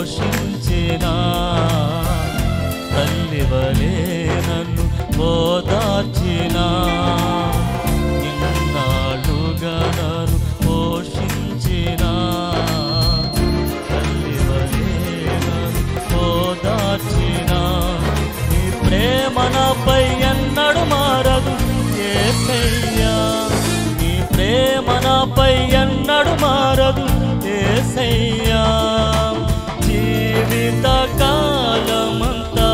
పోషించిన తల్లివలే నన్ను ఓదార్చిన ఇన్నాళ్ళుగా నన్ను పోషించిన తల్లివలే నన్ను ఓదార్చిన నీ ప్రేమ నాపై ఎన్నడు మారదు ఏసయ్యా నీ ప్రేమ నాపై ఎన్నడు మారదు ఏసయ్యా జీవిత కాలమంతా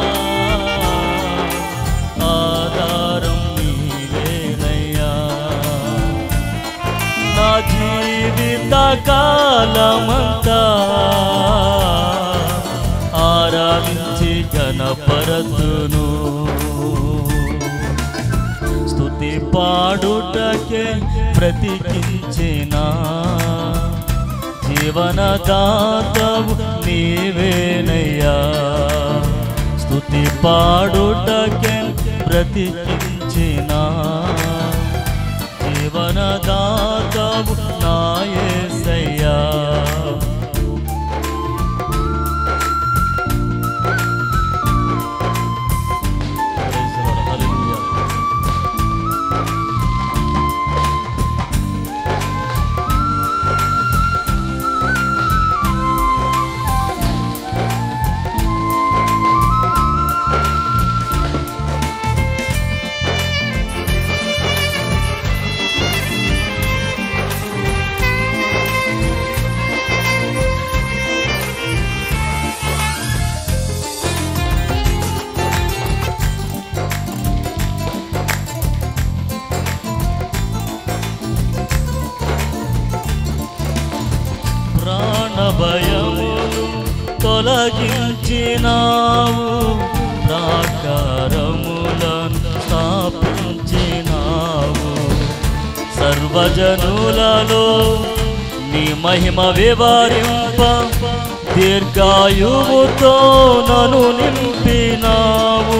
ఆధారం నీవేనయ్యా నా జీవిత కాలమంతా ఆరాధించి గణపరతును స్తుతి పాడుటకే బ్రతికించిన జీవనదాతవు నీవేనయ్యా స్తుతి పాడుటకే బ్రతికించిన జీవనదాతవు నాయసయ్యా Praise the Lord. Hallelujah. ప్రాణభయమును తొలగించినావు ప్రాకారములను స్థాపించినావు సర్వజనులలో నీ మహిమ వివరింప దీర్ఘాయువుతో నన్ను నింపినావు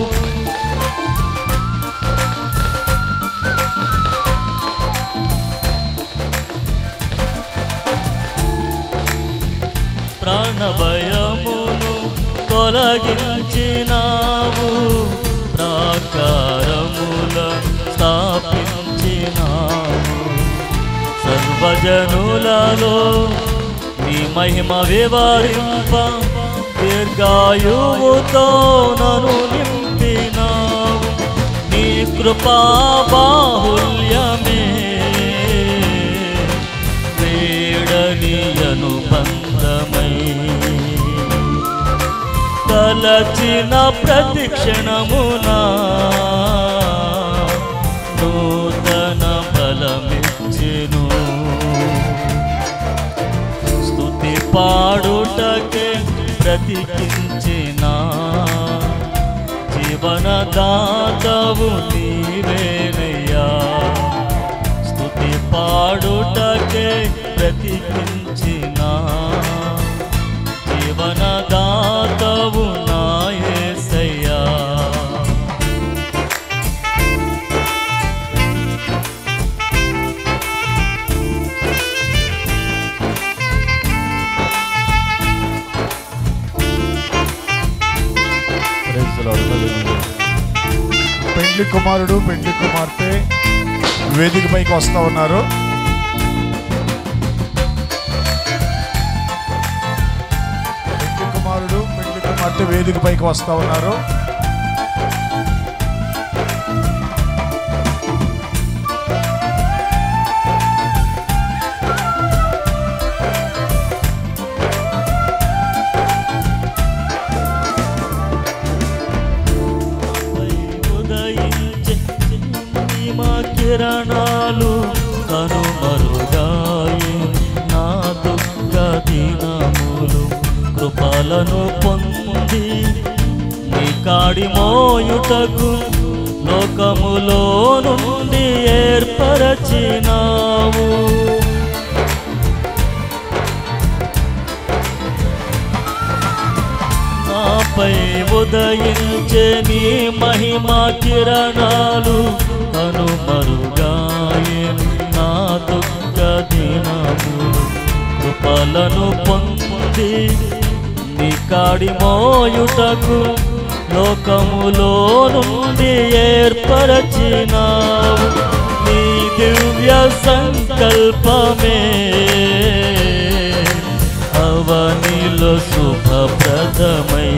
ప్రాణభయమును తొలగించినావు ప్రాకారముల స్థాపించినావు సర్వజనులలో నీ మహిమ వివరింప దీర్ఘాయువుతో నన్ను నింపినావు నీ కృపా బాహుల్యమే వేడని అనుబంధమై తలచిన ప్రతిక్షణమునా నూతన బలమిచ్చెను స్తుతి పాడుటకే బ్రతికించిన జీవనదాతవు నీవేనయ్యా స్తుతి పాడుటకే బ్రతికించిన జీవనదాతవు నాయసయ్యా Praise the Lord. Hallelujah. పెండ్లి కుమారుడు పెండ్లి కుమార్తె వేదిక పైకి వస్తా ఉన్నారు పెండ్లి కుమారుడు పెండ్లి కుమార్తె వేదిక పైకి వస్తా ఉన్నారు పై ఉదయించే మా కిరణాలు కనుమరుగాయి నా దుఃఖ దినములు కృపలను పొంది నీ కాడి మోయుటకు లోకములో నుండి ఏర్పరచినావు నాపై ఉదయించే నీ మహిమా కిరణాలు కనుమరుగాయే నా దుఃఖ దినములు కృపలను పొంది నుండి నీ కాడి మోయుటకు లోకములో నుండి ఏర్పరచినావు నీ దివ్య సంకల్పమే అవనిలో శుభప్రదమై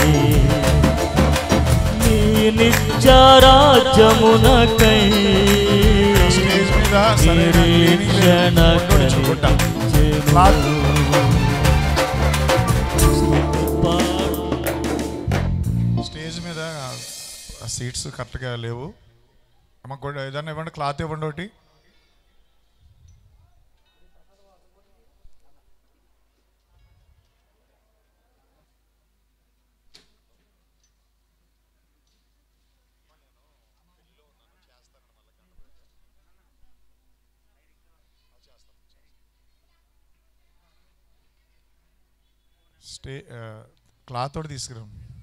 నీ నిత్యరాజ్యమునకై స్టేజ్ మీద సరైన cleaning లేదు. ఫోటో తెచ్చుకుంటా. క్లాత్ స్టేజ్ మీద ఆ సీట్స్ కరెక్ట్గా లేవు అమ్మ కూడా ఏదన్నా ఇవ్వండి క్లాత్ ఇవ్వండి ఒకటి స్టే క్లాత్ ఒకటి తీసుకురా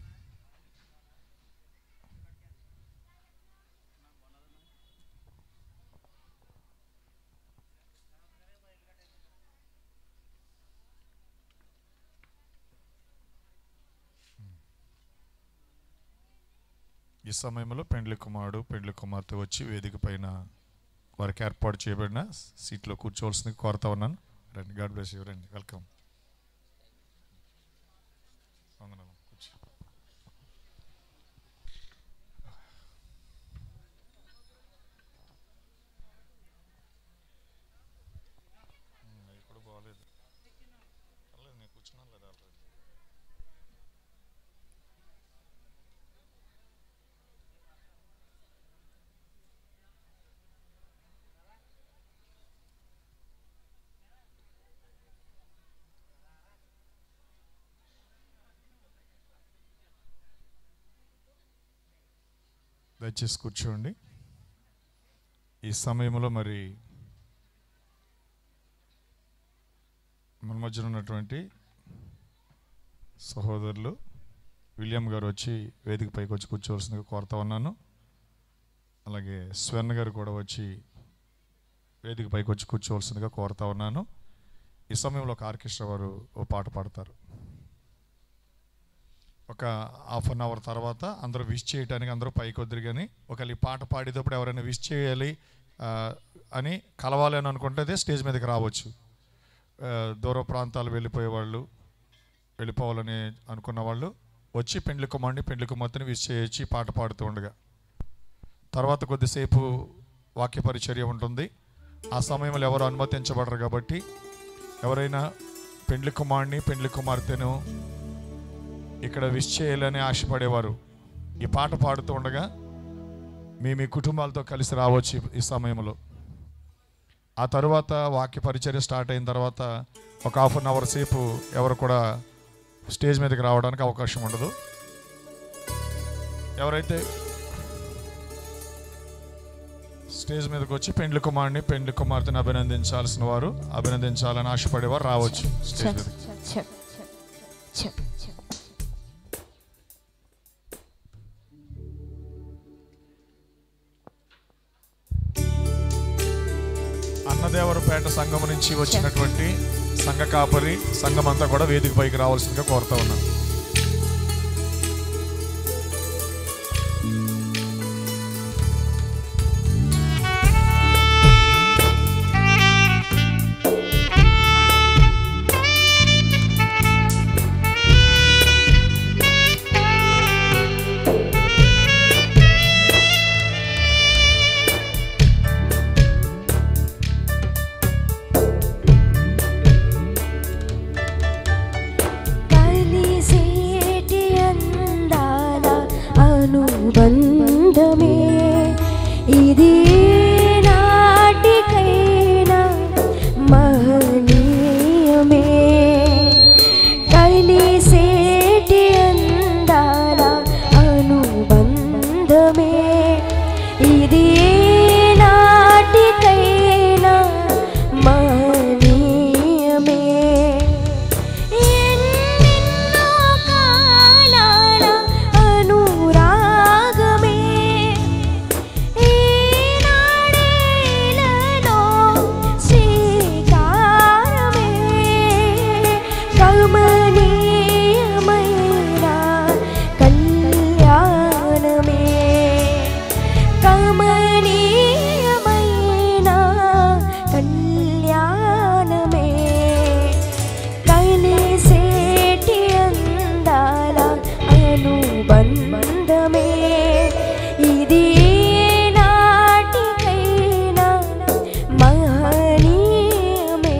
ఈ సమయంలో పెండ్లి కుమారుడు పెండ్లి కుమార్తె వచ్చి వేదిక పైన వారికి ఏర్పాటు చేయబడిన సీట్లో కూర్చోవలసింది కోరుతా ఉన్నాను రండి గాడ్ బ్లెస్ యూ రండి వెల్కమ్ వందనాలు కూర్చో ఇప్పుడు బాగాలేదు పర్లేదు నేను కూర్చున్నాను లేదా ఆల్రెడీ దయచేసి కూర్చోండి ఈ సమయంలో మరి మన మధ్యన ఉన్నటువంటి సహోదరులు విలియం గారు వచ్చి వేదిక పైకి వచ్చి కూర్చోవలసిందిగా కోరుతా ఉన్నాను అలాగే స్వర్ణ గారు కూడా వచ్చి వేదిక పైకి వచ్చి కూర్చోవలసిందిగా కోరుతా ఉన్నాను ఈ సమయంలో ఒక ఆర్కెస్ట్రా వారు ఓ పాట పాడతారు ఒక హాఫ్ అన్ అవర్ తర్వాత అందరూ విష్ చేయడానికి అందరూ పైకి వద్దరు కానీ ఒకవేళ ఈ పాట పాడేటప్పుడు ఎవరైనా విష్ చేయాలి ఆ, అని కలవాలి అని అనుకుంటే అదే స్టేజ్ మీదకి రావచ్చు ఆ, దూర ప్రాంతాలు వెళ్ళిపోయే వాళ్ళు వెళ్ళిపోవాలని అనుకున్న వాళ్ళు వచ్చి పెండ్లి కుమారుని పెండ్లి కుమార్తెని విష్ చేయొచ్చి ఈ పాట పాడుతూ ఉండగా తర్వాత కొద్దిసేపు వాక్య పరిచర్య ఉంటుంది ఆ సమయంలో ఎవరు అనుమతించబడరు కాబట్టి ఎవరైనా పెండ్లి కుమారుని పెండ్లి కుమార్తెను ఇక్కడ విష్ చేయాలని ఆశపడేవారు ఈ పాట పాడుతూ ఉండగా మీ మీ కుటుంబాలతో కలిసి రావచ్చు ఈ- ఈ సమయంలో ఆ తర్వాత వాక్య పరిచర్య స్టార్ట్ అయిన తర్వాత ఒక హాఫ్ అన్ అవర్ సేపు ఎవరు కూడా స్టేజ్ మీదకి రావడానికి అవకాశం ఉండదు ఎవరైతే స్టేజ్ మీదకి వచ్చి పెండ్లి కుమారుని పెండ్లి కుమార్తెని అభినందించాల్సిన వారు అభినందించాలని ఆశపడేవారు రావచ్చు స్టేజ్ మీదకి చెప్ చెప్ చెప్ అన్నదేవరపేట సంఘం నుంచి వచ్చినటువంటి సంఘ కాపరి సంఘం అంతా కూడా వేదిక పైకి రావాల్సిందిగా కోరుతా ఉన్నాను కలిసి కమనీయమైన కళ్యాణమే కమనీయమైన కళ్యాణమే కలిసేటి అందాల అనుబంధమే ఇది నాటికైనా మహనీయమే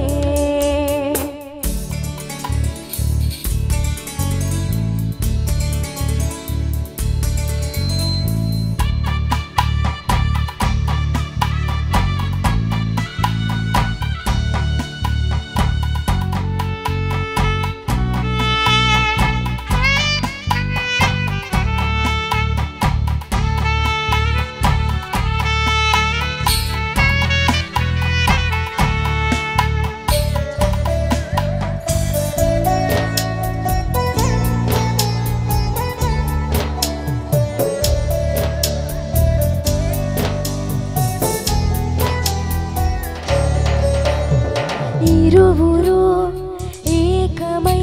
ఇరువురు ఏకమై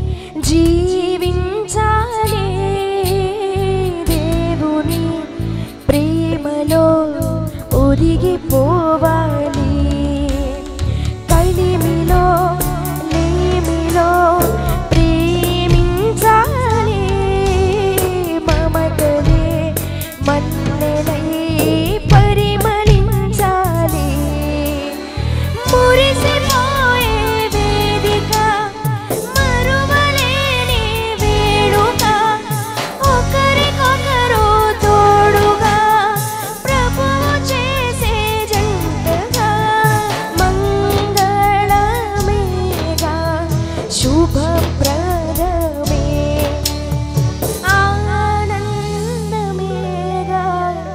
జీవించాలి దేవుని ప్రేమలో ఒదిగిపోవాలి కలిమిలో లేమిలో ప్రేమించాలి మమతలే మన్నెలై పరిమళించాలి మురిసిపోయే వేదిక మరువలేని వేడుక ఒకరికొకరు తోడుగా ప్రభువు చేసే జంటగా మంగళమేగా శుభప్రదమే ఆనందమేగా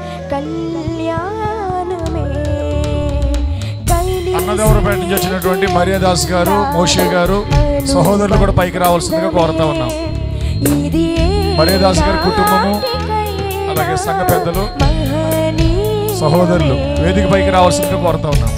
కళ్యాణమే అన్నదేవరపేట నుంచి వచ్చినటువంటి మరియదాస్ గారు మోషే గారు సహోదరులు కూడా పైకి రావాల్సిందిగా కోరుతా ఉన్నాం మరియదాస్ గారి కుటుంబము అలాగే సంఘ పెద్దలు సహోదరులు వేదిక పైకి రావాల్సిందిగా కోరుతా ఉన్నాం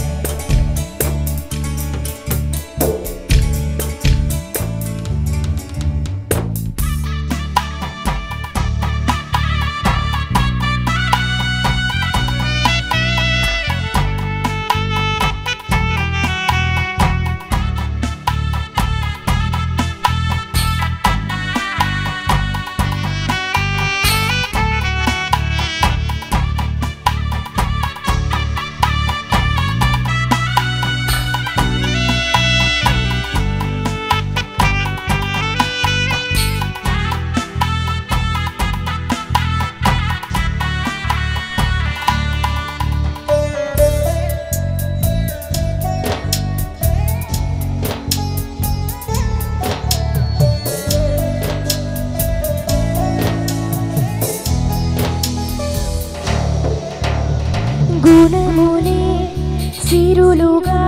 గుణములే సిరులుగా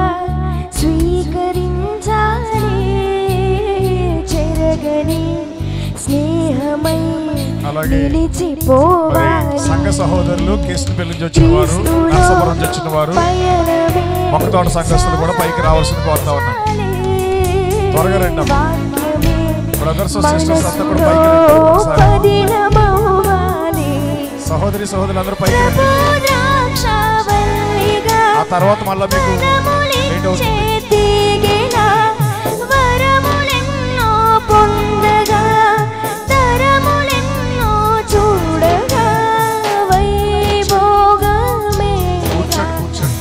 స్వీకరించాలి చెరగని స్నేహమై అలాగే మరి నిలిచిపోవాలి సంఘ సహోదరులు కేసుపల్లి నుంచి వచ్చిన వారు నరసాపురం నుంచి వచ్చిన వారు మొక్కతోట సంఘస్థులు కూడా పైకి రావాల్సింది కోరుతా ఉన్నాం త్వరగా రండి అమ్మ. బ్రదర్స్ సిస్టర్స్ అంతా కూడా పైకి రండి ఒకసారి. సహోదరి సహోదరులందరూ పైకి రండి ఆ తర్వాత మళ్ళీ మీకు లేట్ అవుతుంది వరములెన్నో పొందగా తరములెన్నో చూడగా వైభోగమే కూర్చోండి కూర్చోండి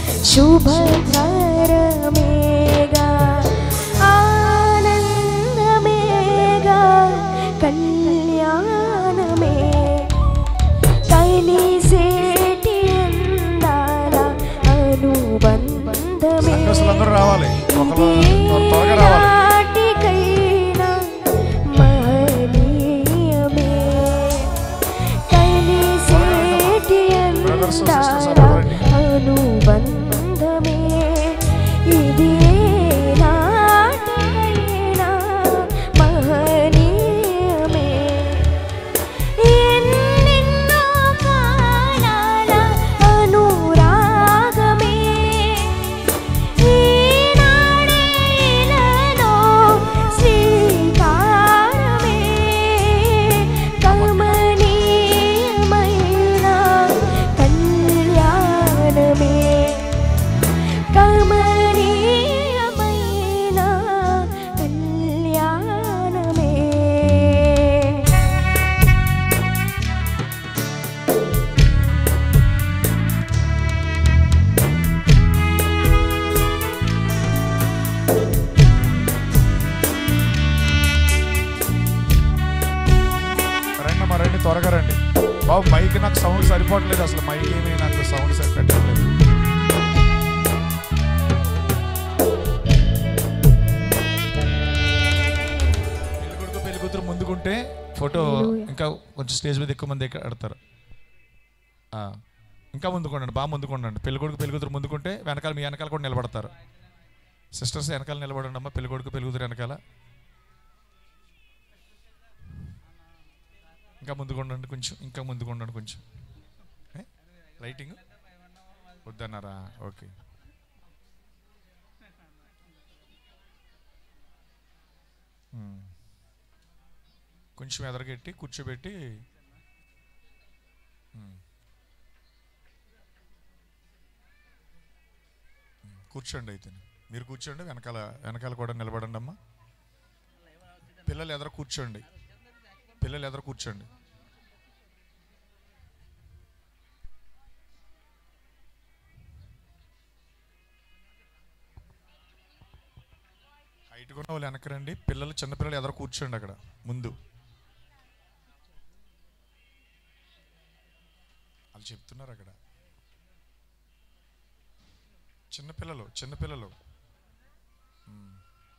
శుభకరమేగా ఆనందమేగా కళ్యాణమే కలిసేటి అందాల అనుబంధమే సంఘస్థులందరూ రావాలి ఒకరు త్వరగా రావాలి నాటికైనా మహనీయమే కలిసేటి Brothers and sisters అందాల అందరూ రండి. అనుబంధమే ఇది నాటికైనా మహనీయమే ఎన్నెన్నో కాలాల అనురాగమే ఈనాడే ఇలలో శ్రీకారమే త్వరగా రండి బాబు మైక్ నాకు సౌండ్ సరిపోవట్లేదు అసలు మైక్ ఏమీ నాకు సౌండ్ సరి పెట్టట్లేదు పెళ్లి కొడుకు పెళ్లి కూతురు ముందుకుంటే ఫోటో ఇంకా కొంచెం స్టేజ్ మీద ఎక్కువ మంది ఎక్క- ఆడతారు ఆ, ఇంకా ముందుకోండి బాగా ముందుకోండి పెళ్లి కొడుకు పెళ్లి కూతురు ముందుకుంటే వెనకాల మీ వెనకాల కూడా నిలబడతారు సిస్టర్స్ వెనకాల నిలబడండి అమ్మా పెళ్లి కొడుకు పెళ్లి కూతురు వెనకాల ఇంకా ముందుకుండండి కొంచెం ఇంకా ముందుకుండండి కొంచెం ఏ? లైటింగ్ వద్దన్నారా ఓకే ఉమ్. కొంచెం ఎదరగెట్టి కూర్చోబెట్టి ఉమ్. ఉమ్, కూర్చోండి అయితే మీరు కూర్చోండి వెనకాల వెనకాల కూడా నిలబడండి అమ్మా పిల్లలు ఎదర కూర్చోండి పిల్లలు ఎదర కూర్చోండి హైట్ ఉన్న వాళ్ళు వెనక రండి పిల్లలు చిన్నపిల్లలు ఎదర కూర్చోండి అక్కడ ముందు వాళ్ళు చెప్తున్నారు అక్కడ చిన్నపిల్లలు చిన్నపిల్లలు ఉమ్.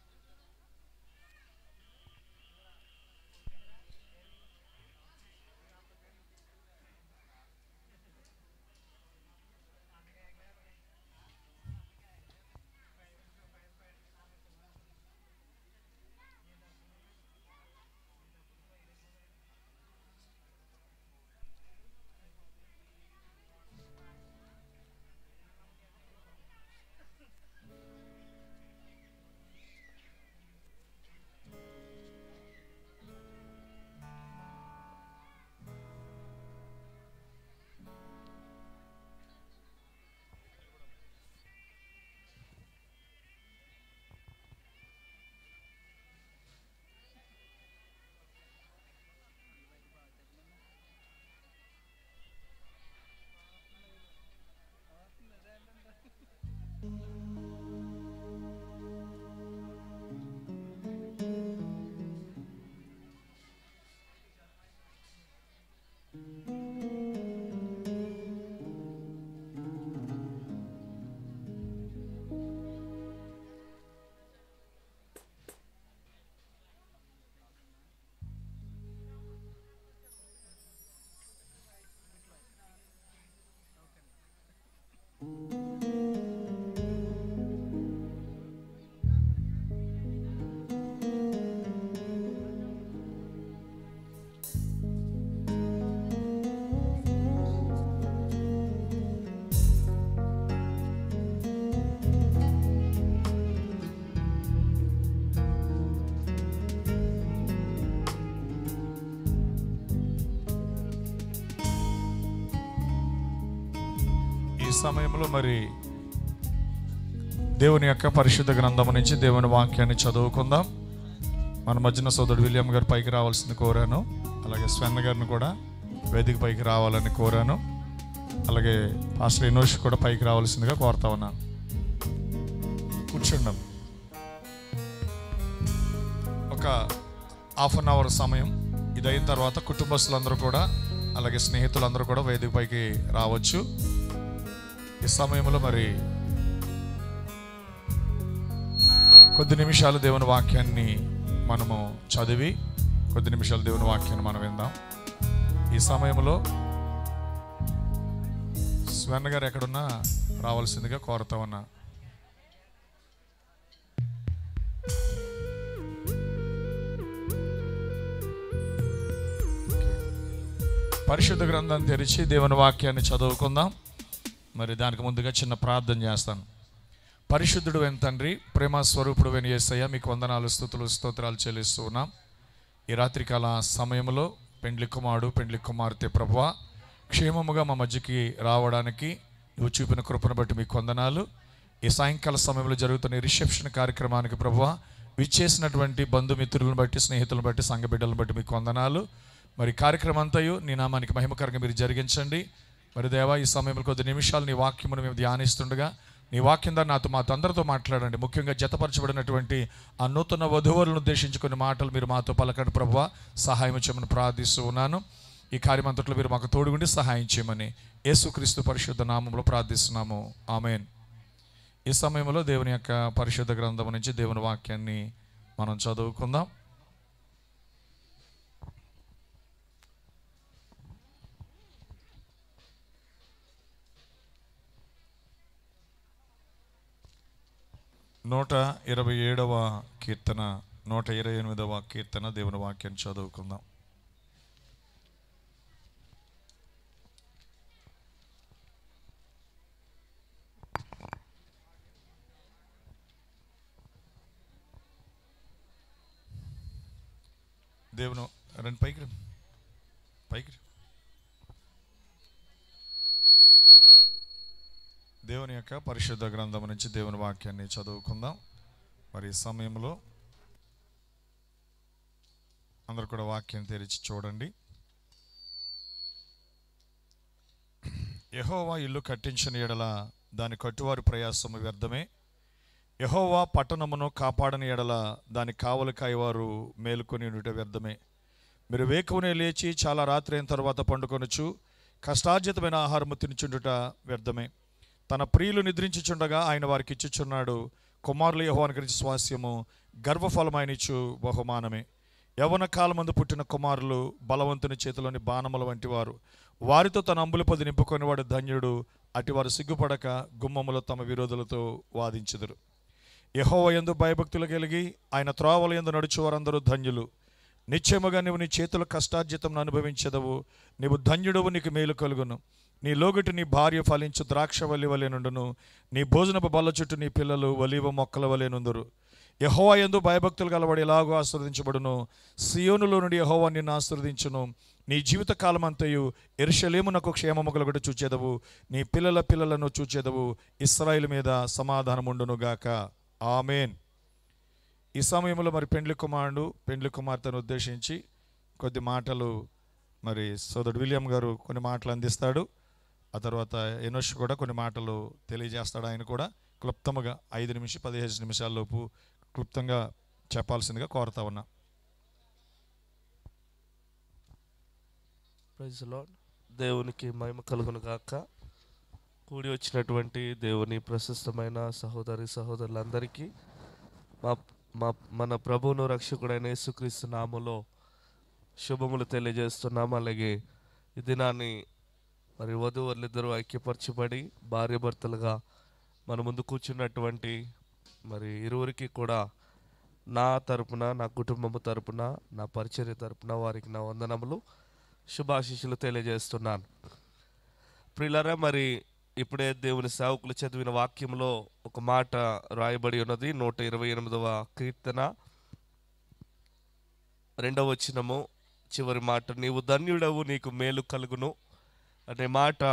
ఈ సమయంలో మరి దేవుని యొక్క పరిశుద్ధ గ్రంథం నుంచి దేవుని వాక్యాన్ని చదువుకుందాం మన మధ్యన సోదరుడు విలియం గారు పైకి రావాల్సింది కోరాను అలాగే స్వెన్న గారిని కూడా వేదిక పైకి రావాలని కోరాను అలాగే పాస్టర్ ఇనోష్ కూడా పైకి రావాల్సిందిగా కోరుతా ఉన్నాను కూర్చుండం ఒక హాఫ్ అన్ అవర్ సమయం ఇది అయిన తర్వాత కుటుంబస్తులందరూ కూడా అలాగే స్నేహితులందరూ కూడా వేదిక పైకి రావచ్చు ఈ సమయంలో మరి కొద్ది నిమిషాలు దేవుని వాక్యాన్ని మనము చదివి కొద్ది నిమిషాలు దేవుని వాక్యాన్ని మనం విందాం ఈ సమయంలో స్వర్ణ గారు ఎక్కడున్నా రావాల్సిందిగా కోరుతా ఉన్నా పరిశుద్ధ గ్రంథం తెరిచి దేవుని వాక్యాన్ని చదువుకుందాం మరి దానికి ముందుగా చిన్న ప్రార్థన చేస్తాను పరిశుద్ధుడు వెన్ తండ్రి ప్రేమ స్వరూపుడు వెన్ ఏసయ్య మీకు వందనాలు స్థుతులు స్తోత్రాలు చెల్లిస్తూ ఉన్నాం ఈ రాత్రికాల సమయంలో పెండ్లి కుమారుడు పెండ్లి కుమార్తె ప్రభువ క్షేమముగా మా మధ్యకి రావడానికి నువ్వు చూపిన కృపను బట్టి మీకు వందనాలు ఈ సాయంకాల సమయంలో జరుగుతున్న ఈ రిసెప్షన్ కార్యక్రమానికి ప్రభువ విచ్చేసినటువంటి బంధుమిత్రులను బట్టి స్నేహితులను బట్టి సంఘ బిడ్డలను బట్టి మీకు వందనాలు మరి కార్యక్రమం అంతయు నీ నామానికి మహిమకరంగా మీరు జరిగించండి మరి దేవా ఈ సమయంలో కొద్ది నిమిషాలు నీ వాక్యమును మేము ధ్యానిస్తుండగా నీ వాక్యం ద్వారా నాతో మాతో అందరితో మాట్లాడండి ముఖ్యంగా జతపరచబడినటువంటి ఆ నూతన వధువులను ఉద్దేశించుకునే మాటలు మీరు మాతో పలకండి ప్రభువ సహాయం చేయమని ప్రార్థిస్తూ ఉన్నాను ఈ కార్యమంతట్లో మీరు మాకు తోడుగుండి సహాయం చేయమని యేసుక్రీస్తు పరిశుద్ధ నామంలో ప్రార్థిస్తున్నాము ఆమెన్ ఈ సమయంలో దేవుని యొక్క పరిశుద్ధ గ్రంథం నుంచి దేవుని వాక్యాన్ని మనం చదువుకుందాం నూట ఇరవై ఏడవ కీర్తన నూట ఇరవై ఎనిమిదవ కీర్తన దేవుని వాక్యాన్ని చదువుకుందాం దేవుని రెండు పైకి రండి. పైకి రండి. దేవుని యొక్క పరిశుద్ధ గ్రంథం నుంచి దేవుని వాక్యాన్ని చదువుకుందాం మరి ఈ సమయంలో అందరు కూడా వాక్యం తెరిచి చూడండి యహోవా ఇల్లు కట్టించిన ఎడల దాని కట్టువారి ప్రయాసము వ్యర్థమే యహోవా పట్టణమును కాపాడని ఎడల దాని కావలి కాయవారు మేలుకొని ఉండుట వ్యర్థమే మీరు వేకువనే లేచి చాలా రాత్రి అయిన తర్వాత పండుకొనొచ్చు కష్టార్జితమైన ఆహారము తినుచుండుట వ్యర్థమే తన ప్రియులు నిద్రించుచుండగా ఆయన వారికి ఇచ్చుచున్నాడు కుమారులు యహోవానికి గురించి స్వాస్యము గర్వఫలం ఆయన ఇచ్చు బహుమానమే యవన కాలమందు పుట్టిన కుమారులు బలవంతుని చేతిలోని బాణముల వంటి వారు వారితో తన అంబుల పొది నింపుకొనివాడు ధన్యుడు అటివారు సిగ్గుపడక గుమ్మములో తమ విరోధులతో వాదించుదురు యహోవ యందు భయభక్తులు కలిగి ఆయన త్రోవల యందు నడుచువారందరూ ధన్యులు నిశ్చయముగా నీవు నీ చేతుల కష్టార్జితం అనుభవించదవు నీవు ధన్యుడవు నీకు మేలు కలుగును నీ లోగటి నీ భార్య ఫలించు ద్రాక్షవల్లి వలె నుండును నీ భోజనపు బల్ల చుట్టూ నీ పిల్లలు ఒలీవ మొక్కల వలె నుందురు యహోవా యందు భయభక్తులు గలవాడు ఎలాగో ఆశీర్వదించబడును సియోనులో నుండి యహోవా నిన్ను ఆశీర్వదించును నీ జీవిత కాలమంతయు ఎరుషలేమునకు క్షేమము కలుగుట చూచేదవు నీ పిల్లల పిల్లలను చూచేదవు ఇస్రాయిల్ మీద సమాధానముండును గాక ఆమెన్ ఈ సమయంలో మరి పెండ్లి కుమారుడు పెండ్లి కుమార్తెను ఉద్దేశించి కొద్ది మాటలు మరి సోదరుడు విలియం గారు కొన్ని మాటలు అందిస్తాడు ఆ తర్వాత ఎనోష్ కూడా కొన్ని మాటలు తెలియజేస్తాడు ఆయన కూడా క్లుప్తముగా ఐదు నిమిషం పదిహేను నిమిషాల్లోపు క్లుప్తంగా చెప్పాల్సిందిగా కోరుతా ఉన్నా ప్రైజ్ లార్డ్ దేవునికి మహిమ కలుగును గాక కూడి వచ్చినటువంటి దేవుని ప్రశస్తమైన సహోదరి సహోదరులందరికీ మా మా మన ప్రభువును రక్షకుడైన యేసుక్రీస్తు నామములో శుభములు తెలియజేస్తున్నాం అలాగే ఈ దినాన్ని మరి వధువులిద్దరూ ఐక్యపరచబడి భార్య భర్తలుగా మన ముందు కూర్చున్నటువంటి మరి ఇరువురికి కూడా నా తరపున నా కుటుంబము తరపున నా పరిచర్య తరపున వారికి నా వందనములు శుభాశీస్సులు తెలియజేస్తున్నాను ప్రిలరా మరి ఇప్పుడే దేవుని సేవకులు చదివిన వాక్యంలో ఒక మాట రాయబడి ఉన్నది నూట ఇరవై ఎనిమిదవ కీర్తన రెండవ వచనము చివరి మాట నీవు ధన్యుడవు నీకు మేలు కలుగును అనే మాట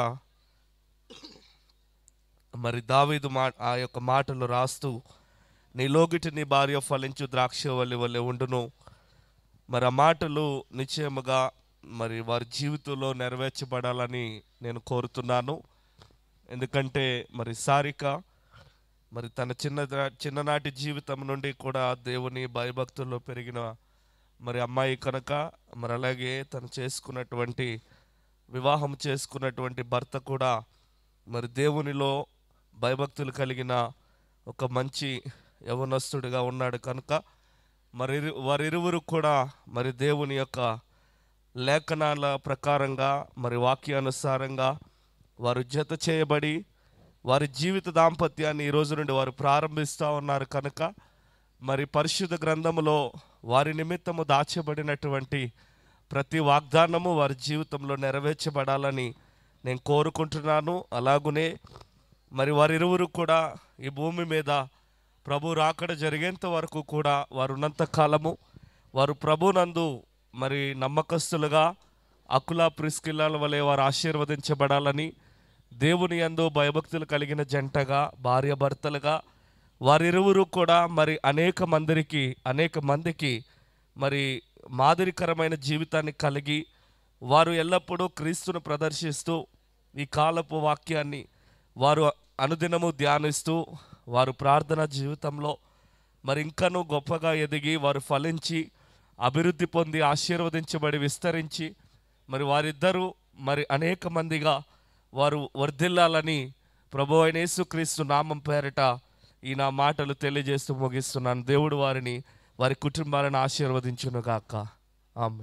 మరి దావీదు మా ఆ యొక్క మాటలు రాస్తూ నీ లోగిటి నీ భార్య ఫలించు ద్రాక్ష వల్లి వల్లే ఉండును మరి ఆ మాటలు నిశ్చయముగా మరి వారి జీవితంలో నెరవేర్చబడాలని నేను కోరుతున్నాను ఎందుకంటే మరి సారిక మరి తన చిన్న చిన్ననాటి జీవితం నుండి కూడా దేవుని భయభక్తుల్లో పెరిగిన మరి అమ్మాయి కనుక మరి అలాగే తను చేసుకున్నటువంటి వివాహం చేసుకున్నటువంటి భర్త కూడా మరి దేవునిలో భయభక్తులు కలిగిన ఒక మంచి యవనస్తుడిగా ఉన్నాడు కనుక మరి ఇరు- వారిరువురు కూడా మరి దేవుని యొక్క లేఖనాల ప్రకారంగా మరి వాక్యానుసారంగా వారు జత చేయబడి వారి జీవిత దాంపత్యాన్ని ఈ రోజు నుండి వారు ప్రారంభిస్తూ ఉన్నారు కనుక మరి పరిశుద్ధ గ్రంథములో వారి నిమిత్తము దాచబడినటువంటి ప్రతి వాగ్దానము వారి జీవితంలో నెరవేర్చబడాలని నేను కోరుకుంటున్నాను అలాగునే మరి వారిరువురు కూడా ఈ భూమి మీద ప్రభు రాకడ జరిగేంత వరకు కూడా వారు ఉన్నంత కాలము వారు ప్రభునందు మరి నమ్మకస్తులుగా అకుల ప్రిస్కిల్లాల వలె వారు ఆశీర్వదించబడాలని దేవుని యందు భయభక్తులు కలిగిన జంటగా భార్యాభర్తలుగా వారిరువురు కూడా మరి అనేక మందికి అనేక మందికి మరి మాదిరికరమైన జీవితాన్ని కలిగి వారు ఎల్లప్పుడూ క్రీస్తును ప్రదర్శిస్తూ ఈ కాలపు వాక్యాన్ని వారు అనుదినము ధ్యానిస్తూ వారు ప్రార్థన జీవితంలో మరి ఇంకనూ గొప్పగా ఎదిగి వారు ఫలించి అభివృద్ధి పొంది ఆశీర్వదించబడి విస్తరించి మరి వారిద్దరూ మరి అనేక మందిగా వారు వర్ధిల్లాలని ప్రభు అయిన యేసుక్రీస్తు నామం పేరట ఈ నా మాటలు తెలియజేస్తూ ముగిస్తున్నాను దేవుడు వారిని వారి కుటుంబాలను ఆశీర్వదించును గాక ఆమె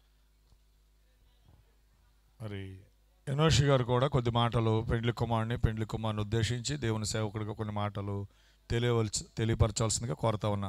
మరి ఎనోషి గారు కూడా కొద్ది మాటలు పెండ్లి కుమారుని పెండ్లి కుమారుని ఉద్దేశించి దేవుని సేవకుడిగా కొన్ని మాటలు తెలియవలసి తెలియపరచాల్సిందిగా కోరుతా ఉన్నా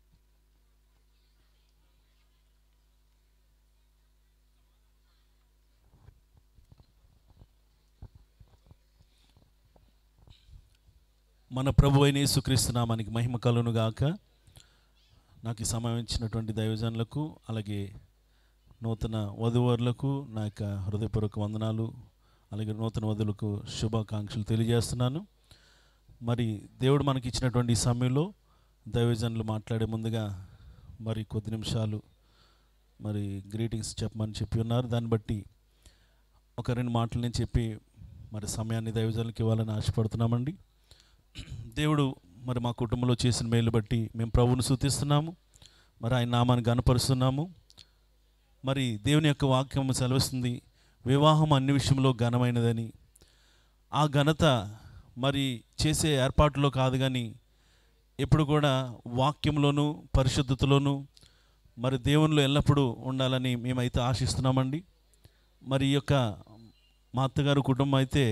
మన ప్రభు అయిన యేసుక్రీస్తు నామానికి మహిమ కలును గాక నాకు ఈ సమయం ఇచ్చినటువంటి దైవజనులకు అలాగే నూతన వధువరులకు నా యొక్క హృదయపూర్వక వందనాలు అలాగే నూతన వధువులకు శుభాకాంక్షలు తెలియజేస్తున్నాను మరి దేవుడు మనకి ఇచ్చినటువంటి ఈ సమయంలో దైవజనులు మాట్లాడే ముందుగా మరి కొద్ది నిమిషాలు మరి గ్రీటింగ్స్ చెప్పమని చెప్పి ఉన్నారు దాన్ని బట్టి ఒక రెండు మాటలు నేను చెప్పి మరి సమయాన్ని దైవజనులకి ఇవ్వాలని ఆశపడుతున్నామండి దేవుడు మరి మా కుటుంబంలో చేసిన మేలు బట్టి మేము ప్రభువును సూచిస్తున్నాము మరి ఆయన నామాన్ని గనపరుస్తున్నాము మరి దేవుని యొక్క వాక్యం సెలవిస్తుంది వివాహం అన్ని విషయంలో ఘనమైనదని ఆ ఘనత మరి చేసే ఏర్పాటులో కాదు కానీ ఎప్పుడు కూడా వాక్యంలోనూ పరిశుద్ధతలోనూ మరి దేవునిలో ఎల్లప్పుడూ ఉండాలని మేమైతే ఆశిస్తున్నామండి మరి ఈ యొక్క మా అత్తగారు కుటుంబం అయితే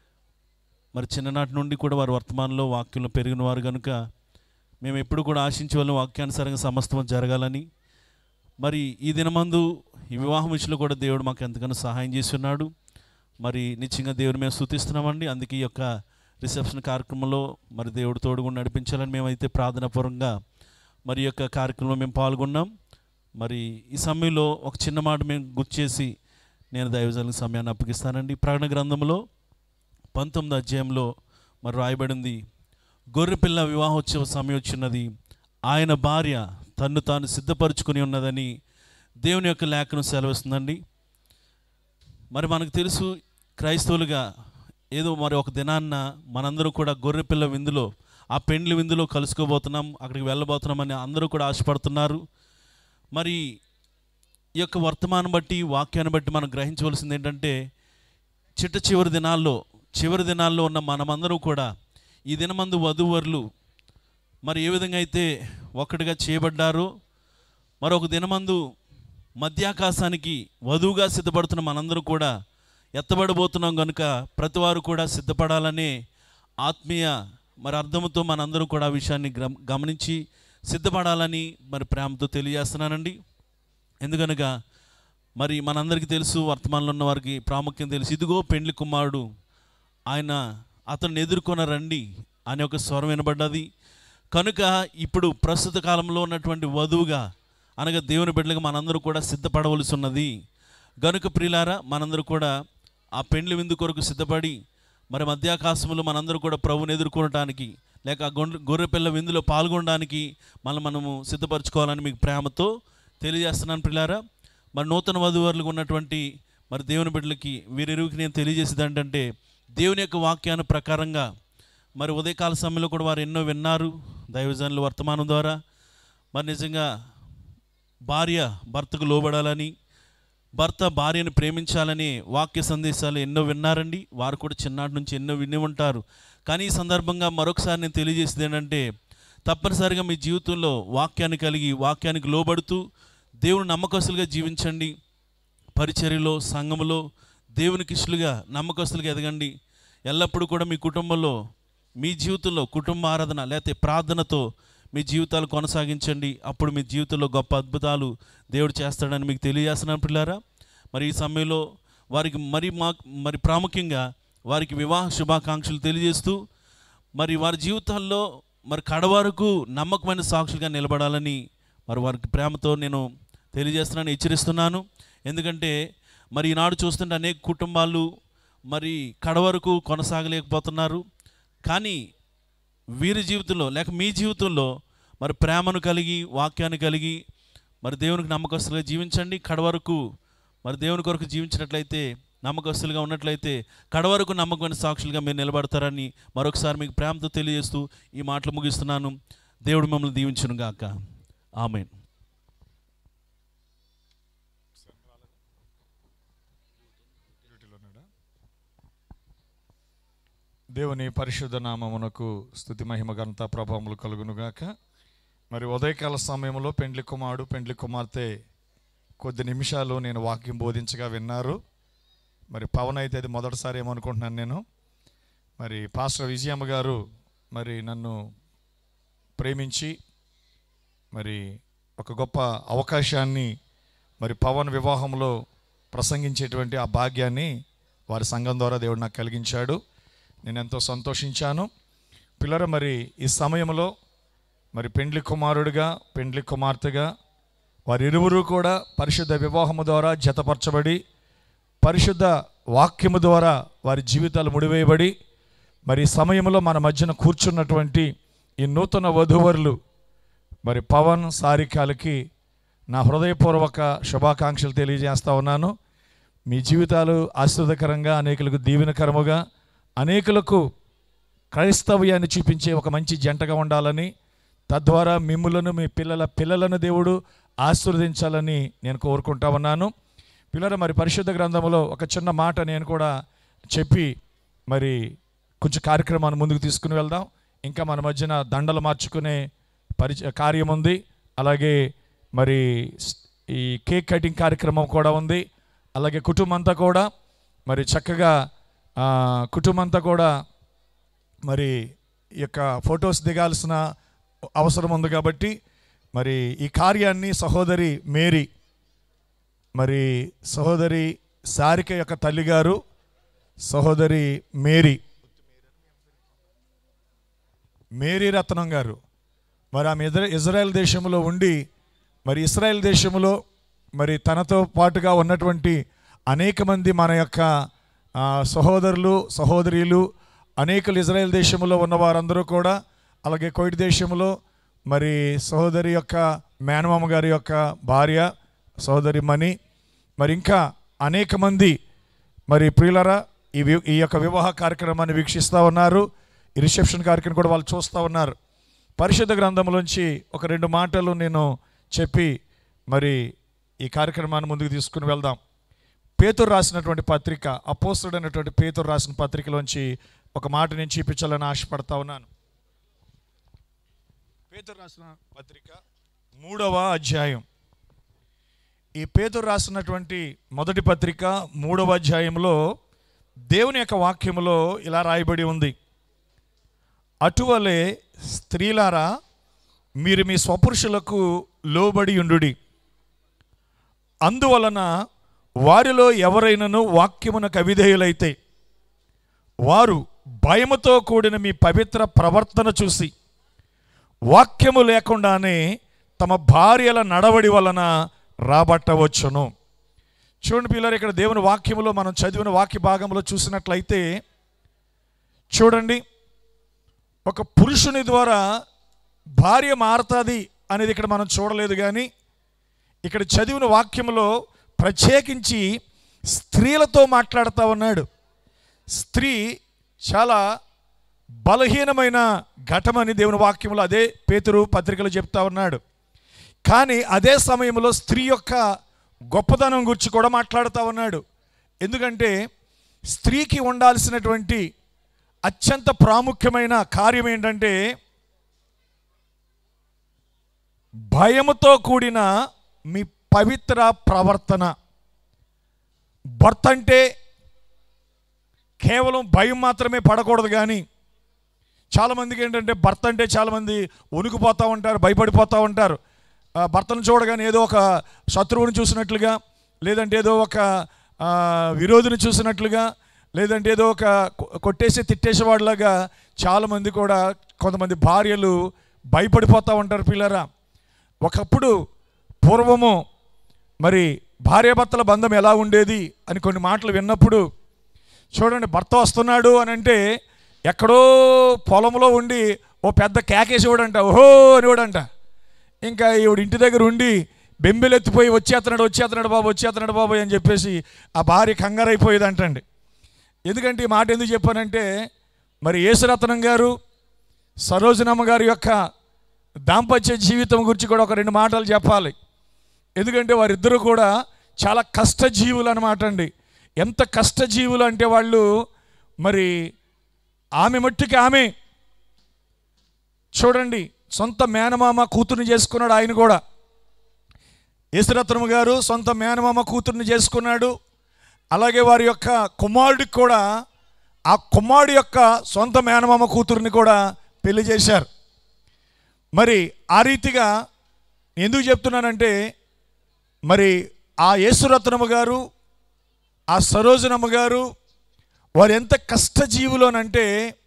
మరి చిన్ననాటి నుండి కూడా వారు వర్తమానంలో వాక్యంలో పెరిగిన వారు కనుక మేము ఎప్పుడు కూడా ఆశించే వాళ్ళని వాక్యానుసారంగా సమస్తం జరగాలని మరి ఈ దినమందు ఈ వివాహం విషయంలో కూడా దేవుడు మాకు ఎంతగానో సహాయం చేసి ఉన్నాడు మరి నిశ్చయంగా దేవుని మేము స్థుతిస్తున్నామండి అందుకే ఈ యొక్క రిసెప్షన్ కార్యక్రమంలో మరి దేవుడు తోడుగా నడిపించాలని మేమైతే ప్రార్థనాపూర్వకంగా మరి ఈ యొక్క కార్యక్రమంలో మేము పాల్గొన్నాం మరి ఈ సమయంలో ఒక చిన్న మాట మేము గుర్తు చేసి నేను దైవజనులకు సమయాన్ని అప్పగిస్తానండి ప్రకటన గ్రంథంలో పంతొమ్మిది అధ్యాయంలో మరి రాయబడింది గొర్రెపిల్ల వివాహోత్సవ సమయం వచ్చినది ఆయన భార్య తన్ను తాను సిద్ధపరచుకుని ఉన్నదని దేవుని యొక్క లేఖను సెలవిస్తుందండి మరి మనకు తెలుసు క్రైస్తవులుగా ఏదో మరి ఒక దినాన్న మనందరం కూడా గొర్రెపిల్ల విందులో ఆ పెండ్లి విందులో కలుసుకోబోతున్నాం అక్కడికి వెళ్ళబోతున్నామని అందరూ కూడా ఆశపడుతున్నారు మరి ఈ యొక్క వర్తమానం బట్టి వాక్యాన్ని బట్టి మనం గ్రహించవలసింది ఏంటంటే చిట్ట చివరి దినాల్లో చివరి దినాల్లో ఉన్న మనమందరం కూడా ఈ దినమందు వధూవరులు మరి ఏ విధంగా అయితే ఒక్కటిగా చేయబడ్డారో మరొక దినమందు మధ్యాకాశానికి వధువుగా సిద్ధపడుతున్న మనందరం కూడా ఎత్తబడబోతున్నాం కనుక ప్రతివారు కూడా సిద్ధపడాలనే ఆత్మీయ మరి అర్థంతో మనందరూ కూడా ఆ విషయాన్ని గ్రమ- గమనించి సిద్ధపడాలని మరి ప్రేమతో తెలియజేస్తున్నానండి ఎందుకనగా మరి మనందరికీ తెలుసు వర్తమానంలో ఉన్న వారికి ప్రాముఖ్యం తెలుసు ఇదిగో పెండ్లి కుమారుడు ఆయన అతన్ని ఎదుర్కొన రండి అనే ఒక స్వరం వినబడ్డది కనుక ఇప్పుడు ప్రస్తుత కాలంలో ఉన్నటువంటి వధువుగా అనగా దేవుని బిడ్డలుగా మనందరూ కూడా సిద్ధపడవలసి ఉన్నది గనుక ప్రియులారా మనందరూ కూడా ఆ పెండ్లి విందు కొరకు సిద్ధపడి మరి మధ్యాకాశంలో మనందరూ కూడా ప్రభుని ఎదుర్కొనటానికి లేక ఆ గొండ్ర గొర్రెపిల్ల విందులో పాల్గొనడానికి మనం మనము సిద్ధపరచుకోవాలని మీకు ప్రేమతో తెలియజేస్తున్నాను ప్రియులారా మరి నూతన వధువరులకు ఉన్నటువంటి మరి దేవుని బిడ్డలకి వీరిరువుకి నేను తెలియజేసేది ఏంటంటే దేవుని యొక్క వాక్యాన్ని ప్రకారంగా మరి ఉదయకాల సమయంలో కూడా వారు ఎన్నో విన్నారు దైవజనుల వర్తమానం ద్వారా మరి నిజంగా భార్య భర్తకు లోబడాలని భర్త భార్యను ప్రేమించాలని వాక్య సందేశాలు ఎన్నో విన్నారండి వారు కూడా చిన్నటి నుంచి ఎన్నో విని ఉంటారు కానీ ఈ సందర్భంగా మరొకసారి నేను తెలియజేసేది ఏంటంటే తప్పనిసరిగా మీ జీవితంలో వాక్యాన్ని కలిగి వాక్యానికి లోబడుతూ దేవుని నమ్మకస్తులుగా జీవించండి పరిచర్యలో సంఘములో దేవునికి ఇష్టలుగా నమ్మకస్తులుగా ఎదగండి ఎల్లప్పుడూ కూడా మీ కుటుంబంలో మీ జీవితంలో కుటుంబ ఆరాధన లేకపోతే ప్రార్థనతో మీ జీవితాలు కొనసాగించండి అప్పుడు మీ జీవితంలో గొప్ప అద్భుతాలు దేవుడు చేస్తాడని మీకు తెలియజేస్తున్నాను పిల్లారా మరి ఈ సమయంలో వారికి మరి మా మరి ప్రాముఖ్యంగా వారికి వివాహ శుభాకాంక్షలు తెలియజేస్తూ మరి వారి జీవితాల్లో మరి కడవరకు నమ్మకమైన సాక్షులుగా నిలబడాలని మరి వారికి ప్రేమతో నేను తెలియజేస్తున్నాను హెచ్చరిస్తున్నాను ఎందుకంటే మరి ఈనాడు చూస్తుంటే అనేక కుటుంబాలు మరి కడవరకు కొనసాగలేకపోతున్నారు కానీ వీరి జీవితంలో లేక మీ జీవితంలో మరి ప్రేమను కలిగి వాక్యాన్ని కలిగి మరి దేవునికి నమ్మకస్తులుగా జీవించండి కడవరకు మరి దేవుని కొరకు జీవించినట్లయితే నమ్మకస్తులుగా ఉన్నట్లయితే కడవరకు నమ్మకమైన సాక్షులుగా మీరు నిలబడతారని మరొకసారి మీకు ప్రేమతో తెలియజేస్తూ ఈ మాటలు ముగిస్తున్నాను దేవుడు మమ్మల్ని దీవించును గాక ఆమెన్ దేవుని పరిశుద్ధ నామమునకు స్థుతి మహిమ ఘనత ప్రభావములు కలుగునుగాక మరి ఉదయకాల సమయంలో పెండ్లి కుమారుడు పెండ్లి కుమార్తె కొద్ది నిమిషాలు నేను వాక్యం బోధించగా విన్నారు మరి పవన్ అయితే అది మొదటిసారి ఏమనుకుంటున్నాను నేను మరి పాస్టర్ విజయమ్మ గారు మరి నన్ను ప్రేమించి మరి ఒక గొప్ప అవకాశాన్ని మరి పవన్ వివాహంలో ప్రసంగించేటువంటి ఆ భాగ్యాన్ని వారి సంఘం ద్వారా దేవుడు నాకు కలిగించాడు నేను ఎంతో సంతోషించాను పిల్లర మరి ఈ సమయంలో మరి పెండ్లి కుమారుడిగా పెండ్లి కుమార్తెగా వారి ఇరువురు కూడా పరిశుద్ధ వివాహము ద్వారా జతపరచబడి పరిశుద్ధ వాక్యము ద్వారా వారి జీవితాలు ముడివేయబడి మరి ఈ సమయంలో మన మధ్యన కూర్చున్నటువంటి ఈ నూతన వధూవరులు మరి పవన్ సారికాలకి నా హృదయపూర్వక శుభాకాంక్షలు తెలియజేస్తా ఉన్నాను మీ జీవితాలు ఆశ్రదకరంగా అనేకులకు దీవెనకరముగా అనేకులకు క్రైస్తవ్యాన్ని చూపించే ఒక మంచి జంటగా ఉండాలని తద్వారా మిమ్ములను మీ పిల్లల పిల్లలను దేవుడు ఆశీర్వదించాలని నేను కోరుకుంటా ఉన్నాను పిల్లల మరి పరిశుద్ధ గ్రంథంలో ఒక చిన్న మాట నేను కూడా చెప్పి మరి కొంచెం కార్యక్రమాన్ని ముందుకు తీసుకుని వెళ్దాం ఇంకా మన మధ్యన దండలు మార్చుకునే పరిచ కార్యం ఉంది అలాగే మరి స్- ఈ కేక్ కటింగ్ కార్యక్రమం కూడా ఉంది అలాగే కుటుంబం అంతా కూడా మరి చక్కగా ఆ, కుటుంబం అంతా కూడా మరి ఈ యొక్క ఫొటోస్ దిగాల్సిన అవసరం ఉంది కాబట్టి మరి ఈ కార్యాన్ని సహోదరి మేరీ మరి సహోదరి సారిక యొక్క తల్లిగారు సహోదరి మేరీ మేరీ రత్నం గారు మరి ఆమె ఇజ్రా ఇజ్రాయెల్ దేశంలో ఉండి మరి ఇస్రాయెల్ దేశంలో మరి తనతో పాటుగా ఉన్నటువంటి అనేక మంది మన యొక్క ఆ, సహోదరులు సహోదరీలు అనేకులు ఇజ్రాయెల్ దేశంలో ఉన్న వారందరూ కూడా అలాగే కోయిట్ దేశంలో మరి సహోదరి యొక్క మేనమామ గారి యొక్క భార్య సహోదరి మణి మరి ఇంకా అనేక మంది మరి ప్రియులరా ఈ వి- ఈ యొక్క వివాహ కార్యక్రమాన్ని వీక్షిస్తూ ఉన్నారు ఈ రిసెప్షన్ కార్యక్రమం కూడా వాళ్ళు చూస్తూ ఉన్నారు పరిశుద్ధ గ్రంథంలోంచి ఒక రెండు మాటలు నేను చెప్పి మరి ఈ కార్యక్రమాన్ని ముందుకు తీసుకుని వెళ్దాం పేతురు రాసినటువంటి పత్రిక అపోస్తుడైనటువంటి పేతురు రాసిన పత్రికలోంచి ఒక మాట నేను చూపించాలని ఆశపడతా ఉన్నాను పేతురు రాసిన పత్రిక మూడవ అధ్యాయం ఈ పేతురు రాసినటువంటి మొదటి పత్రిక మూడవ అధ్యాయంలో దేవుని యొక్క వాక్యములో ఇలా రాయబడి ఉంది అటువలే స్త్రీలారా మీరు మీ స్వపురుషులకు లోబడి ఉండుడి అందువలన వారిలో ఎవరైనను వాక్యమునకు అవిధేయులైతే వారు భయముతో కూడిన మీ పవిత్ర ప్రవర్తన చూసి వాక్యము లేకుండానే తమ భార్యల నడవడి వలన రాబట్టవచ్చును చూడండి పిల్లలు ఇక్కడ దేవుని వాక్యములో మనం చదివిన వాక్య భాగంలో చూసినట్లయితే చూడండి ఒక పురుషుని ద్వారా భార్య మారుతుంది అనేది ఇక్కడ మనం చూడలేదు కానీ ఇక్కడ చదివిన వాక్యంలో ప్రత్యేకించి స్త్రీలతో మాట్లాడుతూ ఉన్నాడు స్త్రీ చాలా బలహీనమైన ఘటమని దేవుని వాక్యంలో అదే పేతురు పత్రికలో చెప్తా ఉన్నాడు కానీ అదే సమయంలో స్త్రీ యొక్క గొప్పతనం గురించి కూడా మాట్లాడుతూ ఉన్నాడు ఎందుకంటే స్త్రీకి ఉండాల్సినటువంటి అత్యంత ప్రాముఖ్యమైన కార్యం ఏంటంటే భయముతో కూడిన మీ పవిత్ర ప్రవర్తన భర్త అంటే కేవలం భయం మాత్రమే పడకూడదు కానీ చాలామందికి ఏంటంటే భర్త అంటే చాలామంది వణుకుపోతూ ఉంటారు భయపడిపోతూ ఉంటారు ఆ, భర్తను చూడగానే ఏదో ఒక శత్రువుని చూసినట్లుగా లేదంటే ఏదో ఒక ఆ, విరోధిని చూసినట్లుగా లేదంటే ఏదో ఒక కొ- కొట్టేసి తిట్టేసేవాడిలాగా చాలామంది కూడా కొంతమంది భార్యలు భయపడిపోతూ ఉంటారు పిల్లరా ఒకప్పుడు పూర్వము మరి భార్యాభర్తల బంధం ఎలా ఉండేది అని కొన్ని మాటలు విన్నప్పుడు చూడండి భర్త వస్తున్నాడు అని అంటే ఎక్కడో పొలంలో ఉండి ఓ పెద్ద కేకేసేవాడంట ఓహో అనేవాడంట ఇంకా ఈవిడ ఇంటి దగ్గర ఉండి బెంబెలెత్తిపోయి వచ్చేస్తున్నాడు వచ్చేస్తున్నాడు బాబు వచ్చేస్తున్నాడు బాబు అని చెప్పేసి ఆ భార్య కంగారైపోయేదంటండి ఎందుకంటే ఈ మాట ఎందుకు చెప్పానంటే మరి యేసురత్నం గారు సరోజనమ్మ గారి యొక్క దాంపత్య జీవితం గురించి కూడా ఒక రెండు మాటలు చెప్పాలి ఎందుకంటే వారిద్దరూ కూడా చాలా కష్టజీవులు అనమాట అండి ఎంత కష్టజీవులు అంటే వాళ్ళు మరి ఆమె మట్టుకి ఆమె చూడండి సొంత మేనమామ కూతుర్ని చేసుకున్నాడు ఆయన కూడా యేసురత్నమ గారు సొంత మేనమామ కూతుర్ని చేసుకున్నాడు అలాగే వారి యొక్క కుమారుడికి కూడా ఆ కుమారుడు యొక్క సొంత మేనమామ కూతుర్ని కూడా పెళ్లి చేశారు మరి ఆ రీతిగా ఎందుకు చెప్తున్నానంటే మరి ఆ యేసురత్నమ్మ గారు ఆ సరోజనమ్మ గారు వారు ఎంత కష్టజీవులోనంటే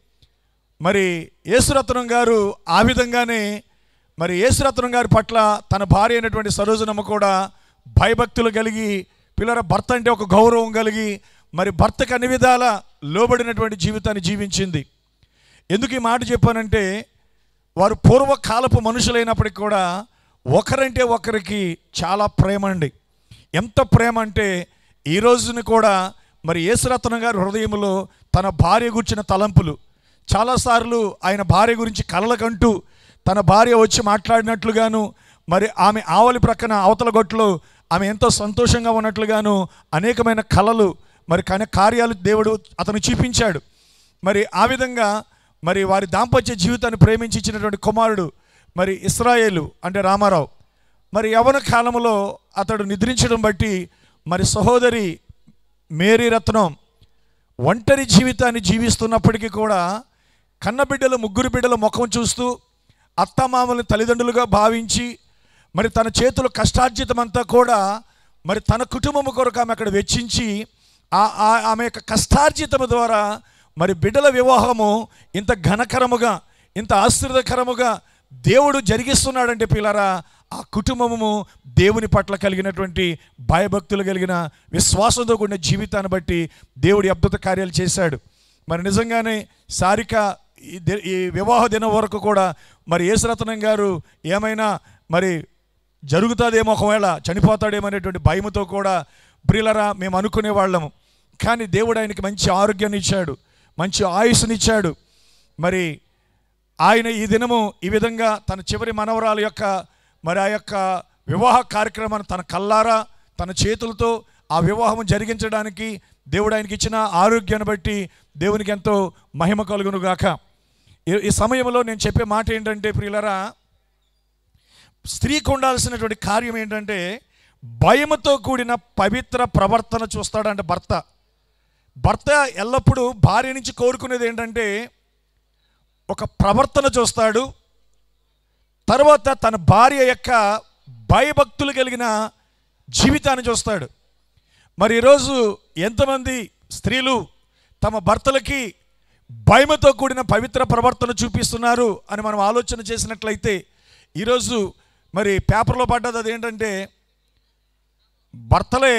మరి యేసురత్నం గారు ఆ విధంగానే మరి యేసురత్నం గారి పట్ల తన భార్య అయినటువంటి సరోజనమ్మ కూడా భయభక్తులు కలిగి పిల్లల భర్త అంటే ఒక గౌరవం కలిగి మరి భర్తకు అన్ని విధాల లోబడినటువంటి జీవితాన్ని జీవించింది ఎందుకు ఈ మాట చెప్పానంటే వారు పూర్వకాలపు మనుషులైనప్పటికీ కూడా ఒకరంటే ఒకరికి చాలా ప్రేమ అండి ఎంత ప్రేమ అంటే ఈ రోజున కూడా మరి యేసురత్నం గారి హృదయంలో తన భార్య గురించిన తలంపులు చాలాసార్లు ఆయన భార్య గురించి కలలకంటూ తన భార్య వచ్చి మాట్లాడినట్లుగాను మరి ఆమె ఆవలి ప్రక్కన అవతల గొట్లో ఆమె ఎంతో సంతోషంగా ఉన్నట్లుగాను అనేకమైన కళలు మరి కానీ కార్యాలు దేవుడు అతను చూపించాడు మరి ఆ విధంగా మరి వారి దాంపత్య జీవితాన్ని ప్రేమించి ఇచ్చినటువంటి కుమారుడు మరి ఇస్రాయేలు అంటే రామారావు మరి యవన కాలంలో అతడు నిద్రించడం బట్టి మరి సహోదరి మేరీ రత్నం ఒంటరి జీవితాన్ని జీవిస్తున్నప్పటికీ కూడా కన్నబిడ్డలు ముగ్గురు బిడ్డల ముఖం చూస్తూ అత్తమామల్ని తల్లిదండ్రులుగా భావించి మరి తన చేతుల కష్టార్జితమంతా కూడా మరి తన కుటుంబం కొరకు ఆమె అక్కడ వెచ్చించి ఆ- ఆ- ఆమె యొక్క కష్టార్జితము ద్వారా మరి బిడ్డల వివాహము ఇంత ఘనకరముగా ఇంత ఆశ్చర్యకరముగా దేవుడు జరిగిస్తున్నాడంటే పిల్లరా ఆ కుటుంబము దేవుని పట్ల కలిగినటువంటి భయభక్తులు కలిగిన విశ్వాసంతో కూడిన జీవితాన్ని బట్టి దేవుడి అద్భుత కార్యాలు చేశాడు మరి నిజంగానే సారిక ఈ ది- ఈ వివాహ దినం వరకు కూడా మరి యేసురత్నం గారు ఏమైనా మరి జరుగుతుందేమో ఒకవేళ చనిపోతాడేమో అనేటువంటి భయముతో కూడా ప్రియులరా మేము అనుకునే వాళ్ళము కానీ దేవుడు ఆయనకి మంచి ఆరోగ్యాన్ని ఇచ్చాడు మంచి ఆయుష్నిచ్చాడు మరి ఆయన ఈ దినము ఈ విధంగా తన చివరి మనవరాలు యొక్క మరి ఆ యొక్క వివాహ కార్యక్రమాన్ని తన కల్లారా తన చేతులతో ఆ వివాహం జరిగించడానికి దేవుడు ఆయనకి ఇచ్చిన ఆరోగ్యాన్ని బట్టి దేవునికి ఎంతో మహిమ కలుగును గాక ఈ- ఈ సమయంలో నేను చెప్పే మాట ఏంటంటే ప్రియులరా స్త్రీకి ఉండాల్సినటువంటి కార్యం ఏంటంటే భయముతో కూడిన పవిత్ర ప్రవర్తన చూస్తాడంటే భర్త భర్త ఎల్లప్పుడూ భార్య నుంచి కోరుకునేది ఏంటంటే ఒక ప్రవర్తన చూస్తాడు తర్వాత తన భార్య యొక్క భయభక్తులు కలిగిన జీవితాన్ని చూస్తాడు మరి ఈరోజు ఎంతమంది స్త్రీలు తమ భర్తలకి భయముతో కూడిన పవిత్ర ప్రవర్తన చూపిస్తున్నారు అని మనం ఆలోచన చేసినట్లయితే ఈరోజు మరి పేపర్లో పడ్డది అదేంటంటే భర్తలే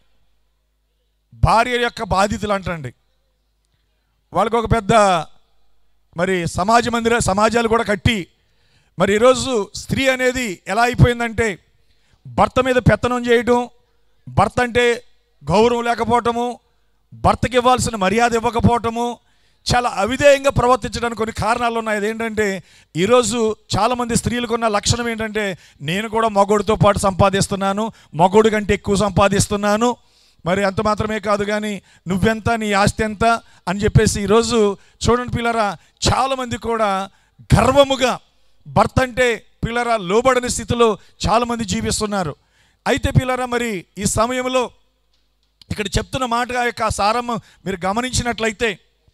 భార్య యొక్క బాధితులు అంటండి వాళ్ళకి ఒక పెద్ద మరి సమాజ మందిర సమాజాలు కూడా కట్టి మరి ఈరోజు స్త్రీ అనేది ఎలా అయిపోయిందంటే భర్త మీద పెత్తనం చేయటం భర్త అంటే గౌరవం లేకపోవటము భర్తకి ఇవ్వాల్సిన మర్యాద ఇవ్వకపోవటము చాలా అవిధేయంగా ప్రవర్తించడానికి కొన్ని కారణాలు ఉన్నాయి అదేంటంటే ఈరోజు చాలామంది స్త్రీలకు ఉన్న లక్షణం ఏంటంటే నేను కూడా మగోడితో పాటు సంపాదిస్తున్నాను మగోడు కంటే ఎక్కువ సంపాదిస్తున్నాను మరి అంత మాత్రమే కాదు కానీ నువ్వెంత నీ ఆస్తి ఎంత అని చెప్పేసి ఈరోజు చూడండి పిల్లరా చాలామంది కూడా గర్వముగా భర్త అంటే పిల్లరా లోబడని స్థితిలో చాలామంది జీవిస్తున్నారు అయితే పిల్లరా మరి ఈ సమయంలో ఇక్కడ చెప్తున్న మాట యొక్క సారం మీరు గమనించినట్లయితే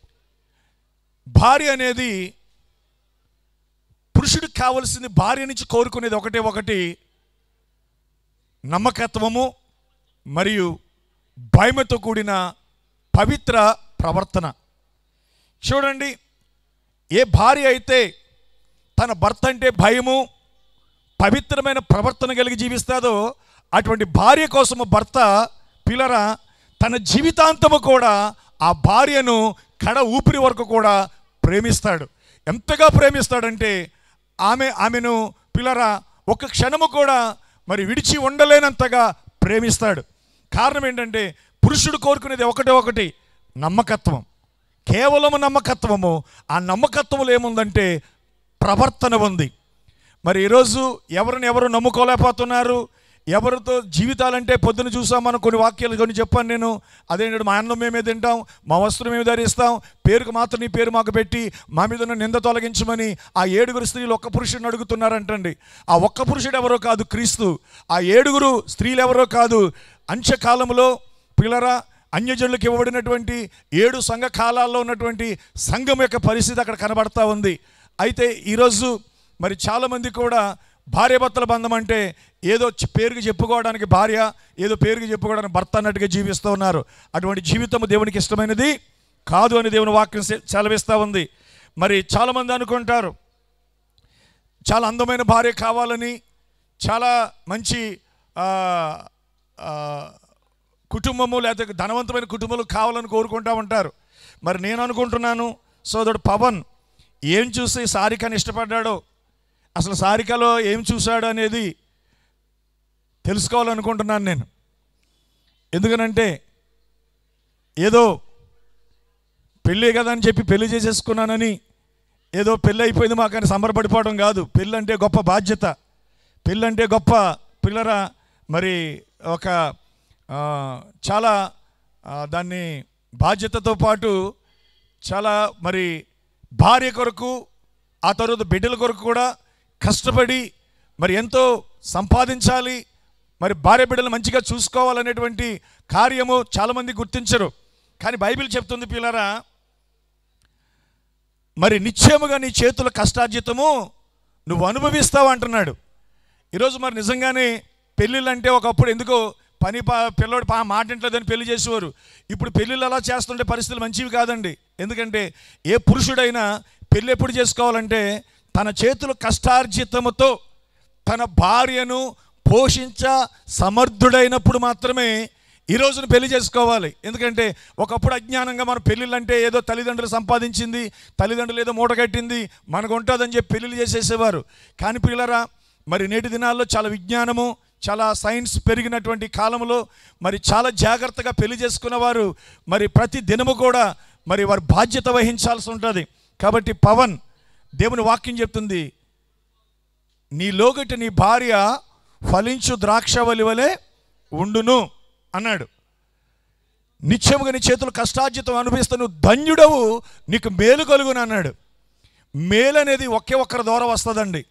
భార్య అనేది పురుషుడికి కావలసింది భార్య నుంచి కోరుకునేది ఒకటే ఒకటి నమ్మకత్వము మరియు భయముతో కూడిన పవిత్ర ప్రవర్తన చూడండి ఏ భార్య అయితే తన భర్త అంటే భయము పవిత్రమైన ప్రవర్తన కలిగి జీవిస్తాదో అటువంటి భార్య కోసము భర్త పిల్లరా తన జీవితాంతము కూడా ఆ భార్యను కడ ఊపిరి వరకు కూడా ప్రేమిస్తాడు ఎంతగా ప్రేమిస్తాడంటే ఆమె ఆమెను పిల్లరా ఒక క్షణము కూడా మరి విడిచి ఉండలేనంతగా ప్రేమిస్తాడు కారణం ఏంటంటే పురుషుడు కోరుకునేది ఒకటే ఒకటి నమ్మకత్వం కేవలం నమ్మకత్వము ఆ నమ్మకత్వంలో ఏముందంటే ప్రవర్తన ఉంది మరి ఈరోజు ఎవరిని ఎవరు నమ్ముకోలేకపోతున్నారు ఎవరితో జీవితాలంటే పొద్దున చూసాం మనం కొన్ని వాక్యాలు కొన్ని చెప్పాను నేను అదేంటంటే మా అన్నం మేమే తింటాం మా వస్త్రం మేము ధరిస్తాం పేరుకు మాత్రం నీ పేరు మాకు పెట్టి మా మీద ఉన్న నింద తొలగించమని ఆ ఏడుగురు స్త్రీలు ఒక్క పురుషుడిని అడుగుతున్నారంటండి ఆ ఒక్క పురుషుడు ఎవరో కాదు క్రీస్తు ఆ ఏడుగురు స్త్రీలు ఎవరో కాదు అంత్యకాలంలో పిల్లరా అన్యజనులకు ఇవ్వబడినటువంటి ఏడు సంఘ కాలాల్లో ఉన్నటువంటి సంఘం యొక్క పరిస్థితి అక్కడ కనబడతా ఉంది అయితే ఈరోజు మరి చాలామంది కూడా భార్యాభర్తల బంధం అంటే ఏదో చి- పేరుకి చెప్పుకోవడానికి భార్య ఏదో పేరుకి చెప్పుకోవడానికి భర్త అన్నట్టుగా జీవిస్తూ ఉన్నారు అటువంటి జీవితం దేవునికి ఇష్టమైనది కాదు అని దేవుని వాక్యం సె- సెలవిస్తూ ఉంది మరి చాలామంది అనుకుంటారు చాలా అందమైన భార్య కావాలని చాలా మంచి ఆ, ఆ, కుటుంబము లేకపోతే ధనవంతమైన కుటుంబాలు కావాలని కోరుకుంటా ఉంటారు మరి నేను అనుకుంటున్నాను సోదరుడు పవన్ ఏం చూసి సారికని ఇష్టపడ్డాడో అసలు సారికలో ఏం చూశాడు అనేది తెలుసుకోవాలనుకుంటున్నాను నేను ఎందుకనంటే ఏదో పెళ్ళి కదా అని చెప్పి పెళ్లి చేసేసుకున్నానని ఏదో పెళ్ళి అయిపోయింది మాకని సంబరపడిపోవడం కాదు పెళ్ళి అంటే గొప్ప బాధ్యత పెళ్ళి అంటే గొప్ప పిల్లర మరి ఒక ఆ, చాలా ఆ, దాన్ని బాధ్యతతో పాటు చాలా మరి భార్య కొరకు ఆ తర్వాత బిడ్డల కొరకు కూడా కష్టపడి మరి ఎంతో సంపాదించాలి మరి భార్య బిడ్డలు మంచిగా చూసుకోవాలనేటువంటి కార్యము చాలామంది గుర్తించరు కానీ బైబిల్ చెప్తుంది పిల్లరా మరి నిశ్చయముగా నీ చేతుల కష్టార్జితము నువ్వు అనుభవిస్తావు అంటున్నాడు ఈరోజు మరి నిజంగానే పెళ్ళిళ్ళు అంటే ఒకప్పుడు ఎందుకో పని పా పిల్లోడు పా మాట ఇంట్లేదని పెళ్లి చేసేవారు ఇప్పుడు పెళ్ళిళ్ళు అలా చేస్తుంటే పరిస్థితులు మంచివి కాదండి ఎందుకంటే ఏ పురుషుడైనా పెళ్ళి ఎప్పుడు చేసుకోవాలంటే తన చేతుల కష్టార్జితముతో తన భార్యను పోషించ సమర్థుడైనప్పుడు మాత్రమే ఈ రోజున పెళ్లి చేసుకోవాలి ఎందుకంటే ఒకప్పుడు అజ్ఞానంగా మన పెళ్ళిళ్ళంటే ఏదో తల్లిదండ్రులు సంపాదించింది తల్లిదండ్రులు ఏదో మూట కట్టింది మనకు ఉంటుందని చెప్పి పెళ్ళిళ్ళు చేసేసేవారు కానీ పిల్లరా మరి నేటి దినాల్లో చాలా విజ్ఞానము చాలా సైన్స్ పెరిగినటువంటి కాలంలో మరి చాలా జాగ్రత్తగా పెళ్లి చేసుకున్నవారు మరి ప్రతి దినము కూడా మరి వారి బాధ్యత వహించాల్సి ఉంటుంది కాబట్టి పవన్ దేవుని వాక్యం చెప్తుంది నీ లోగటి నీ భార్య ఫలించు ద్రాక్షవలి వలె ఉండును అన్నాడు నిత్యముగా నీ చేతులు కష్టార్జితం అనుభవిస్తే నువ్వు ధన్యుడవు నీకు మేలు కలుగును అన్నాడు మేలు అనేది ఒకే ఒక్కరి ద్వారా వస్తుందండి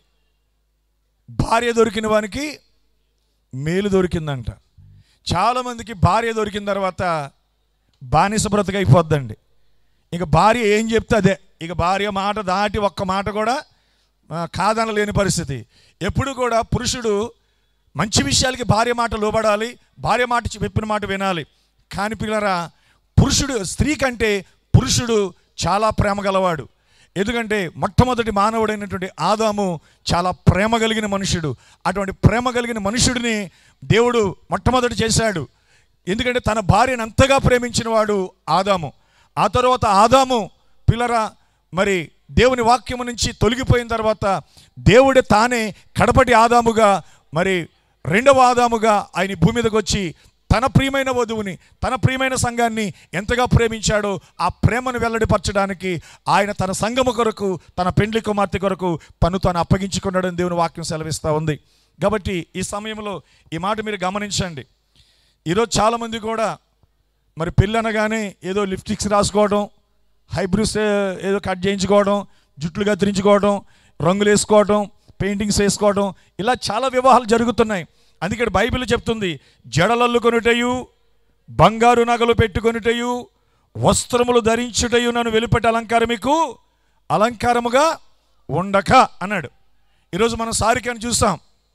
భార్య దొరికిన వానికి మేలు దొరికిందంట చాలామందికి భార్య దొరికిన తర్వాత బానిస బ్రతకైపోద్దండి ఇక భార్య ఏం చెప్తే అదే ఇక భార్య మాట దాటి ఒక్క మాట కూడా ఆ, కాదనలేని పరిస్థితి ఎప్పుడు కూడా పురుషుడు మంచి విషయాలకి భార్య మాట లోబడాలి భార్య మాట చెప్పిన మాట వినాలి కాని పిల్లరా పురుషుడు స్త్రీ కంటే పురుషుడు చాలా ప్రేమ గలవాడు ఎందుకంటే మొట్టమొదటి మానవుడైనటువంటి ఆదాము చాలా ప్రేమ కలిగిన మనుషుడు అటువంటి ప్రేమ కలిగిన మనుషుడిని దేవుడు మొట్టమొదటి చేశాడు ఎందుకంటే తన భార్యను అంతగా ప్రేమించిన వాడు ఆదాము ఆ తర్వాత ఆదాము పిల్లరా మరి దేవుని వాక్యము నుంచి తొలగిపోయిన తర్వాత దేవుడే తానే కడపటి ఆదాముగా మరి రెండవ ఆదాముగా ఆయన ఈ భూమి మీదకి వచ్చి తన ప్రియమైన వధువుని తన ప్రియమైన సంఘాన్ని ఎంతగా ప్రేమించాడో ఆ ప్రేమను వెల్లడిపరచడానికి ఆయన తన సంఘము కొరకు తన పెండ్లి కుమార్తె కొరకు తను తాను అప్పగించుకున్నాడని దేవుని వాక్యం సెలవిస్తూ ఉంది కాబట్టి ఈ సమయంలో ఈ మాట మీరు గమనించండి ఈరోజు చాలామంది కూడా మరి పెళ్ళి అనగానే ఏదో లిప్స్టిక్స్ రాసుకోవడం హైబ్రిడ్స్ ఏదో కట్ చేయించుకోవడం జుట్లు కత్తిరించుకోవడం రంగులు వేసుకోవడం పెయింటింగ్స్ వేసుకోవడం ఇలా చాలా వివాహాలు జరుగుతున్నాయి అందుకే బైబిల్ చెప్తుంది జడలల్లు కొనుటయు బంగారు నగలు పెట్టుకొనుటయు వస్త్రములు ధరించుటయు నన్ను వెలుపటి అలంకారం మీకు అలంకారముగా ఉండక అన్నాడు ఈరోజు మనం సారికని చూస్తాం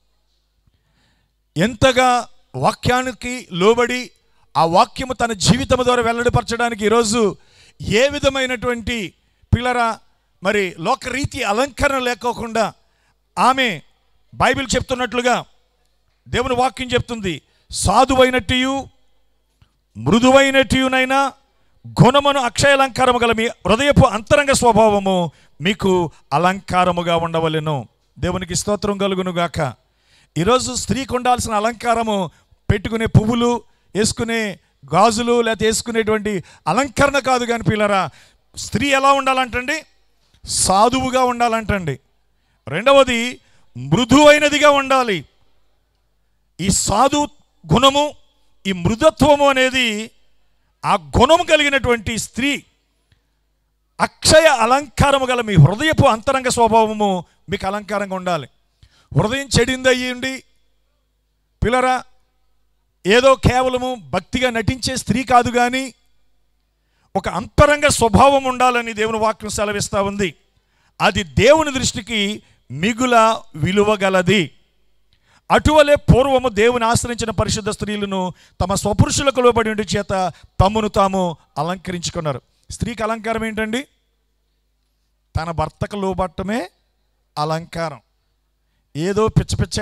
ఎంతగా వాక్యానికి లోబడి ఆ వాక్యము తన జీవితం ద్వారా వెల్లడిపరచడానికి ఈరోజు ఏ విధమైనటువంటి పిల్లరా మరి లోకరీతి అలంకరణ లేకోకుండా ఆమె బైబిల్ చెప్తున్నట్లుగా దేవుని వాక్యం చెప్తుంది సాధువైనట్టు మృదువైనట్టునైనా గుణమును అక్షయాలంకారము గల మీ హృదయపు అంతరంగ స్వభావము మీకు అలంకారముగా ఉండవలెను దేవునికి స్తోత్రం కలుగును గాక ఈరోజు స్త్రీకి ఉండాల్సిన అలంకారము పెట్టుకునే పువ్వులు వేసుకునే గాజులు లేకపోతే వేసుకునేటువంటి అలంకరణ కాదు కానీ పిల్లరా స్త్రీ ఎలా ఉండాలంటండి సాధువుగా ఉండాలంటండి రెండవది మృదువైనదిగా ఉండాలి ఈ సాధు గుణము ఈ మృదత్వము అనేది ఆ గుణము కలిగినటువంటి స్త్రీ అక్షయ అలంకారము గల మీ హృదయపు అంతరంగ స్వభావము మీకు అలంకారంగా ఉండాలి హృదయం చెడిందయ్యండి పిల్లరా ఏదో కేవలము భక్తిగా నటించే స్త్రీ కాదు కానీ ఒక అంతరంగ స్వభావం ఉండాలని దేవుని వాక్యం సెలవిస్తూ ఉంది అది దేవుని దృష్టికి మిగుల విలువగలది అటువలే పూర్వము దేవుని ఆశ్రయించిన పరిశుద్ధ స్త్రీలను తమ స్వపురుషులకు లోబడి ఉండి చేత తమ్మును తాము అలంకరించుకున్నారు స్త్రీకి అలంకారం ఏంటండి తన భర్తకు లోబట్టమే అలంకారం ఏదో పిచ్చ పిచ్చ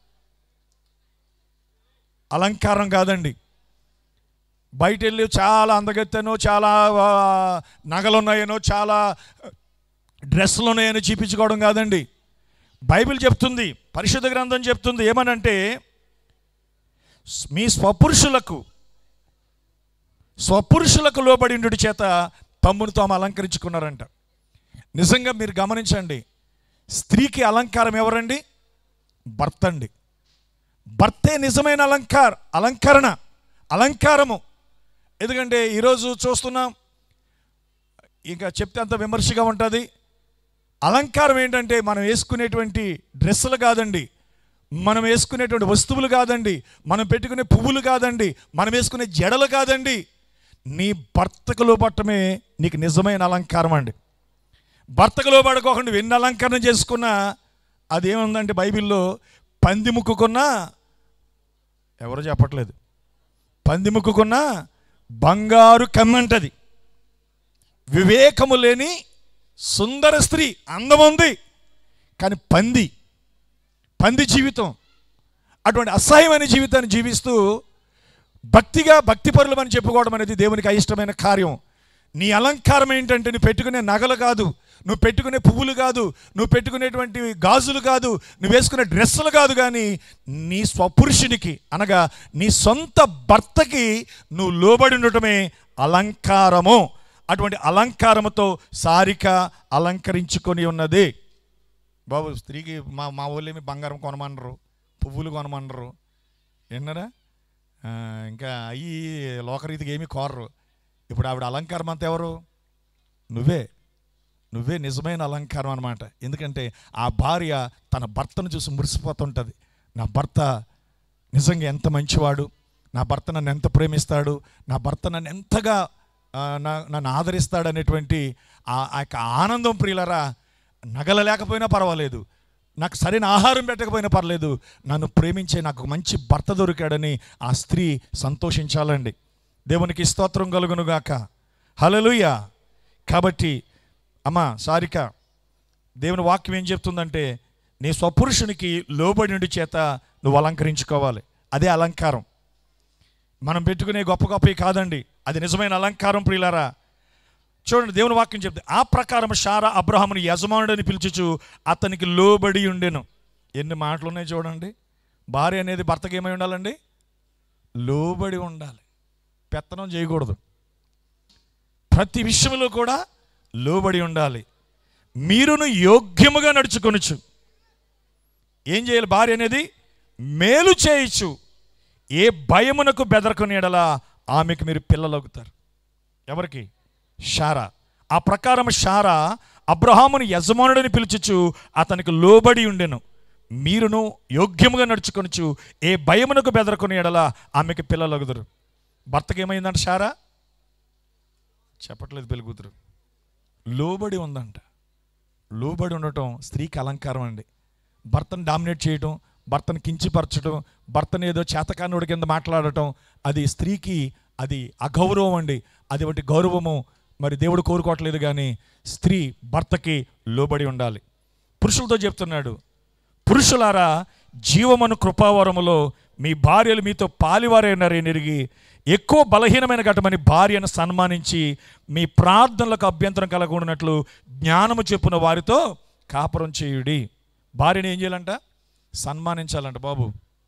అలంకారం కాదండి బయట వెళ్ళి చాలా అందగత్తెనో చాలా ఆ, నగలు ఉన్నాయనో చాలా డ్రెస్సులు ఉన్నాయని చూపించుకోవడం కాదండి బైబిల్ చెప్తుంది పరిశుద్ధ గ్రంథం చెప్తుంది ఏమనంటే స్- మీ స్వపురుషులకు స్వపురుషులకు లోబడి ఉండుట చేత తమ్మును తాము అలంకరించుకున్నారంట నిజంగా మీరు గమనించండి స్త్రీకి అలంకారం ఎవరండి భర్త అండి భర్తే నిజమైన అలంకార అలంకరణ అలంకారము ఎందుకంటే ఈరోజు చూస్తున్నాం ఇంకా చెప్తే అంత విమర్శగా ఉంటుంది అలంకారం ఏంటంటే మనం వేసుకునేటువంటి డ్రెస్సులు కాదండి మనం వేసుకునేటువంటి వస్తువులు కాదండి మనం పెట్టుకునే పువ్వులు కాదండి మనం వేసుకునే జడలు కాదండి నీ భర్తకు లోపట్టమే నీకు నిజమైన అలంకారం అండి భర్తకు లోబడుకోకుండా నువ్వు ఎన్ని అలంకరణ చేసుకున్నా అదేముందంటే బైబిల్లో పంది ముక్కుకున్నా ఎవరు చెప్పట్లేదు పంది ముక్కుకున్నా బంగారు కమ్మంటది వివేకము లేని సుందర స్త్రీ అందం ఉంది కానీ పంది పంది జీవితం అటువంటి అసహ్యమైన జీవితాన్ని జీవిస్తూ భక్తిగా భక్తిపరులమని చెప్పుకోవడం అనేది దేవునికి అయిష్టమైన కార్యం నీ అలంకారం ఏంటంటే నువ్వు పెట్టుకునే నగలు కాదు నువ్వు పెట్టుకునే పువ్వులు కాదు నువ్వు పెట్టుకునేటువంటి గాజులు కాదు నువ్వు వేసుకునే డ్రెస్సులు కాదు కానీ నీ స్వపురుషునికి అనగా నీ సొంత భర్తకి నువ్వు లోబడి ఉండటమే అలంకారము అటువంటి అలంకారముతో సారిక అలంకరించుకొని ఉన్నది బాబు స్త్రీకి మా మా ఊళ్ళేమి బంగారం కొనమనరు పువ్వులు కొనమనరు విన్నారా ఆ, ఇంకా అయ్యి లోకరీతికి ఏమీ కోరరు ఇప్పుడు ఆవిడ అలంకారం అంతా ఎవరు నువ్వే నువ్వే నిజమైన అలంకారం అనమాట ఎందుకంటే ఆ భార్య తన భర్తను చూసి మురిసిపోతుంటుంది నా భర్త నిజంగా ఎంత మంచివాడు నా భర్త నన్ను ఎంత ప్రేమిస్తాడు నా భర్త నన్ను ఎంతగా ఆ, నా- నన్ను ఆదరిస్తాడు అనేటువంటి ఆ ఆ యొక్క ఆనందం ప్రియులరా నగల లేకపోయినా పర్వాలేదు నాకు సరైన ఆహారం పెట్టకపోయినా పర్లేదు నన్ను ప్రేమించే నాకు మంచి భర్త దొరికాడని ఆ స్త్రీ సంతోషించాలండి దేవునికి స్తోత్రం కలుగునుగాక హలలుయ కాబట్టి అమ్మా సారిక దేవుని వాక్యం ఏం చెప్తుందంటే నీ స్వపురుషునికి లోబడి ఉండి చేత నువ్వు అలంకరించుకోవాలి అదే అలంకారం మనం పెట్టుకునే గొప్ప గొప్పవి కాదండి అది నిజమైన అలంకారం ప్రియులారా చూడండి దేవుని వాక్యం చెప్తే ఆ ప్రకారం షారా అబ్రహాముని యజమానుడని పిలుచుచు అతనికి లోబడి ఉండెను ఎన్ని మాటలు ఉన్నాయి చూడండి భార్య అనేది భర్తకి ఏమై ఉండాలండి లోబడి ఉండాలి పెత్తనం చేయకూడదు ప్రతి విషయంలో కూడా లోబడి ఉండాలి మీరును యోగ్యముగా నడుచుకొనుచు ఏం చేయాలి భార్య అనేది మేలు చేయొచ్చు ఏ భయమునకు బెదరకొని ఎడలా ఆమెకు మీరు పిల్లలవుతారు ఎవరికి షారా ఆ ప్రకారం షారా అబ్రహాముని యజమానుడిని పిలుచుచు అతనికి లోబడి ఉండెను మీరును యోగ్యముగా నడుచుకొనుచు ఏ భయమునకు బెదరకొని ఎడలా ఆమెకి పిల్లలగుదురు భర్తకి ఏమైందంట షారా చెప్పట్లేదు పెళ్లి కూతురు లోబడి ఉందంట లోబడి ఉండటం స్త్రీకి అలంకారం అండి భర్తను డామినేట్ చేయటం భర్తను కించిపరచడం భర్తను ఏదో చేతకానుడి కింద మాట్లాడటం అది స్త్రీకి అది అగౌరవం అండి అది ఒకటి గౌరవము మరి దేవుడు కోరుకోవట్లేదు కానీ స్త్రీ భర్తకి లోబడి ఉండాలి పురుషులతో చెప్తున్నాడు పురుషులారా జీవమను కృపావరములో మీ భార్యలు మీతో పాలివారైనారని ఎరిగి ఎక్కువ బలహీనమైన ఘటమని భార్యను సన్మానించి మీ ప్రార్థనలకు అభ్యంతరం కలగకున్నట్లు జ్ఞానము చెప్పున వారితో కాపురం చేయుడి భార్యని ఏం చేయాలంట సన్మానించాలంట బాబు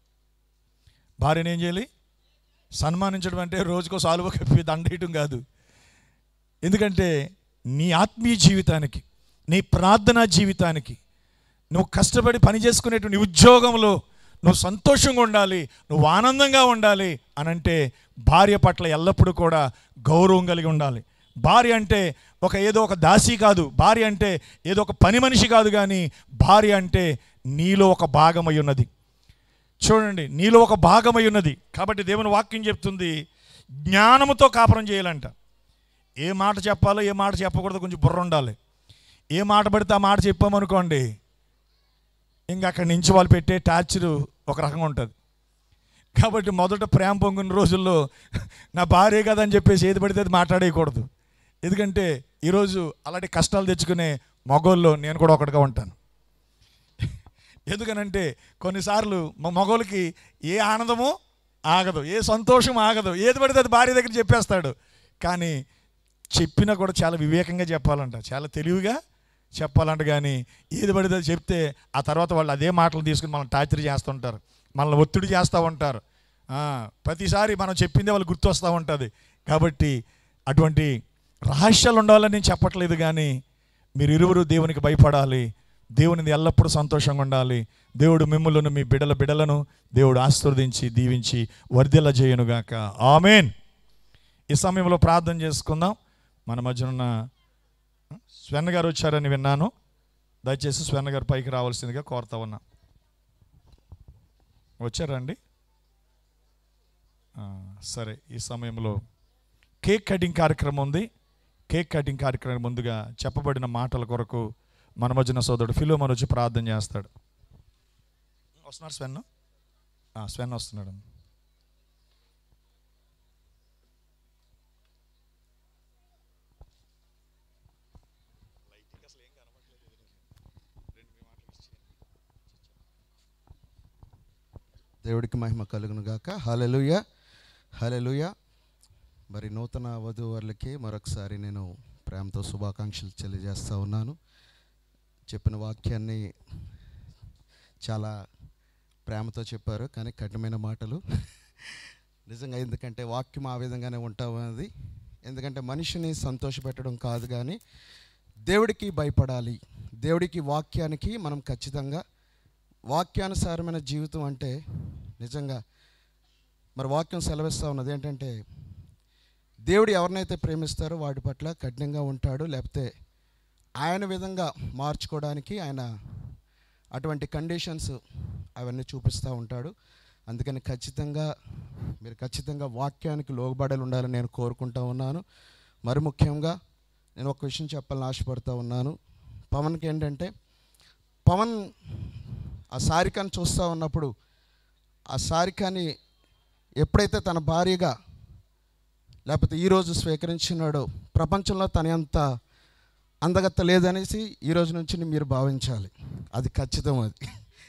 భార్యని ఏం చేయాలి సన్మానించడం అంటే రోజుకో సాలువ కప్పి దండేయటం కాదు ఎందుకంటే నీ ఆత్మీయ జీవితానికి నీ ప్రార్థనా జీవితానికి నువ్వు కష్టపడి పని చేసుకునేటువంటి ఉద్యోగంలో నువ్వు సంతోషంగా ఉండాలి నువ్వు ఆనందంగా ఉండాలి అని అంటే భార్య పట్ల ఎల్లప్పుడూ కూడా గౌరవం కలిగి ఉండాలి భార్య అంటే ఒక ఏదో ఒక దాసి కాదు భార్య అంటే ఏదో ఒక పని మనిషి కాదు కానీ భార్య అంటే నీలో ఒక భాగమై ఉన్నది చూడండి నీలో ఒక భాగమై ఉన్నది కాబట్టి దేవుని వాక్యం చెప్తుంది జ్ఞానముతో కాపురం చేయాలంట ఏ మాట చెప్పాలో ఏ మాట చెప్పకూడదు కొంచెం బుర్ర ఉండాలి ఏ మాట పడితే ఆ మాట చెప్పామనుకోండి ఇంకా అక్కడి నుంచి వాళ్ళు పెట్టే టార్చర్ ఒక రకంగా ఉంటుంది కాబట్టి మొదట ప్రేమ పొంగిన రోజుల్లో నా భార్య కదా అని చెప్పేసి ఏది పడితే అది మాట్లాడేయకూడదు ఎందుకంటే ఈరోజు అలాంటి కష్టాలు తెచ్చుకునే మగోళ్ళు నేను కూడా ఒకటిగా ఉంటాను ఎందుకనంటే కొన్నిసార్లు మా మగోళ్ళకి ఏ ఆనందము ఆగదు ఏ సంతోషం ఆగదు ఏది పడితే అది భార్య దగ్గర చెప్పేస్తాడు కానీ చెప్పినా కూడా చాలా వివేకంగా చెప్పాలంట చాలా తెలివిగా చెప్పాలంట కానీ ఏది పడితే అది చెప్తే ఆ తర్వాత వాళ్ళు అదే మాటలు తీసుకుని మనం టార్చర్ చేస్తుంటారు మనల్ని ఒత్తిడి చేస్తూ ఉంటారు ఆ, ప్రతిసారి మనం చెప్పిందే వాళ్ళు గుర్తొస్తూ ఉంటుంది కాబట్టి అటువంటి రహస్యాలు ఉండాలని నేను చెప్పట్లేదు కానీ మీరు ఇరువురు దేవునికి భయపడాలి దేవునిది ఎల్లప్పుడూ సంతోషంగా ఉండాలి దేవుడు మిమ్మల్ని మీ బిడల బిడలను దేవుడు ఆశీర్వదించి దీవించి వర్ధిల్ల చేయనుగాక ఆమెన్ ఈ సమయంలో ప్రార్థన చేసుకుందాం మన మధ్యన ఉన్న స్వెన్న గారు వచ్చారని విన్నాను దయచేసి స్వెన్న గారు పైకి రావాల్సిందిగా కోరుతా ఉన్నా వచ్చారండి ఆ, సరే ఈ సమయంలో కేక్ కటింగ్ కార్యక్రమం ఉంది కేక్ కటింగ్ కార్యక్రమం ముందుగా చెప్పబడిన మాటల కొరకు మన మధ్యన సోదరుడు ఫిలోమన్ వచ్చి ప్రార్థన చేస్తాడు వస్తున్నారు స్వెన్ స్వెన్ వస్తున్నాడు దేవుడికి మహిమ కలుగును గాక హలలుయ హలలుయ మరి నూతన వధూవరులకి మరొకసారి నేను ప్రేమతో శుభాకాంక్షలు తెలియజేస్తూ ఉన్నాను చెప్పిన వాక్యాన్ని చాలా ప్రేమతో చెప్పారు కానీ కఠినమైన మాటలు నిజంగా ఎందుకంటే వాక్యం ఆ విధంగానే ఉంటా ఉన్నది ఎందుకంటే మనిషిని సంతోషపెట్టడం కాదు కానీ దేవుడికి భయపడాలి దేవుడికి వాక్యానికి మనం ఖచ్చితంగా వాక్యానుసారమైన జీవితం అంటే నిజంగా మరి వాక్యం సెలవిస్తూ ఉన్నది ఏంటంటే దేవుడు ఎవరినైతే ప్రేమిస్తారో వాడి పట్ల కఠినంగా ఉంటాడు లేకపోతే ఆయన విధంగా మార్చుకోవడానికి ఆయన అటువంటి కండిషన్స్ అవన్నీ చూపిస్తూ ఉంటాడు అందుకని ఖచ్చితంగా మీరు ఖచ్చితంగా వాక్యానికి లోబడాలి ఉండాలని నేను కోరుకుంటా ఉన్నాను మరి ముఖ్యంగా నేను ఒక విషయం చెప్పాలని ఆశపడుతూ ఉన్నాను పవన్కి ఏంటంటే పవన్ ఆ సారికని చూస్తూ ఉన్నప్పుడు ఆ సారికని ఎప్పుడైతే తన భార్యగా లేకపోతే ఈరోజు స్వీకరించినాడో ప్రపంచంలో తన అంత అందగత్త లేదనేసి ఈ రోజు నుంచి మీరు భావించాలి అది ఖచ్చితం అది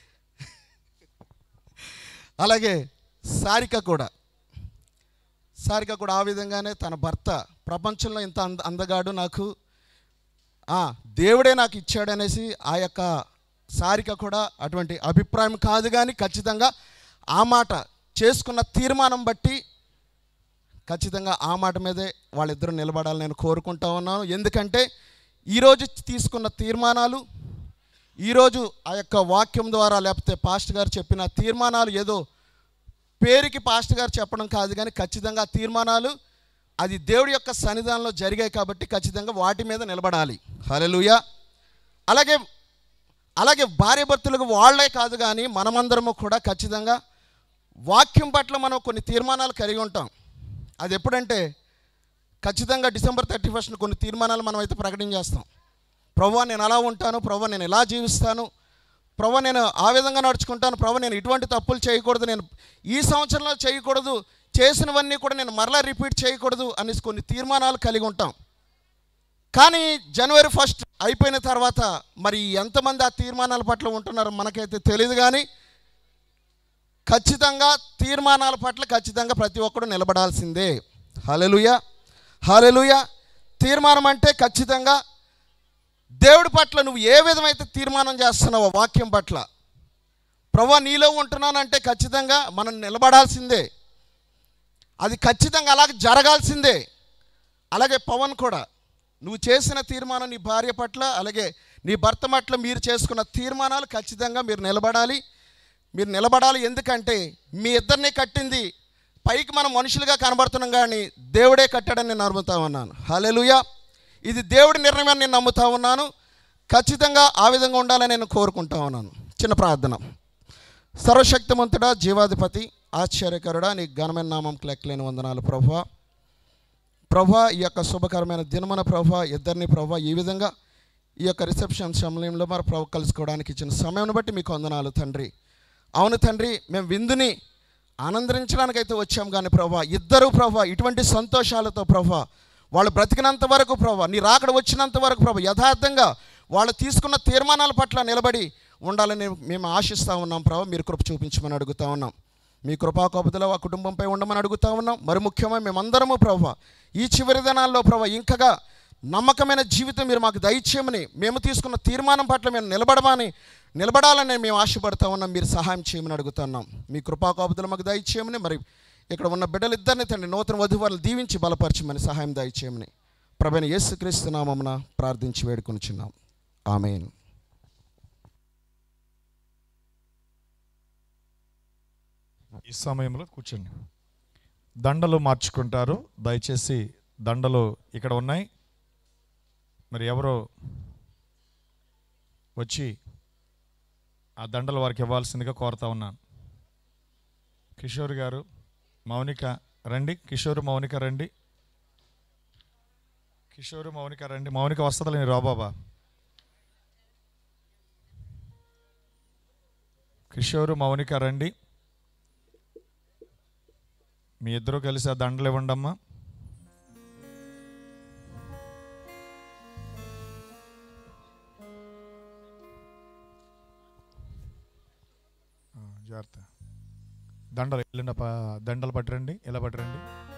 అలాగే సారిక కూడా సారిక కూడా ఆ విధంగానే తన భర్త ప్రపంచంలో ఇంత అంద అందగాడు నాకు ఆ, దేవుడే నాకు ఇచ్చాడనేసి ఆ యొక్క సారిక కూడా అటువంటి అభిప్రాయం కాదు కానీ ఖచ్చితంగా ఆ మాట చేసుకున్న తీర్మానం బట్టి ఖచ్చితంగా ఆ మాట మీదే వాళ్ళిద్దరూ నిలబడాలని నేను కోరుకుంటా ఉన్నాను ఎందుకంటే ఈరోజు తీసుకున్న తీర్మానాలు ఈరోజు ఆ యొక్క వాక్యం ద్వారా లేకపోతే పాస్ట్ గారు చెప్పిన తీర్మానాలు ఏదో పేరుకి పాస్ట్ గారు చెప్పడం కాదు కానీ ఖచ్చితంగా ఆ తీర్మానాలు అది దేవుడి యొక్క సన్నిధానంలో జరిగాయి కాబట్టి ఖచ్చితంగా వాటి మీద నిలబడాలి హల్లెలూయా అలాగే అలాగే భార్య భర్తలకు వాళ్ళే కాదు కానీ మనమందరము కూడా ఖచ్చితంగా వాక్యం పట్ల మనం కొన్ని తీర్మానాలు కలిగి ఉంటాం అది ఎప్పుడంటే ఖచ్చితంగా డిసెంబర్ థర్టీ ఫస్ట్ కొన్ని తీర్మానాలు మనం అయితే ప్రకటన చేస్తాం ప్రభు నేను అలా ఉంటాను ప్రభు నేను ఇలా జీవిస్తాను ప్రభు నేను ఆ విధంగా నడుచుకుంటాను ప్రభు నేను ఇటువంటి తప్పులు చేయకూడదు నేను ఈ సంవత్సరంలో చేయకూడదు చేసినవన్నీ కూడా నేను మరలా రిపీట్ చేయకూడదు అనేసి కొన్ని తీర్మానాలు కలిగి ఉంటాం కానీ జనవరి ఫస్ట్ అయిపోయిన తర్వాత మరి ఎంతమంది ఆ తీర్మానాల పట్ల ఉంటున్నారో మనకైతే తెలియదు కానీ ఖచ్చితంగా తీర్మానాల పట్ల ఖచ్చితంగా ప్రతి ఒక్కడు నిలబడాల్సిందే హలెలుయ హలెలుయ తీర్మానం అంటే ఖచ్చితంగా దేవుడి పట్ల నువ్వు ఏ విధమైతే తీర్మానం చేస్తున్నావో వాక్యం పట్ల ప్రభా నీలో ఉంటున్నానంటే ఖచ్చితంగా మనం నిలబడాల్సిందే అది ఖచ్చితంగా అలాగే జరగాల్సిందే అలాగే పవన్ కూడా నువ్వు చేసిన తీర్మానం నీ భార్య పట్ల అలాగే నీ భర్త పట్ల మీరు చేసుకున్న తీర్మానాలు ఖచ్చితంగా మీరు నిలబడాలి మీరు నిలబడాలి ఎందుకంటే మీ ఇద్దరిని కట్టింది పైకి మనం మనుషులుగా కనబడుతున్నాం కానీ దేవుడే కట్టాడని నేను నమ్ముతా ఉన్నాను హల్లెలూయా ఇది దేవుడి నిర్ణయం అని నేను నమ్ముతా ఉన్నాను ఖచ్చితంగా ఆ విధంగా ఉండాలని నేను కోరుకుంటా ఉన్నాను చిన్న ప్రార్థన సర్వశక్తిమంతుడా జీవాధిపతి ఆశ్చర్యకరుడా నీ ఘనమైన నామం లెక్కలేని వందనాలు ప్రభా ప్రభా ఈ యొక్క శుభకరమైన దినమన ప్రభా ఇద్దరిని ప్రభా ఈ విధంగా ఈ యొక్క రిసెప్షన్ సమయంలో మరి ప్రభు కలుసుకోవడానికి ఇచ్చిన సమయం బట్టి మీకు వందనాలు తండ్రి అవును తండ్రి మేము విందుని ఆనందించడానికైతే వచ్చాం కానీ ప్రభా ఇద్దరు ప్రభా ఇటువంటి సంతోషాలతో ప్రభా వాళ్ళు బ్రతికినంత వరకు ప్రభా నీ రాకడ వచ్చినంత వరకు ప్రభా యథార్థంగా వాళ్ళు తీసుకున్న తీర్మానాల పట్ల నిలబడి ఉండాలని మేము ఆశిస్తూ ఉన్నాం ప్రభా మీరు కృప చూపించమని అడుగుతా ఉన్నాం మీ కృపాకోపదలో ఆ కుటుంబంపై ఉండమని అడుగుతా ఉన్నాం మరి ముఖ్యమైన మేమందరము ప్రభా ఈ చివరి దినాల్లో ప్రభా ఇంకగా నమ్మకమైన జీవితం మీరు మాకు దయచేయమని మేము తీసుకున్న తీర్మానం పట్ల మేము నిలబడమని నిలబడాలని మేము ఆశపడతా ఉన్నాం మీరు సహాయం చేయమని అడుగుతున్నాం మీ కృపాకోపదలు మాకు దయచేయమని మరి ఇక్కడ ఉన్న బిడ్డలిద్దరిని తండ్రి నూతన వధువారులు దీవించి బలపరచమని సహాయం దయచేయమని ప్రభైన యేసుక్రీస్తు నామమున ప్రార్థించి వేడుకొనిచున్నాం ఆమెన్ ఈ సమయంలో కూర్చోండి దండలు మార్చుకుంటారు దయచేసి దండలు ఇక్కడ ఉన్నాయి మరి ఎవరో వచ్చి ఆ దండలు వారికి ఇవ్వాల్సిందిగా కోరుతా ఉన్నాను కిషోర్ గారు మౌనిక రండి కిషోర్ మౌనిక రండి కిషోర్ మౌనిక రండి మౌనిక వస్తుందా నేను రాబాబా కిషోర్ మౌనిక రండి మీ ఇద్దరు కలిసి ఆ దండలు ఇవ్వండి అమ్మా ఆ, జాగ్రత్త దండలు వెళ్ళండి అప్ప దండలు పట్టరండి ఇలా పట్టరండి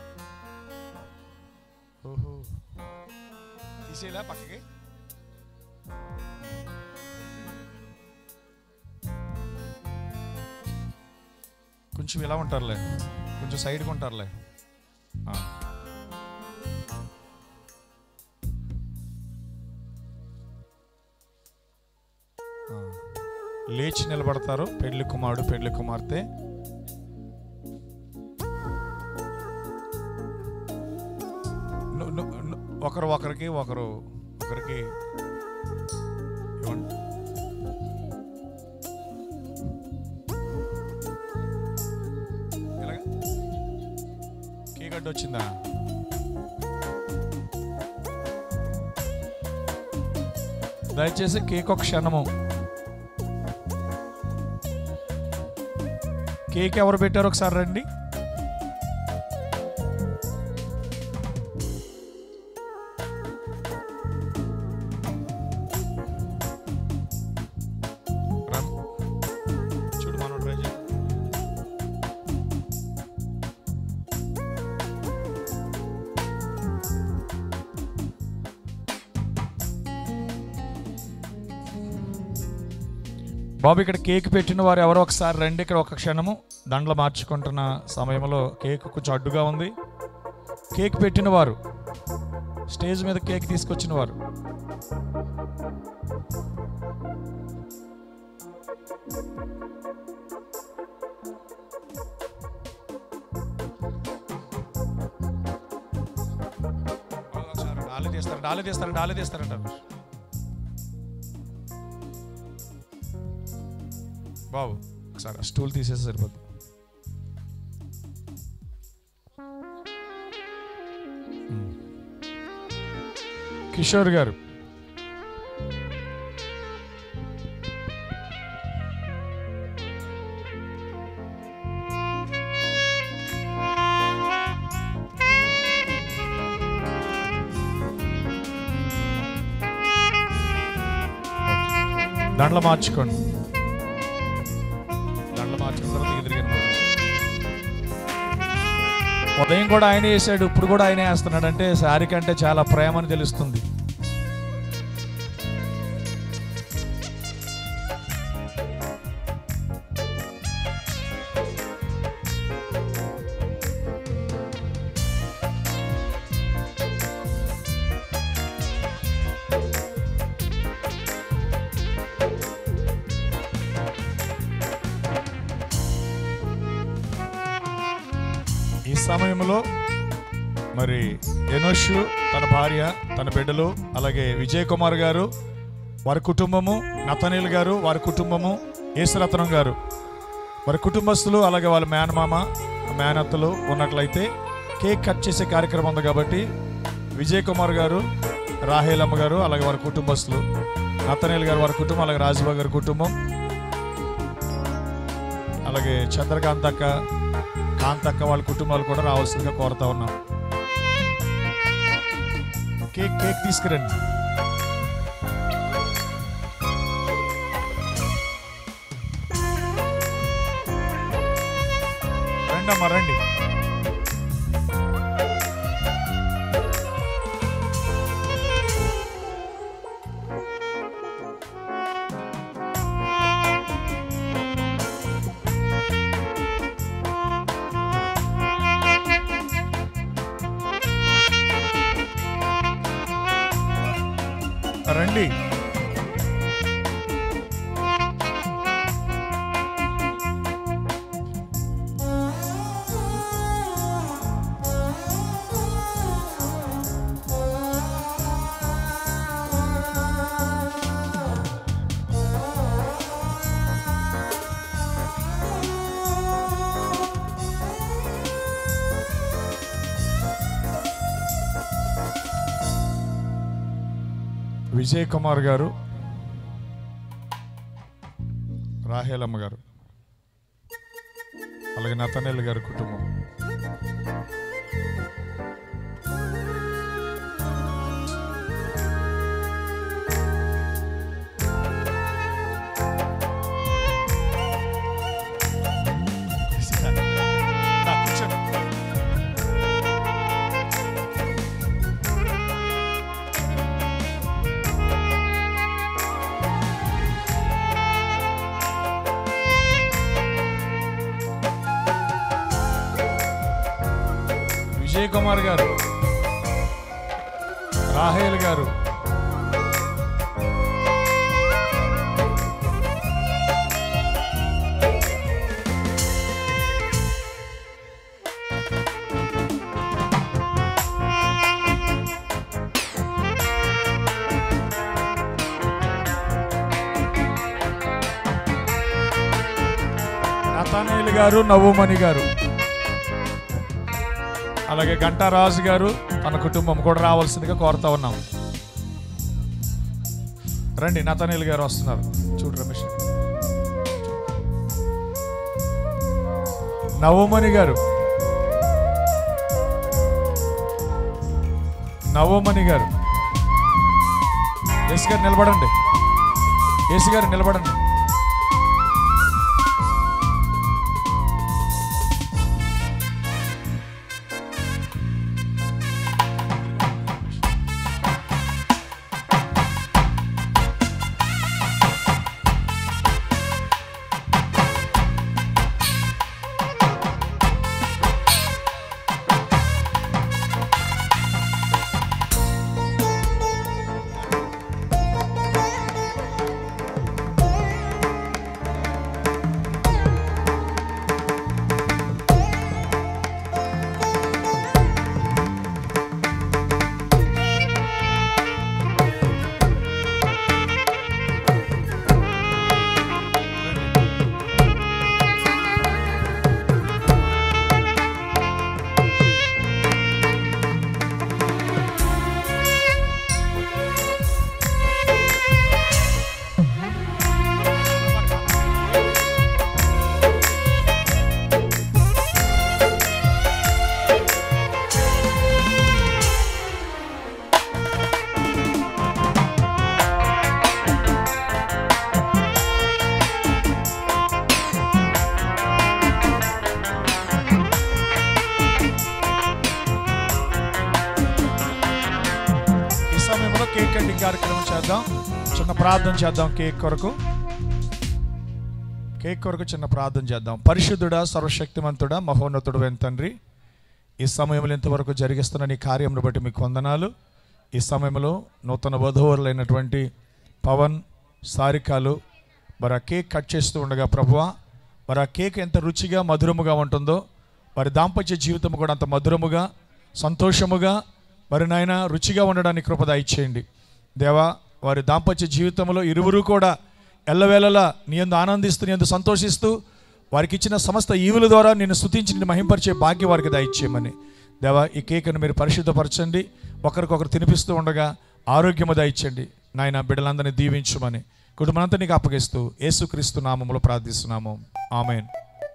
ఓహో తీసేలా పక్కకి కొంచెం ఇలా ఉంటారులే కొంచెం సైడ్గా ఉంటారులే ఆ. ఆ. లేచి నిలబడతారు పెళ్లి కుమారుడు పెళ్లి కుమార్తె ను- ను- ను- ఒకరు ఒకరికి ఒకరు ఒకరికి ఇవ్వండి ఎలాగ కేక్ అడ్డు వచ్చిందా దయచేసి కేక్ ఒక క్షణము కేక్ ఎవరు పెట్టారు ఒకసారి రండి రమ్. చూడు మనం ట్రై చేద్దాం బాబు ఇక్కడ కేక్ పెట్టిన వారు ఎవరో ఒకసారి రండి ఇక్కడ ఒక క్షణము దండలు మార్చుకుంటున్న సమయంలో కేక్ కొంచెం అడ్డుగా ఉంది కేక్ పెట్టిన వారు స్టేజ్ మీద కేక్ తీసుకొచ్చిన వారు డాలి తీస్తారు డాలి తీస్తారు డాలి తీస్తారంటారు బాబు ఒకసారి ఆ స్టూల్ తీసేసి సరిపోద్ది మ్మ్. కిషోర్ గారు దండలు మార్చుకోండి దండలు మార్చుకున్న తర్వాత ఎదురుగాను ఉదయం కూడా ఆయనే వేసాడు ఇప్పుడు కూడా ఆయనే వేస్తున్నాడు అంటే శారీ కంటే చాలా ప్రేమ అని తెలుస్తుంది సమయంలో మరి ఎనోషు తన భార్య తన బిడ్డలు అలాగే విజయ్ కుమార్ గారు వారి కుటుంబము నతనీల్ గారు వారి కుటుంబము యేసురత్నం గారు వారి కుటుంబస్తులు అలాగే వాళ్ళ మేనమామ మేనత్తలు ఉన్నట్లయితే కేక్ కట్ చేసే కార్యక్రమం ఉంది కాబట్టి విజయ్ కుమార్ గారు రాహేలమ్మ గారు అలాగే వారి కుటుంబస్తులు నతనీల్ గారు వారి కుటుంబం అలాగే రాజుబాబు గారి కుటుంబం అలాగే చంద్రకాంత్ అక్క కాంతక్క వాళ్ళ కుటుంబాలు కూడా రావాల్సిందిగా కోరుతా ఉన్నాం కేక్ కేక్ తీసుకురండి రండి అమ్మా రండి రండి విజయ్ కుమార్ గారు రాహేలమ్మ గారు అలాగే నతనేల్ గారి కుటుంబం రా, కూర్చోండి. విజయ్ కుమార్ గారు రాహేల్ గారు నతానేల్ గారు నవ్వుమణి గారు అలాగే గంటారాజు గారు తన కుటుంబం కూడా రావాల్సిందిగా కోరుతా ఉన్నాం రండి నతనీల్ గారు వస్తున్నారు చూడు రమేష్ నవమణి గారు నవమణి గారు ఎస్ గారు నిలబడండి ఎస్ గారు నిలబడండి ఈ సమయంలో కేక్ కటింగ్ కార్యక్రమం చేద్దాం చిన్న ప్రార్థన చేద్దాం కేక్ కొరకు కేక్ కొరకు చిన్న ప్రార్థన చేద్దాం పరిశుద్ధుడా సర్వశక్తిమంతుడా మహోన్నతుడు తండ్రి ఈ సమయంలో ఇంతవరకు జరిగిస్తున్న నీ కార్యమును బట్టి మీకు వందనాలు ఈ సమయంలో నూతన వధువులైనటువంటి పవన్ సారికాలు మరి ఆ కేక్ కట్ చేస్తూ ఉండగా ప్రభువా మరి ఆ కేక్ ఎంత రుచిగా మధురముగా ఉంటుందో వారి దాంపత్య జీవితం కూడా అంత మధురముగా సంతోషముగా మరి నాయన రుచిగా ఉండడానికి కృపద ఇచ్చేయండి దేవా వారి దాంపత్య జీవితంలో ఇరువురు కూడా ఎల్లవేళలా నీ ఎందు ఆనందిస్తూ నీ ఎందు సంతోషిస్తూ వారికి ఇచ్చిన సమస్త ఈవుల ద్వారా నేను స్తుతించి నిన్ను మహింపరిచే భాగ్యం వారికి దయచేయమని దేవా ఈ కేకును మీరు పరిశుద్ధపరచండి ఒకరికొకరు తినిపిస్తూ ఉండగా ఆరోగ్యము దయచండి నాయన బిడ్డలందరినీ దీవించమని కుటుంబానంతా నీకు అప్పగిస్తూ యేసుక్రీస్తు నామములో ప్రార్థిస్తున్నాము ఆమెన్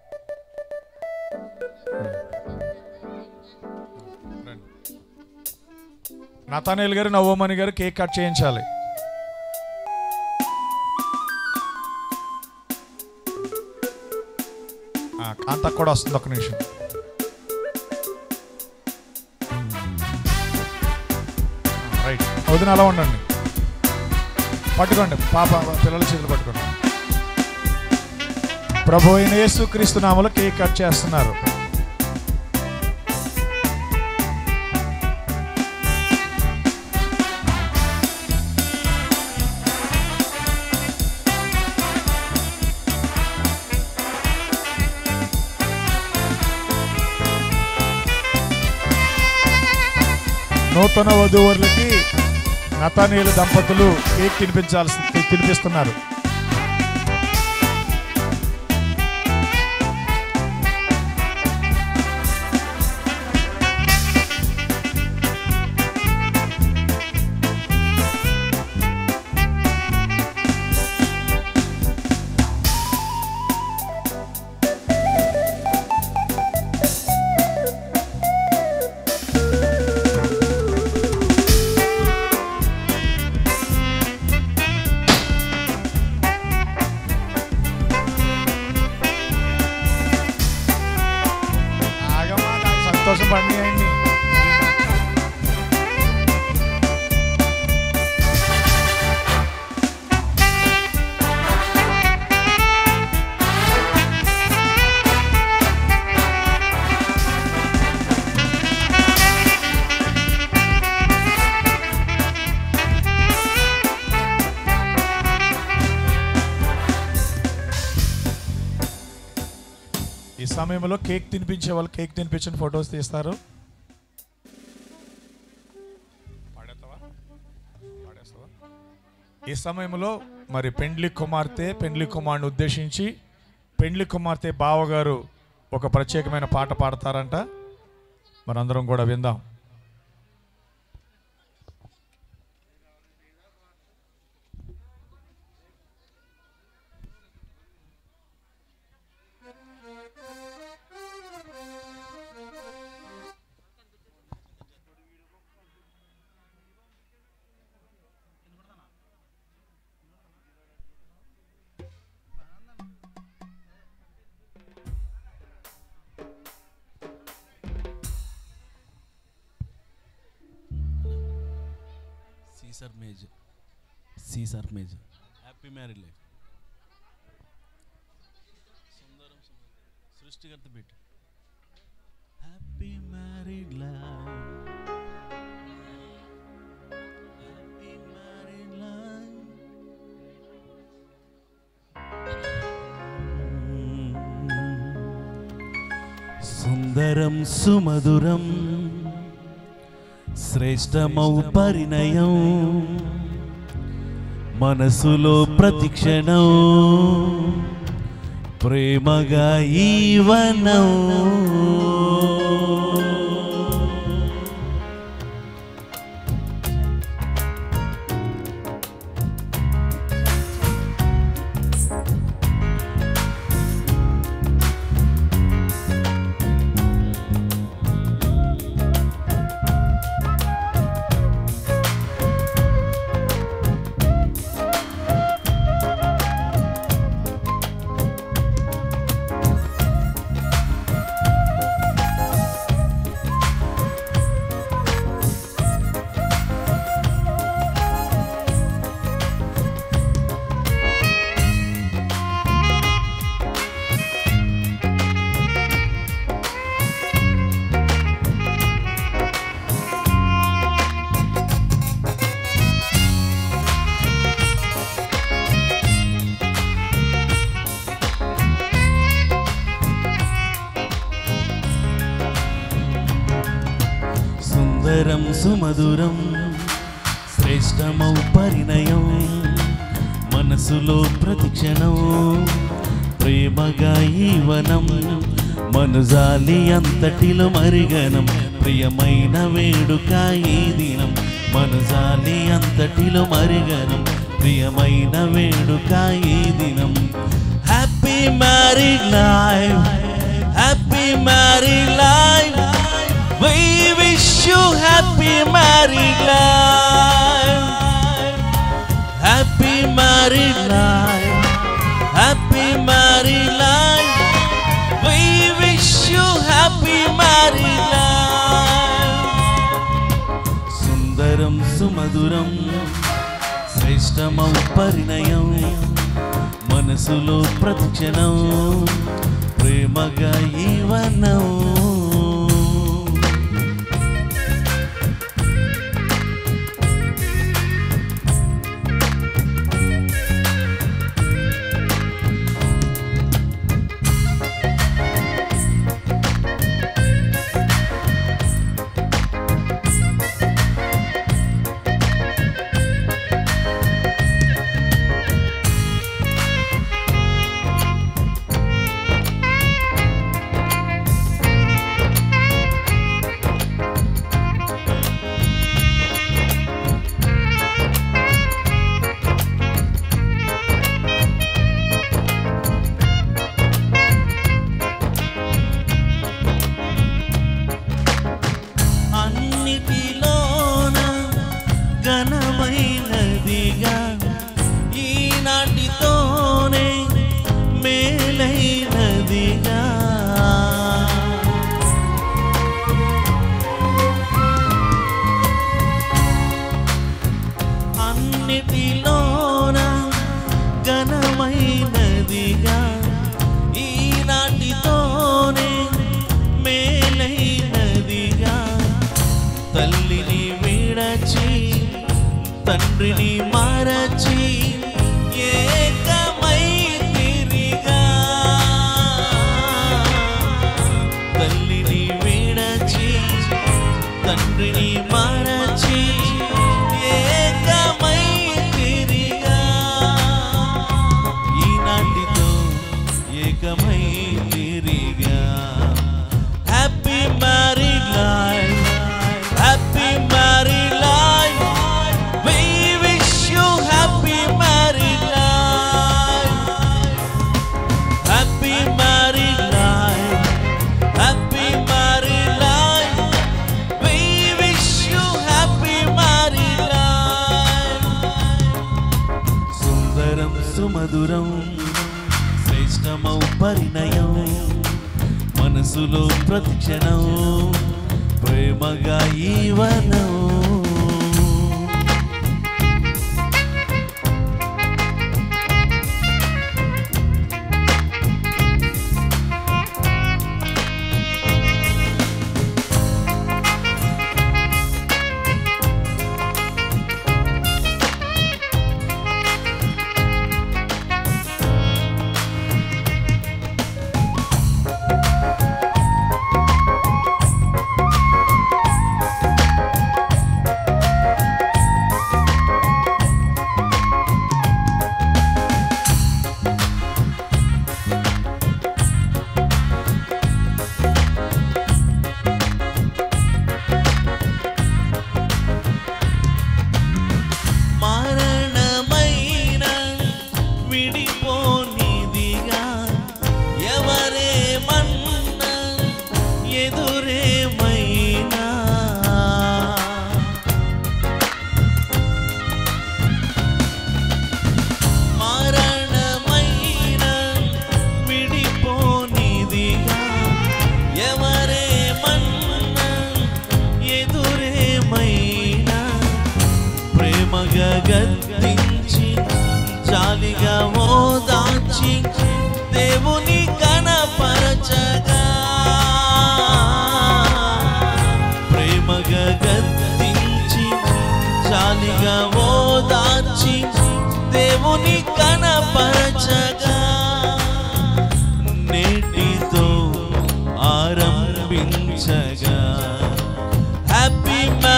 నతానేల్ గారు నవోమణి గారు కేక్ కట్ చేయించాలి ఆ, కాంతకు కూడా వస్తుంది ఒక నిమిషం రైట్ వదిన అలా ఉండండి పట్టుకోండి పాప పిల్లల చేతులు పట్టుకోండి ప్రభు అయిన యేసు క్రీస్తు నామలో కేక్ కట్ చేస్తున్నారు నూతన వధూవరులకి నతానీయుల దంపతులు కేక్ తినిపించాల్సి తినిపిస్తున్నారు ఆగమ్మా, నాకు సంతోషం పండి అయింది ఈ సమయంలో కేక్ తినిపించే వాళ్ళు కేక్ తినిపించిన ఫొటోస్ తీస్తారు పాడేస్తావా? పాడేస్తావా? ఈ సమయంలో మరి పెండ్లి కుమార్తె పెండ్లి కుమారుని ఉద్దేశించి పెండ్లి కుమార్తె బావగారు ఒక ప్రత్యేకమైన పాట పాడతారంట మనందరం కూడా విందాం సీసర్ మేజ్ సీసర్ మేజ్ హ్యాపీ మ్యారీడ్ లైఫ్ సుందరం సుందరం సృష్టికర్త బిట్ happy married life happy married సుందరం సుమధురం శ్రేష్టమౌ పరిణయం మనసులో ప్రతిక్షణం ప్రేమగా ఈవనం సుందరం సుమధురం శ్రేష్టమౌ పరిణయం మనసులో ప్రతిక్షణం ప్రేమగా ఈవనం మనుజాలి అంతటిలో మరిగనం ప్రియమైన వేడుక ఈ దినం మనుజాలి అంతటిలో మరిగనం ప్రియమైన వేడుక ఈ దినం happy married life happy married life We wish you happy married life. Happy married life. Happy married life. We wish you happy married life. సుందరం సుమధురం శ్రేష్టమౌ పరిణయం మనసులో ప్రతిక్షణం ప్రేమగా ఈవనం అన్నిటిలోన ఘనమైనదిగా ఈనాటితోనే మేలైనదిగా అన్నిటిలోన ఘనమైనదిగా ఈనాటితోనే మేలైనదిగా తల్లిని విడచి తండ్రిని మరచి ఏకమై తిరిగా తల్లిని విడచి తండ్రిని మరచి ఏకమై తిరిగా ఈనాటితో ఏకమై తిరిగా happy married life happy married life we wish you happy married life happy married life happy married life we wish you happy married life సుందరం సుమధురం శ్రేష్టమౌ పరిణయం మనసులో ప్రతిక్షణం ప్రేమగా ఈవనం మరణమైన విడిపోనిదిగా ఎవరేమన్నా ఎదురేమైనా మరణమైన విడిపోనిదిగా ఎవరేమన్నా ఎదురేమైనా ప్రేమగా గద్దించి జాలిగా ఓదార్చి దేవుని కనపరచగా ప్రేమగా గద్దించి జాలిగా ఓదార్చి దేవుని కనపరచగా నేటితో ఆరంభించగా హ్యాపీ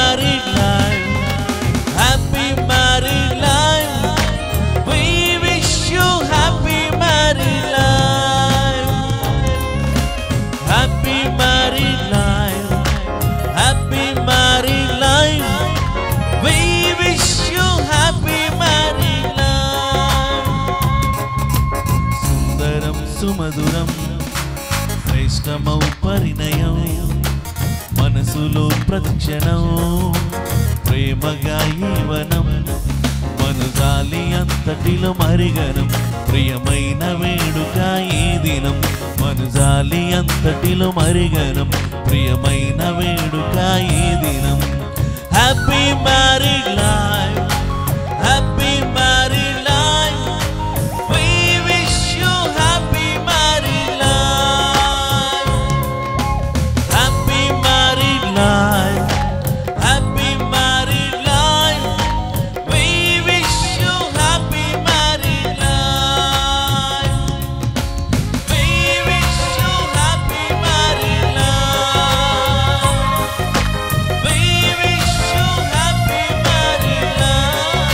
మధురం శ్రేష్టమౌ పరిణయం మనసులో ప్రతిక్షణం ప్రేమగా ఈవనం మనుజాలి అంతటిలో మరిగనం ప్రియమైన వేడుక ఈ దినం మనుజాలి అంతటిలో మరిగనం ప్రియమైన వేడుక ఈ దినం happy married life happy married life We wish you happy married life. Happy married life. Happy married life. We wish you happy married life. We wish you happy married life. We wish you happy married life.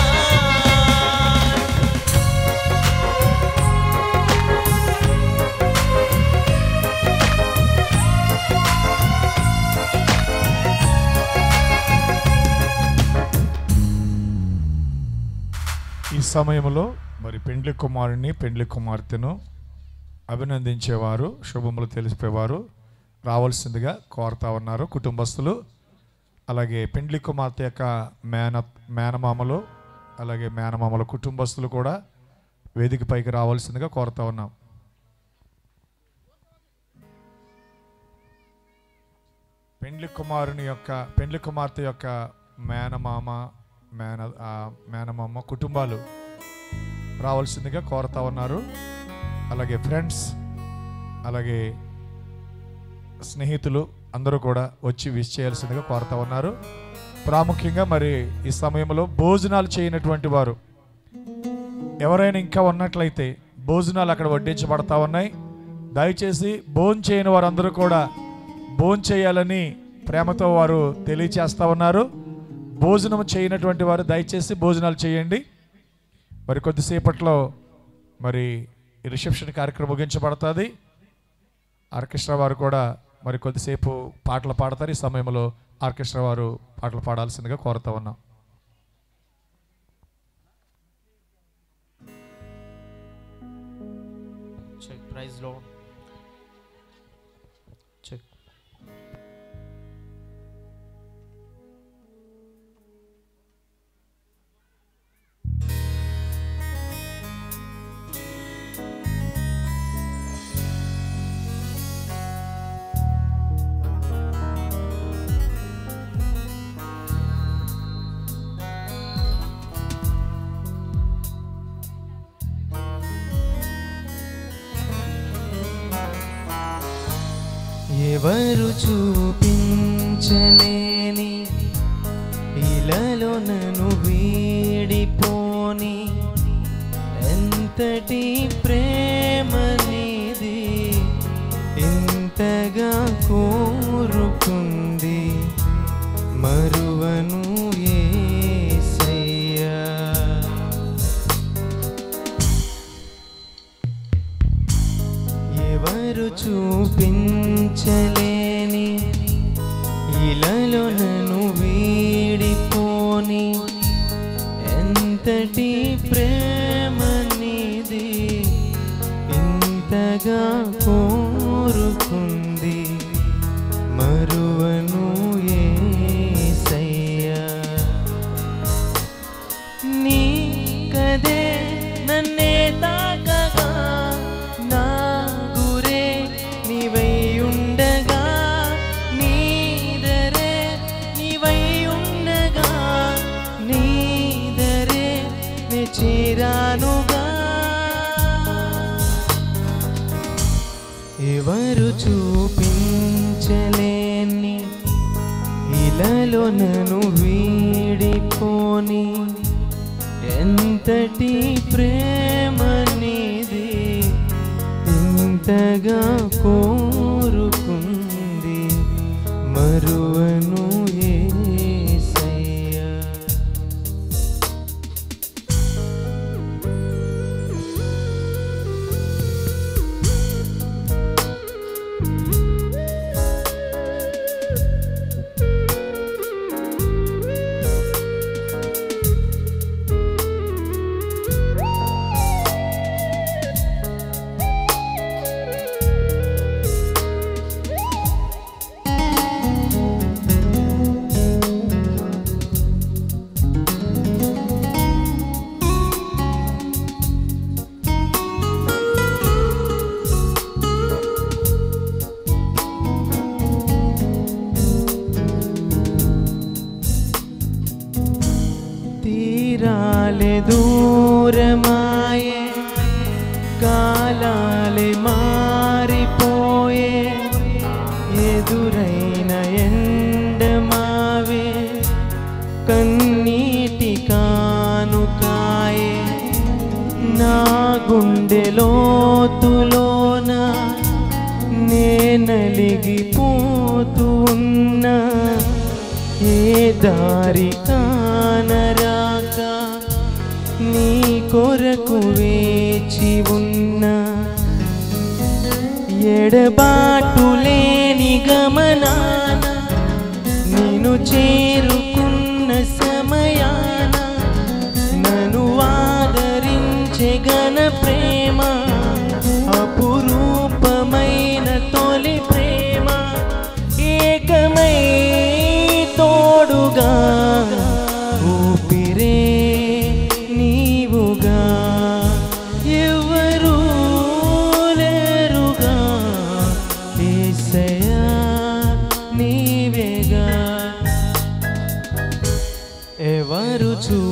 ఈ సమయంలో మరి పెండ్లి కుమారుని పెండ్లి కుమార్తెను అభినందించేవారు శుభములు తెలిపేవారు రావాల్సిందిగా కోరుతా ఉన్నారు కుటుంబస్తులు అలాగే పెండ్లి కుమార్తె యొక్క మేన మేనమామలు అలాగే మేనమామల కుటుంబస్తులు కూడా వేదిక పైకి రావాల్సిందిగా కోరుతా ఉన్నాం పెండ్లి కుమారుని యొక్క పెండ్లి కుమార్తె యొక్క మేనమామ మేన ఆ, మేనమామ కుటుంబాలు రావాల్సిందిగా కోరుతా ఉన్నారు అలాగే ఫ్రెండ్స్ అలాగే స్నేహితులు అందరూ కూడా వచ్చి విష్ చేయాల్సిందిగా కోరుతా ఉన్నారు ప్రాముఖ్యంగా మరి ఈ సమయంలో భోజనాలు చేయనటువంటి వారు ఎవరైనా ఇంకా ఉన్నట్లయితే భోజనాలు అక్కడ వడ్డించబడతా ఉన్నాయి దయచేసి భోజనం చేయని వారందరూ కూడా భోజనం చేయాలని ప్రేమతో వారు తెలియచేస్తా ఉన్నారు భోజనం చేయనటువంటి వారు దయచేసి భోజనాలు చేయండి మరి కొద్దిసేపట్లో మరి ఈ రిసెప్షన్ కార్యక్రమం ముగించబడుతుంది ఆర్కెస్ట్రా వారు కూడా మరి కొద్దిసేపు పాటలు పాడతారు ఈ సమయంలో ఆర్కెస్ట్రా వారు పాటలు పాడాల్సిందిగా కోరుతా ఉన్నాం Check. Praise Lord. Check. ఎవరు చూపించలేని ఇలలో నన్ను వీడిపోని ఎంతటి ప్రేమ నీది ఇంతగా కోరుకుంది మరువను యేసయ్యా ఎవరు చూపించలేని ఇలలో నన్ను వీడిపోని ఎంతటి ప్రేమ నీది ఇంతగా కోరుకుంది మరువను యేసయ్యా నీ కదే నన్నే తాకగా నా గురే నీవై ఉండగా నీదరే నీవై ఉండగా నీదరే నే చేరానుగా ఎవరు చూపించలేని ఇలలో నన్ను వీడిపోని ఎంతటి ప్రేమ నీది ఇంతగా కోరుకుంది మరువను యేసయ్యా బంధాలే దూరమాయే కాలాలే మారిపోయే ఎదురైన ఎండమావే కన్నీటి కానుకాయే నా గుండె లోతులోన నేనలిగిపోతూ ఉన్నా ఏ దారి కానరాక నీ కొరకు వేచి ఉన్నా ఎడబాటు లేని గమనాన నేను చేరుకున్న సమయాన నన్ను ఆదరించే గణ ప్రేమ అపురూపమైన తొలి ప్రేమ ఏకమై తోడుగా ఊపిరే నీవుగా ఎవరు లేరుగా ఏసయ్యా నీవేగా ఎవరు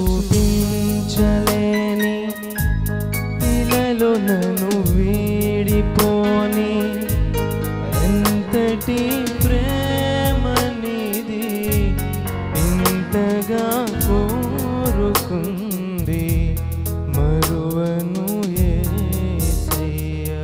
చూపించలేని ఇలలో నన్ను వీడిపోని ఎంతటి ప్రేమ నీది ఇంతగా కోరుకుంది మరువను యేసయ్యా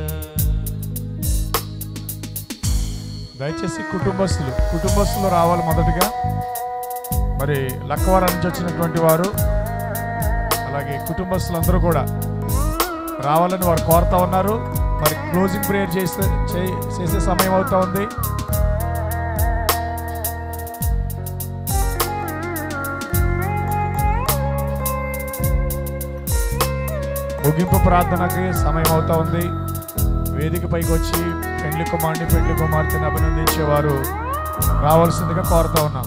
దయచేసి కుటుంబస్తులు కుటుంబస్తులు రావాలి మొదటగా మరి లక్కవారం నుంచి వచ్చినటువంటి వారు అలాగే కుటుంబస్తులందరూ కూడా రావాలని వారు కోరుతా ఉన్నారు మరి క్లోజింగ్ ప్రేయర్ చేసే చే- చేసే సమయం అవుతా ఉంది ముగింపు ప్రార్థనకి సమయం అవుతా ఉంది వేదిక పైకి వచ్చి పెండ్లి కుమార్ని పెండ్లి కుమార్తెని అభినందించేవారు రావాల్సిందిగా కోరుతా ఉన్నాం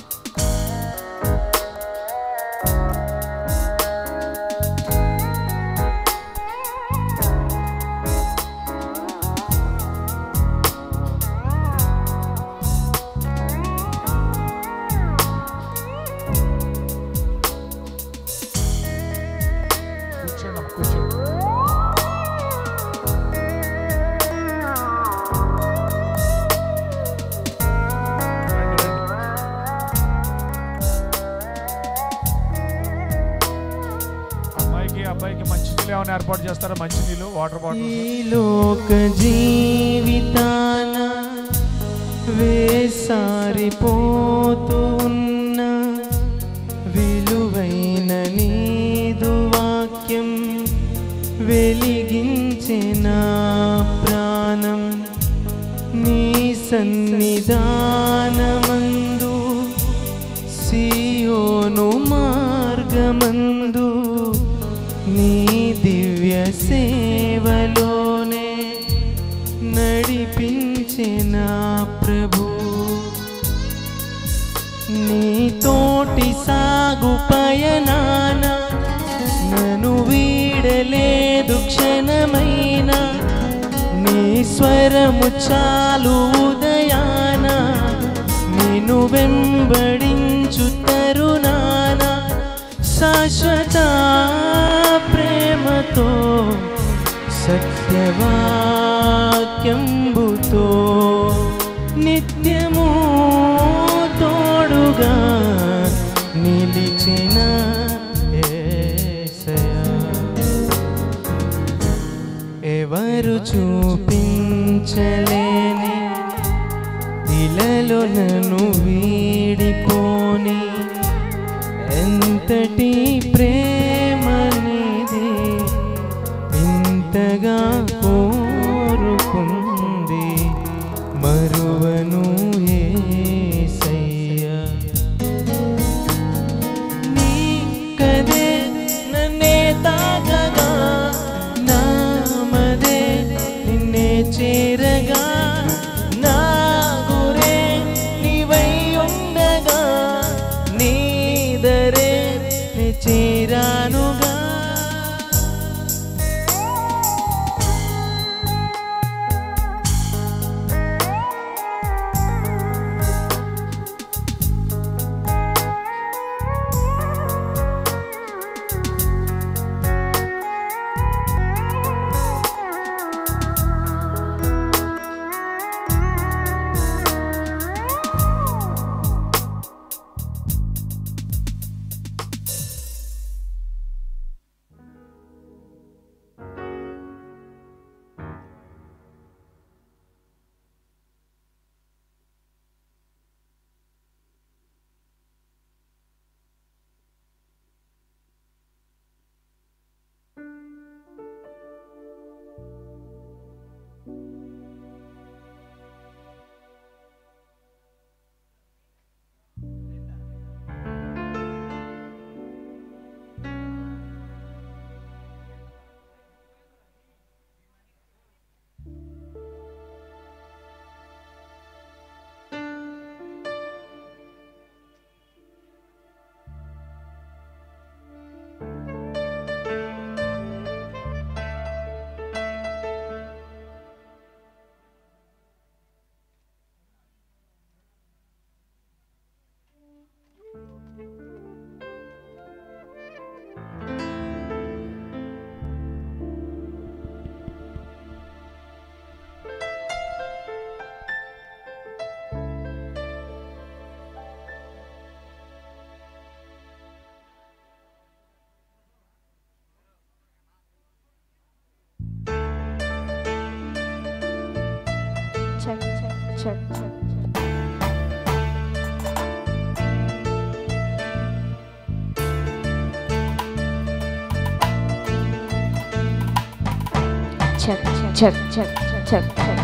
కూర్చోండి అమ్మ, కూర్చోండి రండి, రండి. అమ్మాయికి అబ్బాయికి మంచి నీళ్ళు ఏమైనా ఏర్పాటు చేస్తారా మంచి నీళ్ళు వాటర్ బాటిల్స్ ఈ లోక జీవితాన వేసారిపోతూ ఉన్న విలువైన నీదు వాక్యం వెలిగించిన ప్రాణం నీ సన్నిధానమందు సియోను మార్గమందు నీ దివ్య సేవలోనే నడిపించిన ప్రభు నీ తోటి సాగు పయనాన నన్ను వీడలేదు క్షణమైన నీ స్వరము చాలు ఉదయాన నేను వెంబడించు తరుణాన శాశ్వత ప్రేమతో సత్యవాక్యంబుతో నిత్యము తోడుగా నిలిచిన యేసయ్యా. ఎవరు చూపించలేని ఇలలో నన్ను వీడిపోని ఎంతటి ప్రేమ నీది ఇంతగా కోరుకుంది మరువను యేసయ్యా నీ కదే నన్నే తాకగా నామదే నిన్నే చేరగా నా గురే నీవై ఉండగా నీదరే నే చేర check check check check check check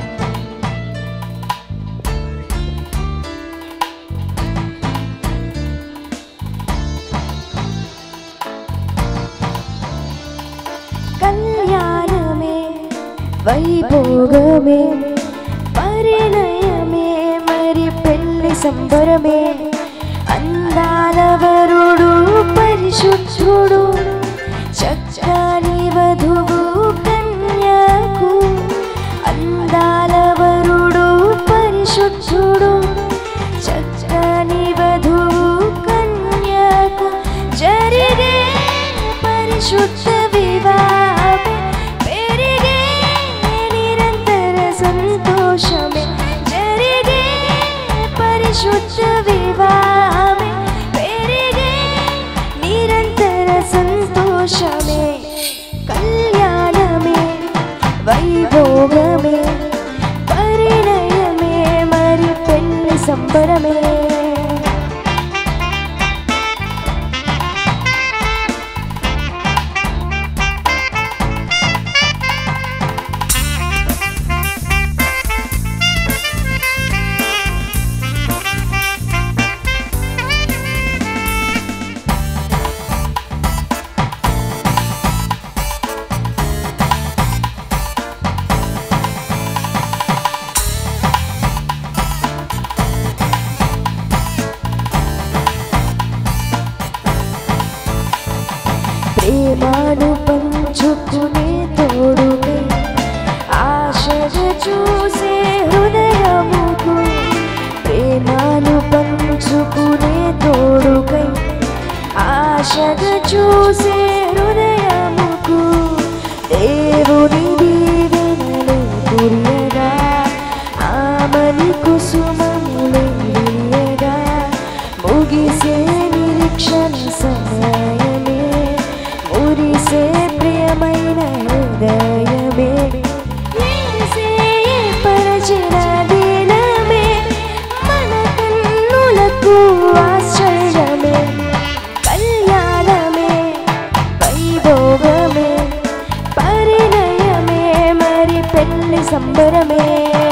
కళ్యాణమే వైభోగమే పరిణయమే మరి పెళ్లి సంబరమే అందాల వరుడు పరిశుద్ధుడు చక్కని వధువు కన్యకు అందాల వరుడు పరిశుద్ధుడు చక్కని వధువు కన్యకు జరిగే పరిశుద్ధ వివాహమే పెరిగే నిరంతర సంతోషమే జరిగే పరిశుద్ధ వివాహమే పెరిగే నిరంతర సంతోషమే కళ్యాణమే వైభోగమే పరిణయమే మరి పెళ్లి సంబరమే ప్రేమాను పంచుకునే తోడునే ఆశగా చూసే హృదయముకు ప్రేమాను పంచుకునే తోడుకై ఆశగా చూసే హృదయముకు దేవుని దీవెనలు కురియగా ఆమని కుసుమములు విరియగా ముగిసే నిరీక్షణ సమయమే మురిసే ప్రియమైన హృదయమే మెరిసే పరచిన దినమే మన కన్నులకు ఆశ్చర్యమే కళ్యాణమే వైభోగమే పరిణయమే మరి పెళ్లి సంబరమే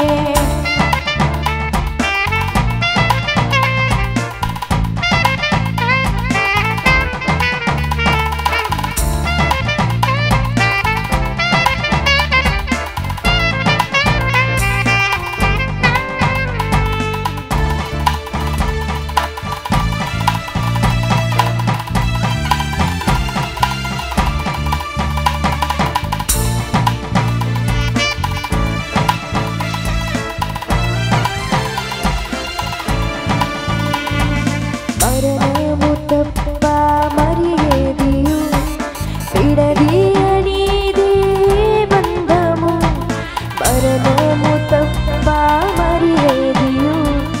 మరణము తప్ప మరి ఏదియు విడదీయనిది బంధము మరణము తప్ప మరి ఏదియు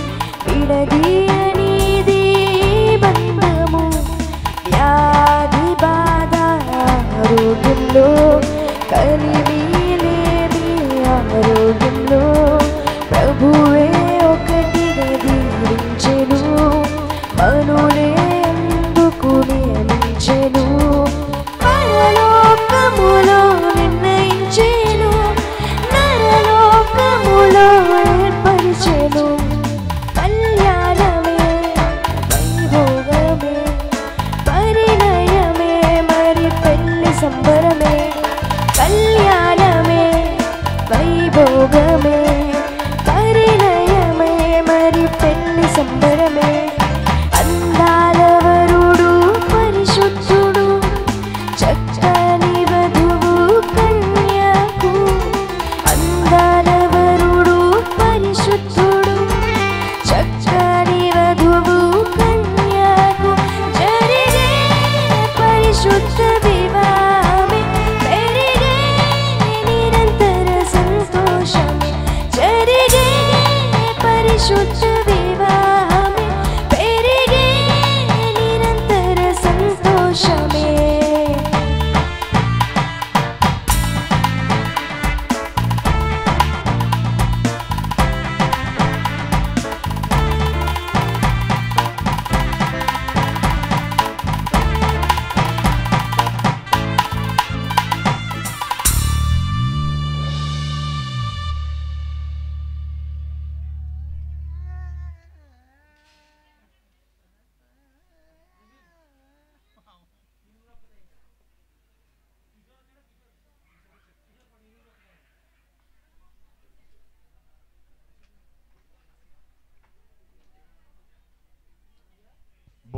విడదీయనిది బంధము వ్యాధి బాధ ఆరోగ్యంలో కలిమి లేని ఆరోగ్యంలో ప్రభువే ఒకటిగా దీవించెను మనులే అందుకు నియమించెను పరలోకములో నిర్ణయించెను నరలోకములో ఏర్పరిచెను కళ్యాణమే వైభోగమే పరిణయమే మరి పెళ్లి సంబరమే కళ్యాణమే వైభోగమే పరిణయమే మరి పెళ్లి సంబరమే అందాల వరుడు పరిశుద్ధుడు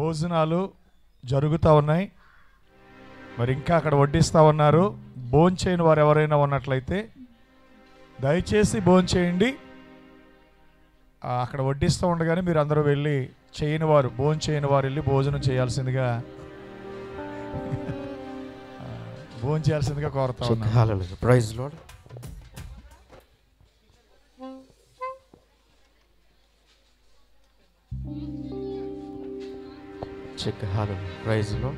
భోజనాలు జరుగుతూ ఉన్నాయి మరి ఇంకా అక్కడ వడ్డిస్తూ ఉన్నారు భోంచేయని వారు ఎవరైనా ఉన్నట్లయితే దయచేసి భోంచేయండి ఆ, అక్కడ వడ్డిస్తూ ఉండగానే మీరు అందరూ వెళ్ళి చేయని వారు భోజనం చేయని వారు వెళ్ళి భోజనం చేయాల్సిందిగా భోజనం చేయాల్సిందిగా కోరుతా ఉన్నాను Hallelujah. Praise the Lord. Check hallelujah. Praise the Lord.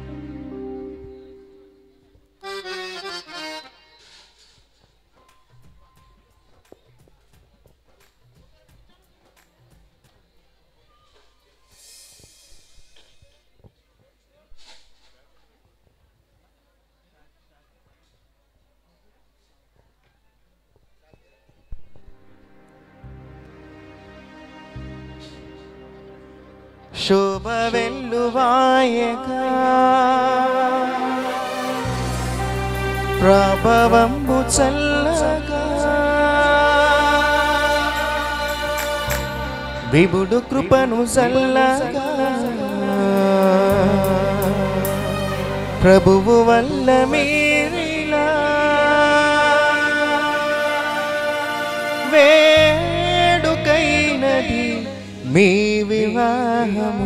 శుభ వెల్లువాయగా ప్రభవంబు చల్లగా విభుడు కృపను చల్లగా ప్రభువు వల్ల మీరిలా వేడుకైనది మీ వివాహము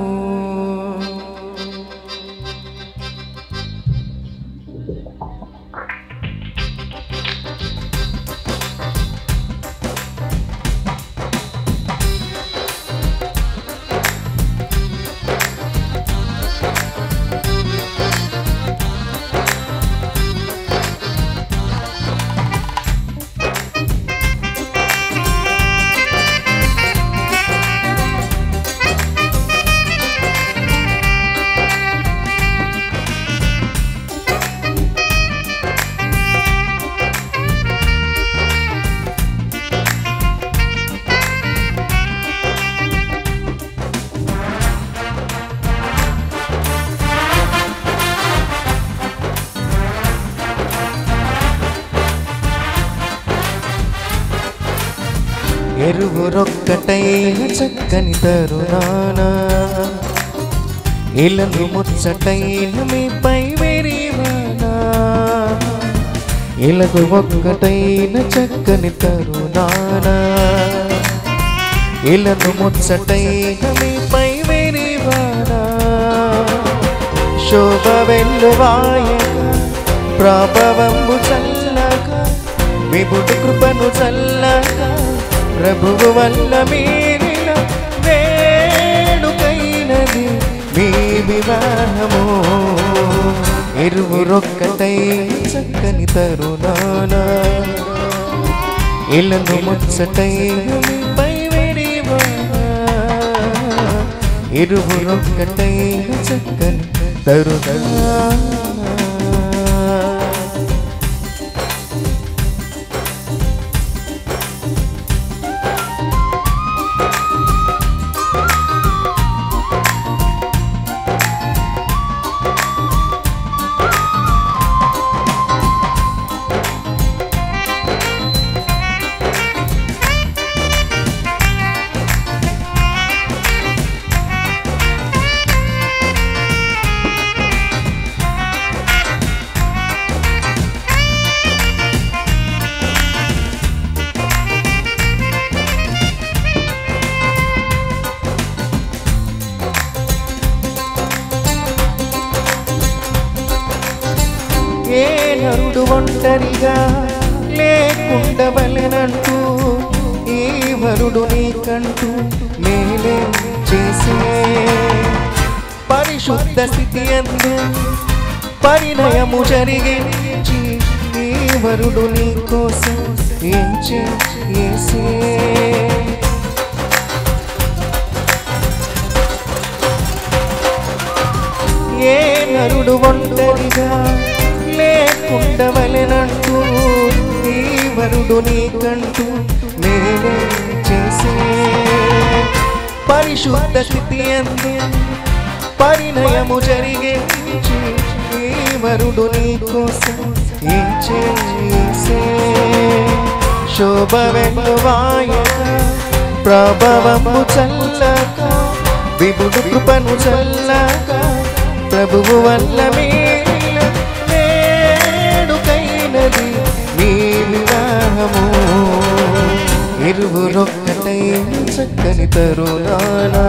ఎరువురొక్కటైన చక్కని తరుణాన ఇలను ముచ్చటైన మీపై వెరివానా ఇలకు ఒక్కటైన చక్కని తరుణాన ఇలను ముచ్చటైన మీపై వెరివానా శోభ వెల్లువాయగా ప్రభావంబు చల్లగా విభుడు కృపను చల్లగా ప్రభువు వల్ల మీరిన వేడుకైనది మీ వివాహము ఇరువురొక్కటై చక్కని తరుణాన ఇలను ముచ్చటై మీపై వెరివానా ఇరువురొక్కటై చక్కని తరుణాన ఏ నరుడు ఒంటరిగా లేకుండవలెనంటూ ఈ వరుడు నీకంటూ మేలే చేసే పరిశుద్ధ స్థితి అందు పరిణయము జరిగించి ఈ వరుడు నీ కోసం ఏం చేసే ఏ నరుడు ఒంటరిగా లేకుండవలెనంటూ ఈ వరుడు నీకంటూ నేనే చేసే పరిశుద్ధ స్థితి అందు పరిణయము జరిగించి ఈ వరుడు నీ కోసం ఏం చేసే శోభ వెన్నువాయ ప్రభవము చల్లక విభుడు కృపను చల్లగా ప్రభువు వల్ల మేల వేడుకైనది మీ వివాహము ఇరువురొక్కటై చక్కని తరుణానా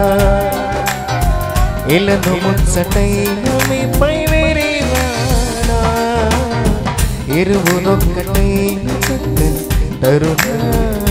ఇలను ముచ్చటైన మీపై వేరేవానా ఇరువురొక్కటై చక్కని తరుణానా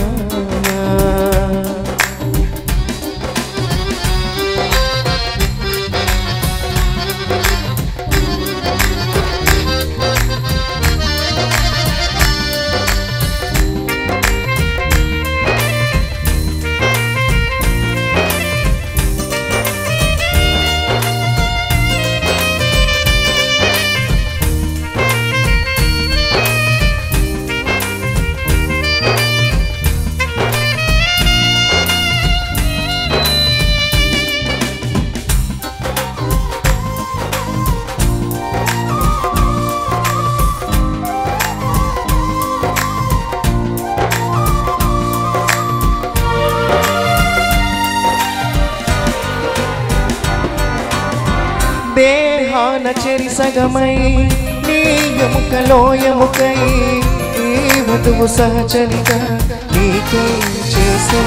దేహాన చెరి సగమై నీ ఎముకలో ఎముకై ఈ వధువు సహచరిగా నీకే చేసే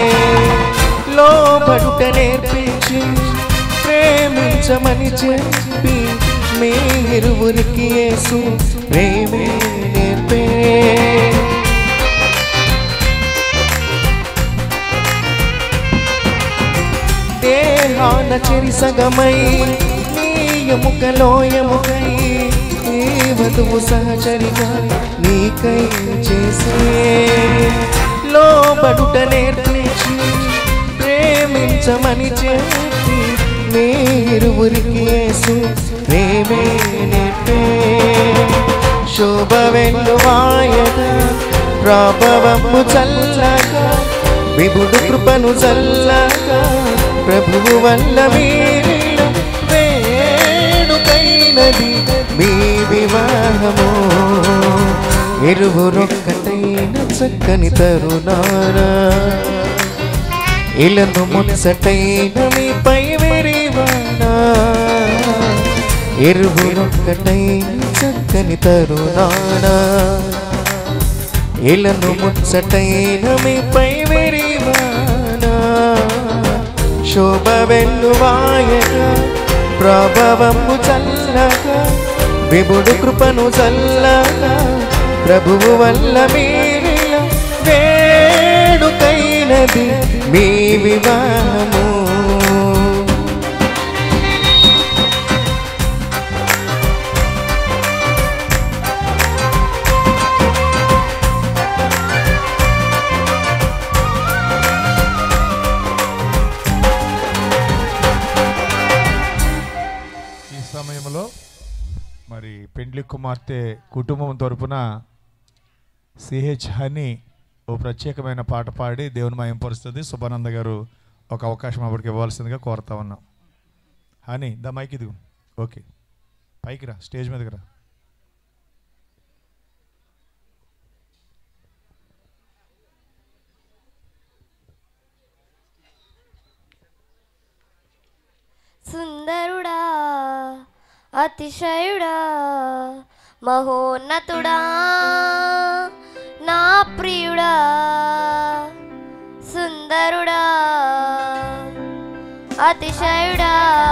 లోబడుట నేర్పించి ప్రేమించమని చెప్పి మీ ఇరువురికి యేసు ప్రేమే నేర్పే దేహాన చెరి సగమై నీ ఎముకలో ఎముకై ఈ వధువు సహచరిగా నీకై చేసే లోబడుట నేర్పించి ప్రేమించమని చెప్పి మీరువురికి యేసు ప్రేమే నేర్పే శోభ వెన్నువాయగా ప్రభావము చల్లగా విభుడు కృపను చల్లగా ప్రభువు వల్ల మీరు వేడుకైనది మీ వివాహము ఇరువురొక్కటైన చక్కని తరుణారా ఇలను ముచ్చటైన మీపై విరివానా ఇరువురొక్కటైన చక్కని తరుణానా ఇలను ముచ్చటైన మీపై విరివానా శోభ వెన్నువాయగా ప్రభావము చల్లగా విభుడు కృపను చల్లగా ప్రభువు వల్ల మీరిల వేడుకైనది మీ వివాహము ఈ సమయంలో మరి పెండ్లి కుమార్తె కుటుంబం తరపున సిహెచ్ హనీ ఓ ప్రత్యేకమైన పాట పాడి దేవుని మయంపరుస్తుంది సుబ్బానంద గారు ఒక అవకాశం అప్పటికి ఇవ్వాల్సిందిగా కోరుతా ఉన్నాం హనీ ద మైక్ ఇది ఓకే పైకి రా స్టేజ్ మీదకి రా సుందరుడా అతిశయుడా మహోన్నతుడా నా ప్రియుడా సుందరుడా అతిశయుడా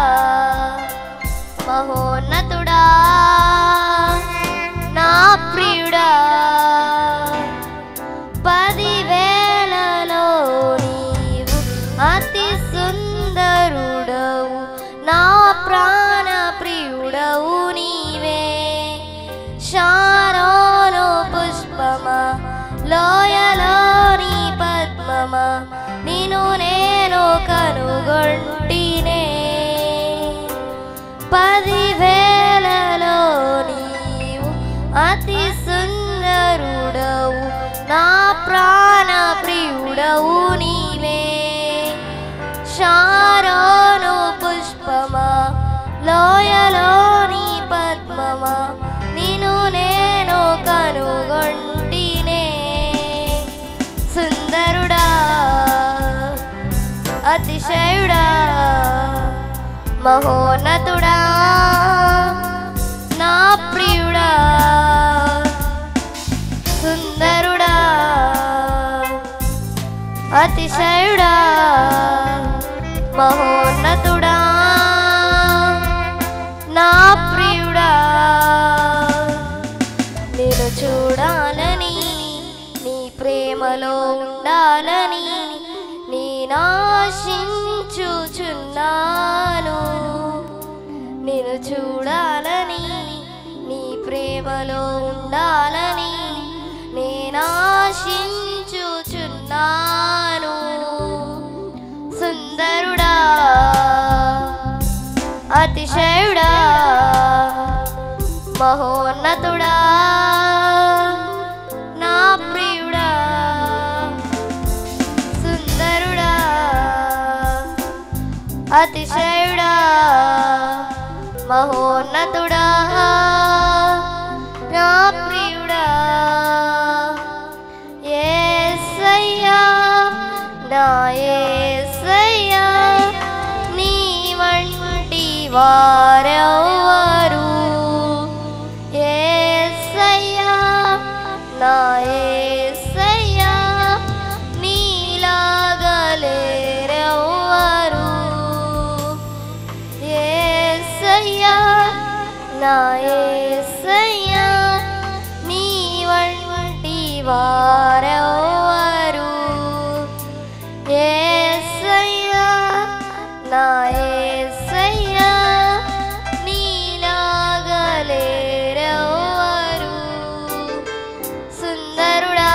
మహోన్నతుడా నా ప్రియుడా పదివేలలో నీవు అతి సుందరుడవు నా ప్రాణ ప్రియుడవు నీవే శారోను పుష్పమా లోయలోని పద్మమా నిన్ను నేను కనుగొంటినే పదివేలలో నీవు అతి సుందరుడవు నా ప్రాణ ప్రియుడవు నీవే శారోను పుష్పమా లోయలోని పద్మమా నిన్ను నేను కనుగొంటినే సుందరుడా అతిశయుడా మహోన్నతుడా నా ప్రియుడా సుందరుడా అతిశయుడా మహోన్నతుడా నా ప్రియుడా నేను చూడాలని నీ ప్రేమలో ఉండాలని నేనాశించుచున్నాను నేను చూడాలని నీ ప్రేమలో ఉండాలని నేనాశించుచున్నాను సుందరుడా అతిశయుడా మహోన్నతుడా నా ప్రియుడా సుందరుడా అతిశయుడా మహోన్నతుడా నా ప్రియుడా ఏసయ్యా నా ఏసయ్యా నీ వంటి వారెవరు ఏసయ్యా నా ఏసయ్యా నీలాగలేరెవరు ఏసయ్యా నా ఏసయ్యా నీ వంటి వారెవరు ఏసయ్యా నా ఏసయ్యా నీలాగలేరెవరు సుందరుడా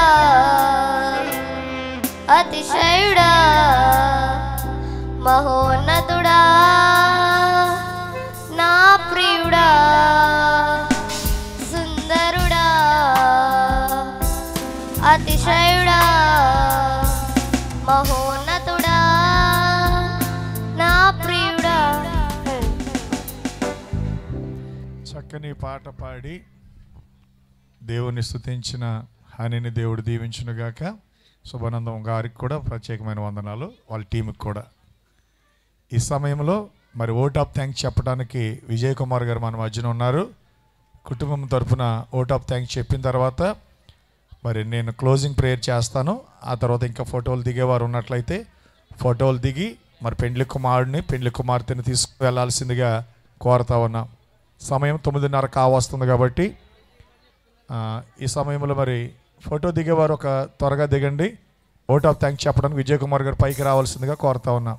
అతిశయుడా మహోన్నతుడా నా ప్రియుడా సుందరుడా అతిశయుడా మహోన్నతుడా నా ప్రియుడా చక్కని పాట పాడి దేవుని స్తుతించిన హనిని దేవుడు దీవించునుగాక శుభానందం గారికి కూడా ప్రత్యేకమైన వందనాలు వాళ్ళ టీంకి కూడా ఈ సమయంలో మరి ఓట్ ఆఫ్ థ్యాంక్స్ చెప్పడానికి విజయ్ కుమార్ గారు మన మధ్యన ఉన్నారు కుటుంబం తరఫున ఓట్ ఆఫ్ థ్యాంక్స్ చెప్పిన తర్వాత మరి నేను క్లోజింగ్ ప్రేయర్ చేస్తాను ఆ తర్వాత ఇంకా ఫోటోలు దిగేవారు ఉన్నట్లయితే ఫోటోలు దిగి మరి పెండ్లి కుమారుడిని పెండ్లి కుమార్తెని తీసుకు వెళ్ళాల్సిందిగా కోరుతా ఉన్నాం సమయం తొమ్మిదిన్నర కావస్తుంది కాబట్టి ఆ, ఈ సమయంలో మరి ఫోటో దిగేవారు ఒక త్వరగా దిగండి ఓట్ ఆఫ్ థ్యాంక్స్ చెప్పడానికి విజయ్ కుమార్ గారు పైకి రావాల్సిందిగా కోరుతా ఉన్నాం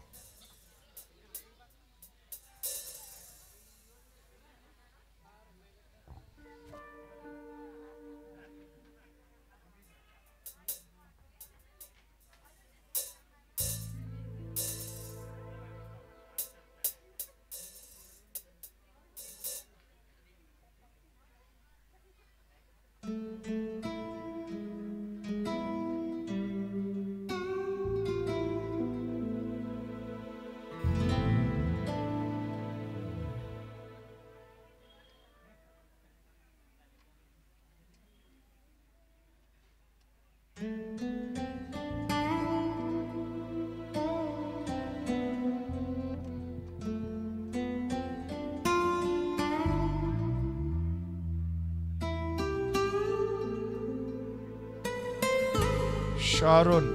షారోన్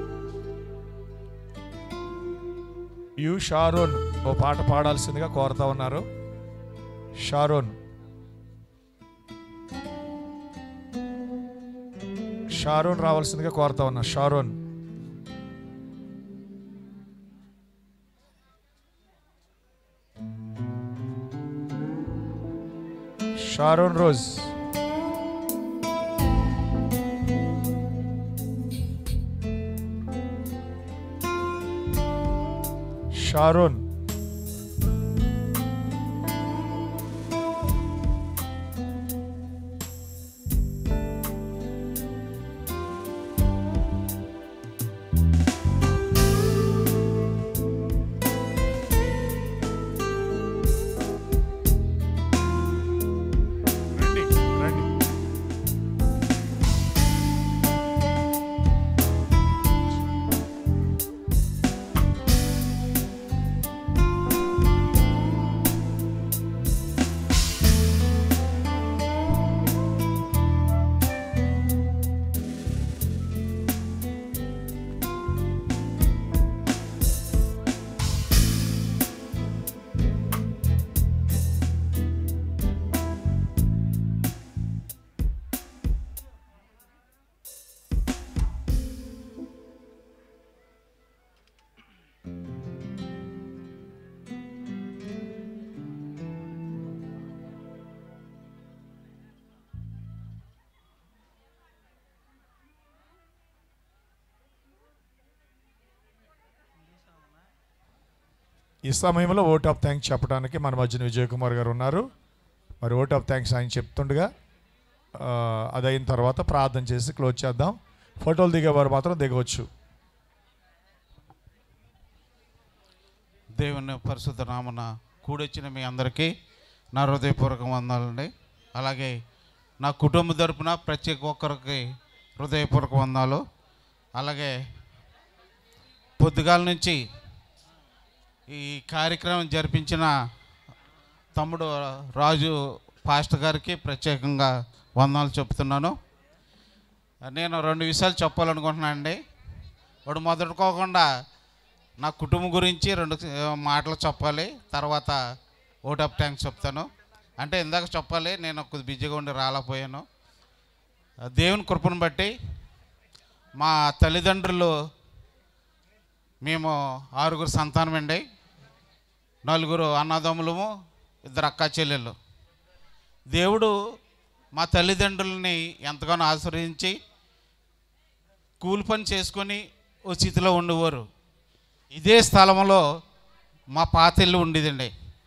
యు షారోన్ ఓ పాట పాడాల్సిందిగా కోరుతా ఉన్నారు షారోన్ షారోన్ రావాల్సిందిగా కోరుతా ఉన్నా షారోన్ షారోన్ రోజ్ షారోన్ రండి రండి ఈ సమయంలో ఓట్ ఆఫ్ థ్యాంక్స్ చెప్పడానికి మన మధ్యన విజయ్ కుమార్ గారు ఉన్నారు మరి ఓట్ ఆఫ్ థ్యాంక్స్ ఆయన చెప్తుండగా ఆ, అది అయిన తర్వాత ప్రార్థన చేసి క్లోజ్ చేద్దాం ఫోటోలు దిగేవారు మాత్రం దిగవచ్చు దేవుని పరిశుద్ధ నామన కూడొచ్చిన మీ అందరికీ నా హృదయపూర్వక వందాలండి అలాగే నా కుటుంబ తరపున ప్రత్యేక ఒక్కరికి హృదయపూర్వక వందాలు అలాగే పొద్దుగాల నుంచి ఈ కార్యక్రమం జరిపించిన తమ్ముడు రాజు పాస్టర్ గారికి ప్రత్యేకంగా వందనాలు చెప్తున్నాను నేను రెండు విషయాలు చెప్పాలనుకుంటున్నాను అండి వాడు మొదలుకోకుండా నా కుటుంబం గురించి రెండు ఆ, మాటలు చెప్పాలి తర్వాత ఓట్ ఆఫ్ ట్యాంక్స్ చెప్తాను అంటే ఇందాక చెప్పాలి నేను కొద్ది బిజీగా ఉండి రాలేకపోయాను ఆ, దేవుని కృపను బట్టి మా తల్లిదండ్రులు మేము ఆరుగురు సంతానమండి నలుగురు అన్నదమ్ములము ఇద్దరు అక్క చెల్లెళ్ళు దేవుడు మా తల్లిదండ్రులని ఎంతగానో ఆశ్రయించి కూలి పని చేసుకొని ఓ స్థితిలో ఉండేవారు ఇదే స్థలంలో మా పాత ఇల్లు ఉండేదండి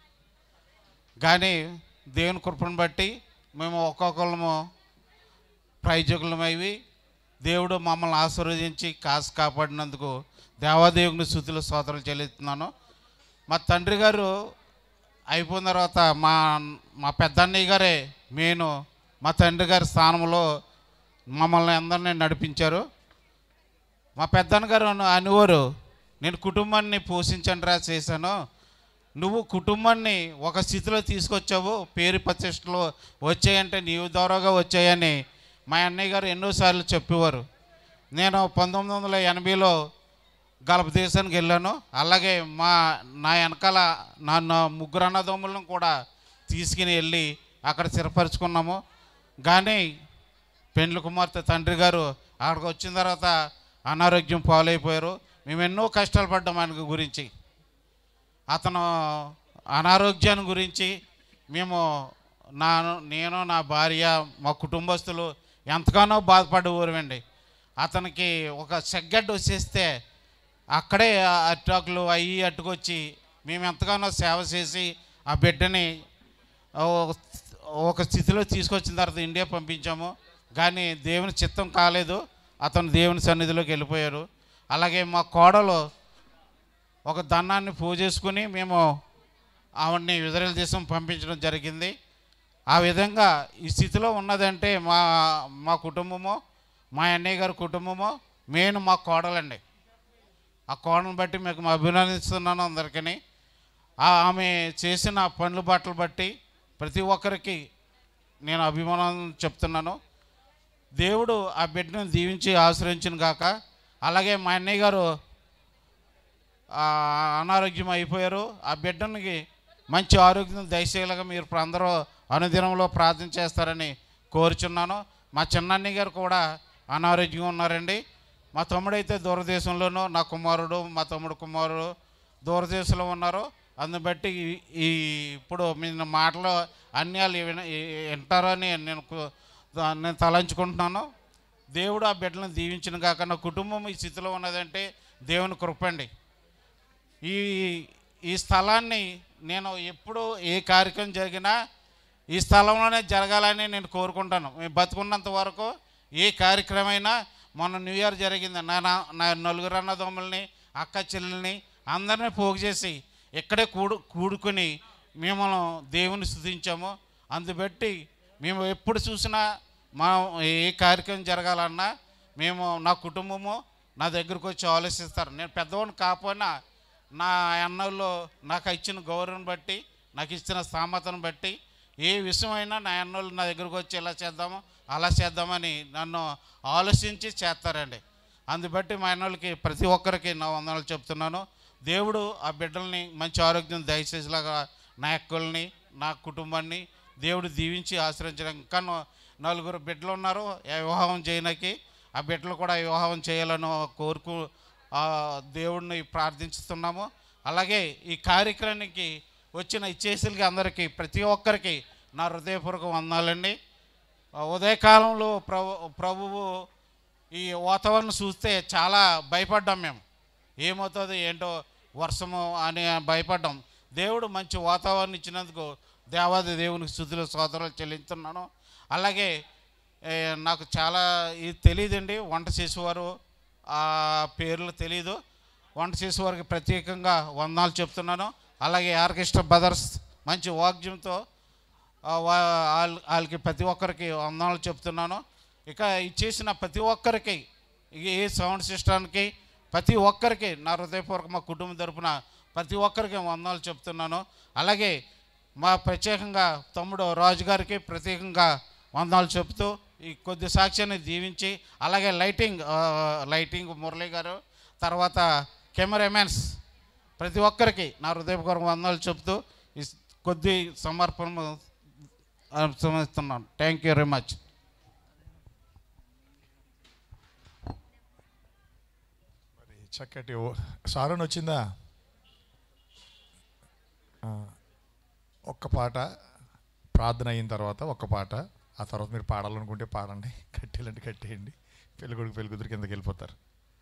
కానీ దేవుని కృపను బట్టి మేము ఒక్కొక్కళ్ళము ప్రయోజకులమైవి దేవుడు మమ్మల్ని ఆశీర్వదించి కాసు కాపాడినందుకు దేవాదేవుని స్థుతులు స్తోత్రాలు చెల్లిస్తున్నాను మా తండ్రి గారు అయిపోయిన తర్వాత మా మా పెద్దన్నయ్య గారే నేను మా తండ్రి గారి స్థానంలో మమ్మల్ని అందరినీ నడిపించారు మా పెద్దన్న గారు అను- అనేవారు నేను కుటుంబాన్ని పోషించండి రా చేశాను నువ్వు కుటుంబాన్ని ఒక స్థితిలో తీసుకొచ్చావు పేరు ప్రతిష్టలు వచ్చాయంటే నీవు ద్వారాగా వచ్చాయని మా అన్నయ్య గారు ఎన్నోసార్లు చెప్పేవారు నేను పంతొమ్మిది వందల ఎనభైలో గల్ఫ్ దేశానికి వెళ్ళాను అలాగే మా నా వెనకాల నన్ను ముగ్గురు అన్నదమ్ములను కూడా తీసుకుని వెళ్ళి అక్కడ స్థిరపరుచుకున్నాము కానీ పెండ్లి కుమార్తె తండ్రి గారు అక్కడికి వచ్చిన తర్వాత అనారోగ్యం పాలైపోయారు మేము ఎన్నో కష్టాలు పడ్డాం ఆయన గురించి అతను అనారోగ్యాన్ని గురించి మేము నా నేను నా భార్య మా కుటుంబస్తులు ఎంతగానో బాధపడేవారమండి అతనికి ఒక సెగ్గడ్డ వచ్చేస్తే అక్కడే ఆ అటాకులు అయ్యి అట్టుకొచ్చి మేము ఎంతగానో సేవ చేసి ఆ బిడ్డని ఓ- ఒక స్థితిలో తీసుకొచ్చిన తర్వాత ఇండియా పంపించాము కానీ దేవుని చిత్తం కాలేదు అతను దేవుని సన్నిధిలోకి వెళ్ళిపోయారు అలాగే మా కోడలు ఒక దండాన్ని పూజేసుకుని మేము ఆవిడ్ని ఇజ్రాయెల్ దేశం పంపించడం జరిగింది ఆ విధంగా ఈ స్థితిలో ఉన్నదంటే మా మా కుటుంబము మా అన్నయ్య గారి కుటుంబము మెయిన్ మా కోడలండి ఆ కోడను బట్టి మీకు అభినందిస్తున్నాను అందరికీ ఆ- ఆమె చేసిన పనులు బట్టలు బట్టి ప్రతి ఒక్కరికి నేను అభిమానం చెప్తున్నాను దేవుడు ఆ బిడ్డను దీవించి ఆశ్రయించిన గాక అలాగే మా అన్నయ్య గారు ఆ, అనారోగ్యం అయిపోయారు ఆ బిడ్డనికి మంచి ఆరోగ్యం దయచేయలాగా మీరు అందరూ అనుదినంలో ప్రార్థన చేస్తారని కోరుచున్నాను మా చిన్నన్నయ్య గారు కూడా అనారోగ్యం ఉన్నారండి మా తమ్ముడైతే దూరదేశంలోనూ నా కుమారుడు మా తమ్ముడు కుమారుడు దూరదేశంలో ఉన్నారు అందుని బట్టి ఈ- ఈ ఇప్పుడు మీ మాటలు అన్ని వాళ్ళు విన- వింటారని నేను కు- నేను తలంచుకుంటున్నాను దేవుడు ఆ బిడ్డలను దీవించిన కాక నా కుటుంబం ఈ స్థితిలో ఉన్నదంటే దేవుని కృపండి ఈ ఈ స్థలాన్ని నేను ఎప్పుడు ఏ కార్యక్రమం జరిగినా ఈ స్థలంలోనే జరగాలని నేను కోరుకుంటాను మేము బతుకున్నంత వరకు ఏ కార్యక్రమం అయినా మొన్న న్యూ ఇయర్ జరిగింది నా నా- నా నలుగురు అన్నదమ్ముల్ని అక్క చెల్లెల్ని అందరినీ పోగు చేసి ఇక్కడే కూడు కూడుకొని మేము దేవుని స్థుతించాము అందుబట్టి మేము ఎప్పుడు చూసినా మా ఏ కార్యక్రమం జరగాలన్నా మేము నా కుటుంబము నా దగ్గరకు వచ్చి ఆలోచిస్తారు నేను పెద్దవాడిని కాకపోయినా నా అన్నల్లో నాకు ఇచ్చిన గౌరవం బట్టి నాకు ఇచ్చిన స్థామతను బట్టి ఏ విషయమైనా నా అన్నోళ్ళు నా దగ్గరకు వచ్చి ఇలా చేద్దాము అలా చేద్దామని నన్ను ఆలోచించి చేస్తారండి అందుబట్టి మా అన్నోళ్ళకి ప్రతి ఒక్కరికి నా వందనాలు చెప్తున్నాను దేవుడు ఆ బిడ్డల్ని మంచి ఆరోగ్యం దయచేసేలాగా నా అక్కల్ని నా కుటుంబాన్ని దేవుడు దీవించి ఆశ్రయించడం ఇంకా నా- నలుగురు బిడ్డలు ఉన్నారు ఆ వివాహం చేయడానికి ఆ బిడ్డలు కూడా వివాహం చేయాలని కోరుకు ఆ దేవుడిని ప్రార్థించుతున్నాము అలాగే ఈ కార్యక్రమానికి వచ్చిన ఇచ్చేసులకి అందరికీ ప్రతి ఒక్కరికి నా హృదయపూర్వక వందాలండి ఆ ఉదయకాలంలో ప్రభు ప్రభువు ఈ వాతావరణం చూస్తే చాలా భయపడ్డాం మేము ఏమవుతుందో ఏంటో వర్షము అని భయపడ్డాం దేవుడు మంచి వాతావరణం ఇచ్చినందుకు దేవాది దేవునికి స్థుతులు సోదరులు చెల్లిస్తున్నాను అలాగే ఏ, నాకు చాలా ఇది తెలియదండి వంట చేసేవారు ఆ పేర్లు తెలీదు వంట చేసేవారికి ప్రత్యేకంగా వందనాలు చెప్తున్నాను అలాగే ఆర్కెస్ట్రా బ్రదర్స్ మంచి వాద్యంతో ఆ వా- వాళ్ళ వాళ్ళకి ప్రతి ఒక్కరికి వందనాలు చెప్తున్నాను ఇక ఇచ్చేసిన ప్రతి ఒక్కరికి ఈ ఏ సౌండ్ సిస్టానికి ప్రతి ఒక్కరికి నా హృదయపూర్వక మా కుటుంబం తరపున ప్రతి ఒక్కరికి వందనాలు చెప్తున్నాను అలాగే మా ప్రత్యేకంగా తమ్ముడు రాజు గారికి ప్రత్యేకంగా వందనాలు చెప్తూ ఈ కొద్ది సాక్ష్యాన్ని దీవించి అలాగే లైటింగ్ ఆ, లైటింగ్ మురళి గారు తర్వాత కెమెరామెన్స్ ప్రతి ఒక్కరికి నా హృదయపూర్వక వందనాలు చెప్తూ ఈ కొద్ది సమర్పణ సమర్పిస్తున్నాను థ్యాంక్ యూ వెరీ మచ్ మరి చక్కటి ఓ- సారోన్ వచ్చిందా ఆ, ఒక్క పాట ప్రార్థన అయిన తర్వాత ఒక్క పాట ఆ తర్వాత మీరు పాడాలనుకుంటే పాడండి కట్టేయాలంటే కట్టేయండి పెళ్ళికొడుకు పెళ్ళికూతురు కిందకి వెళ్ళిపోతారు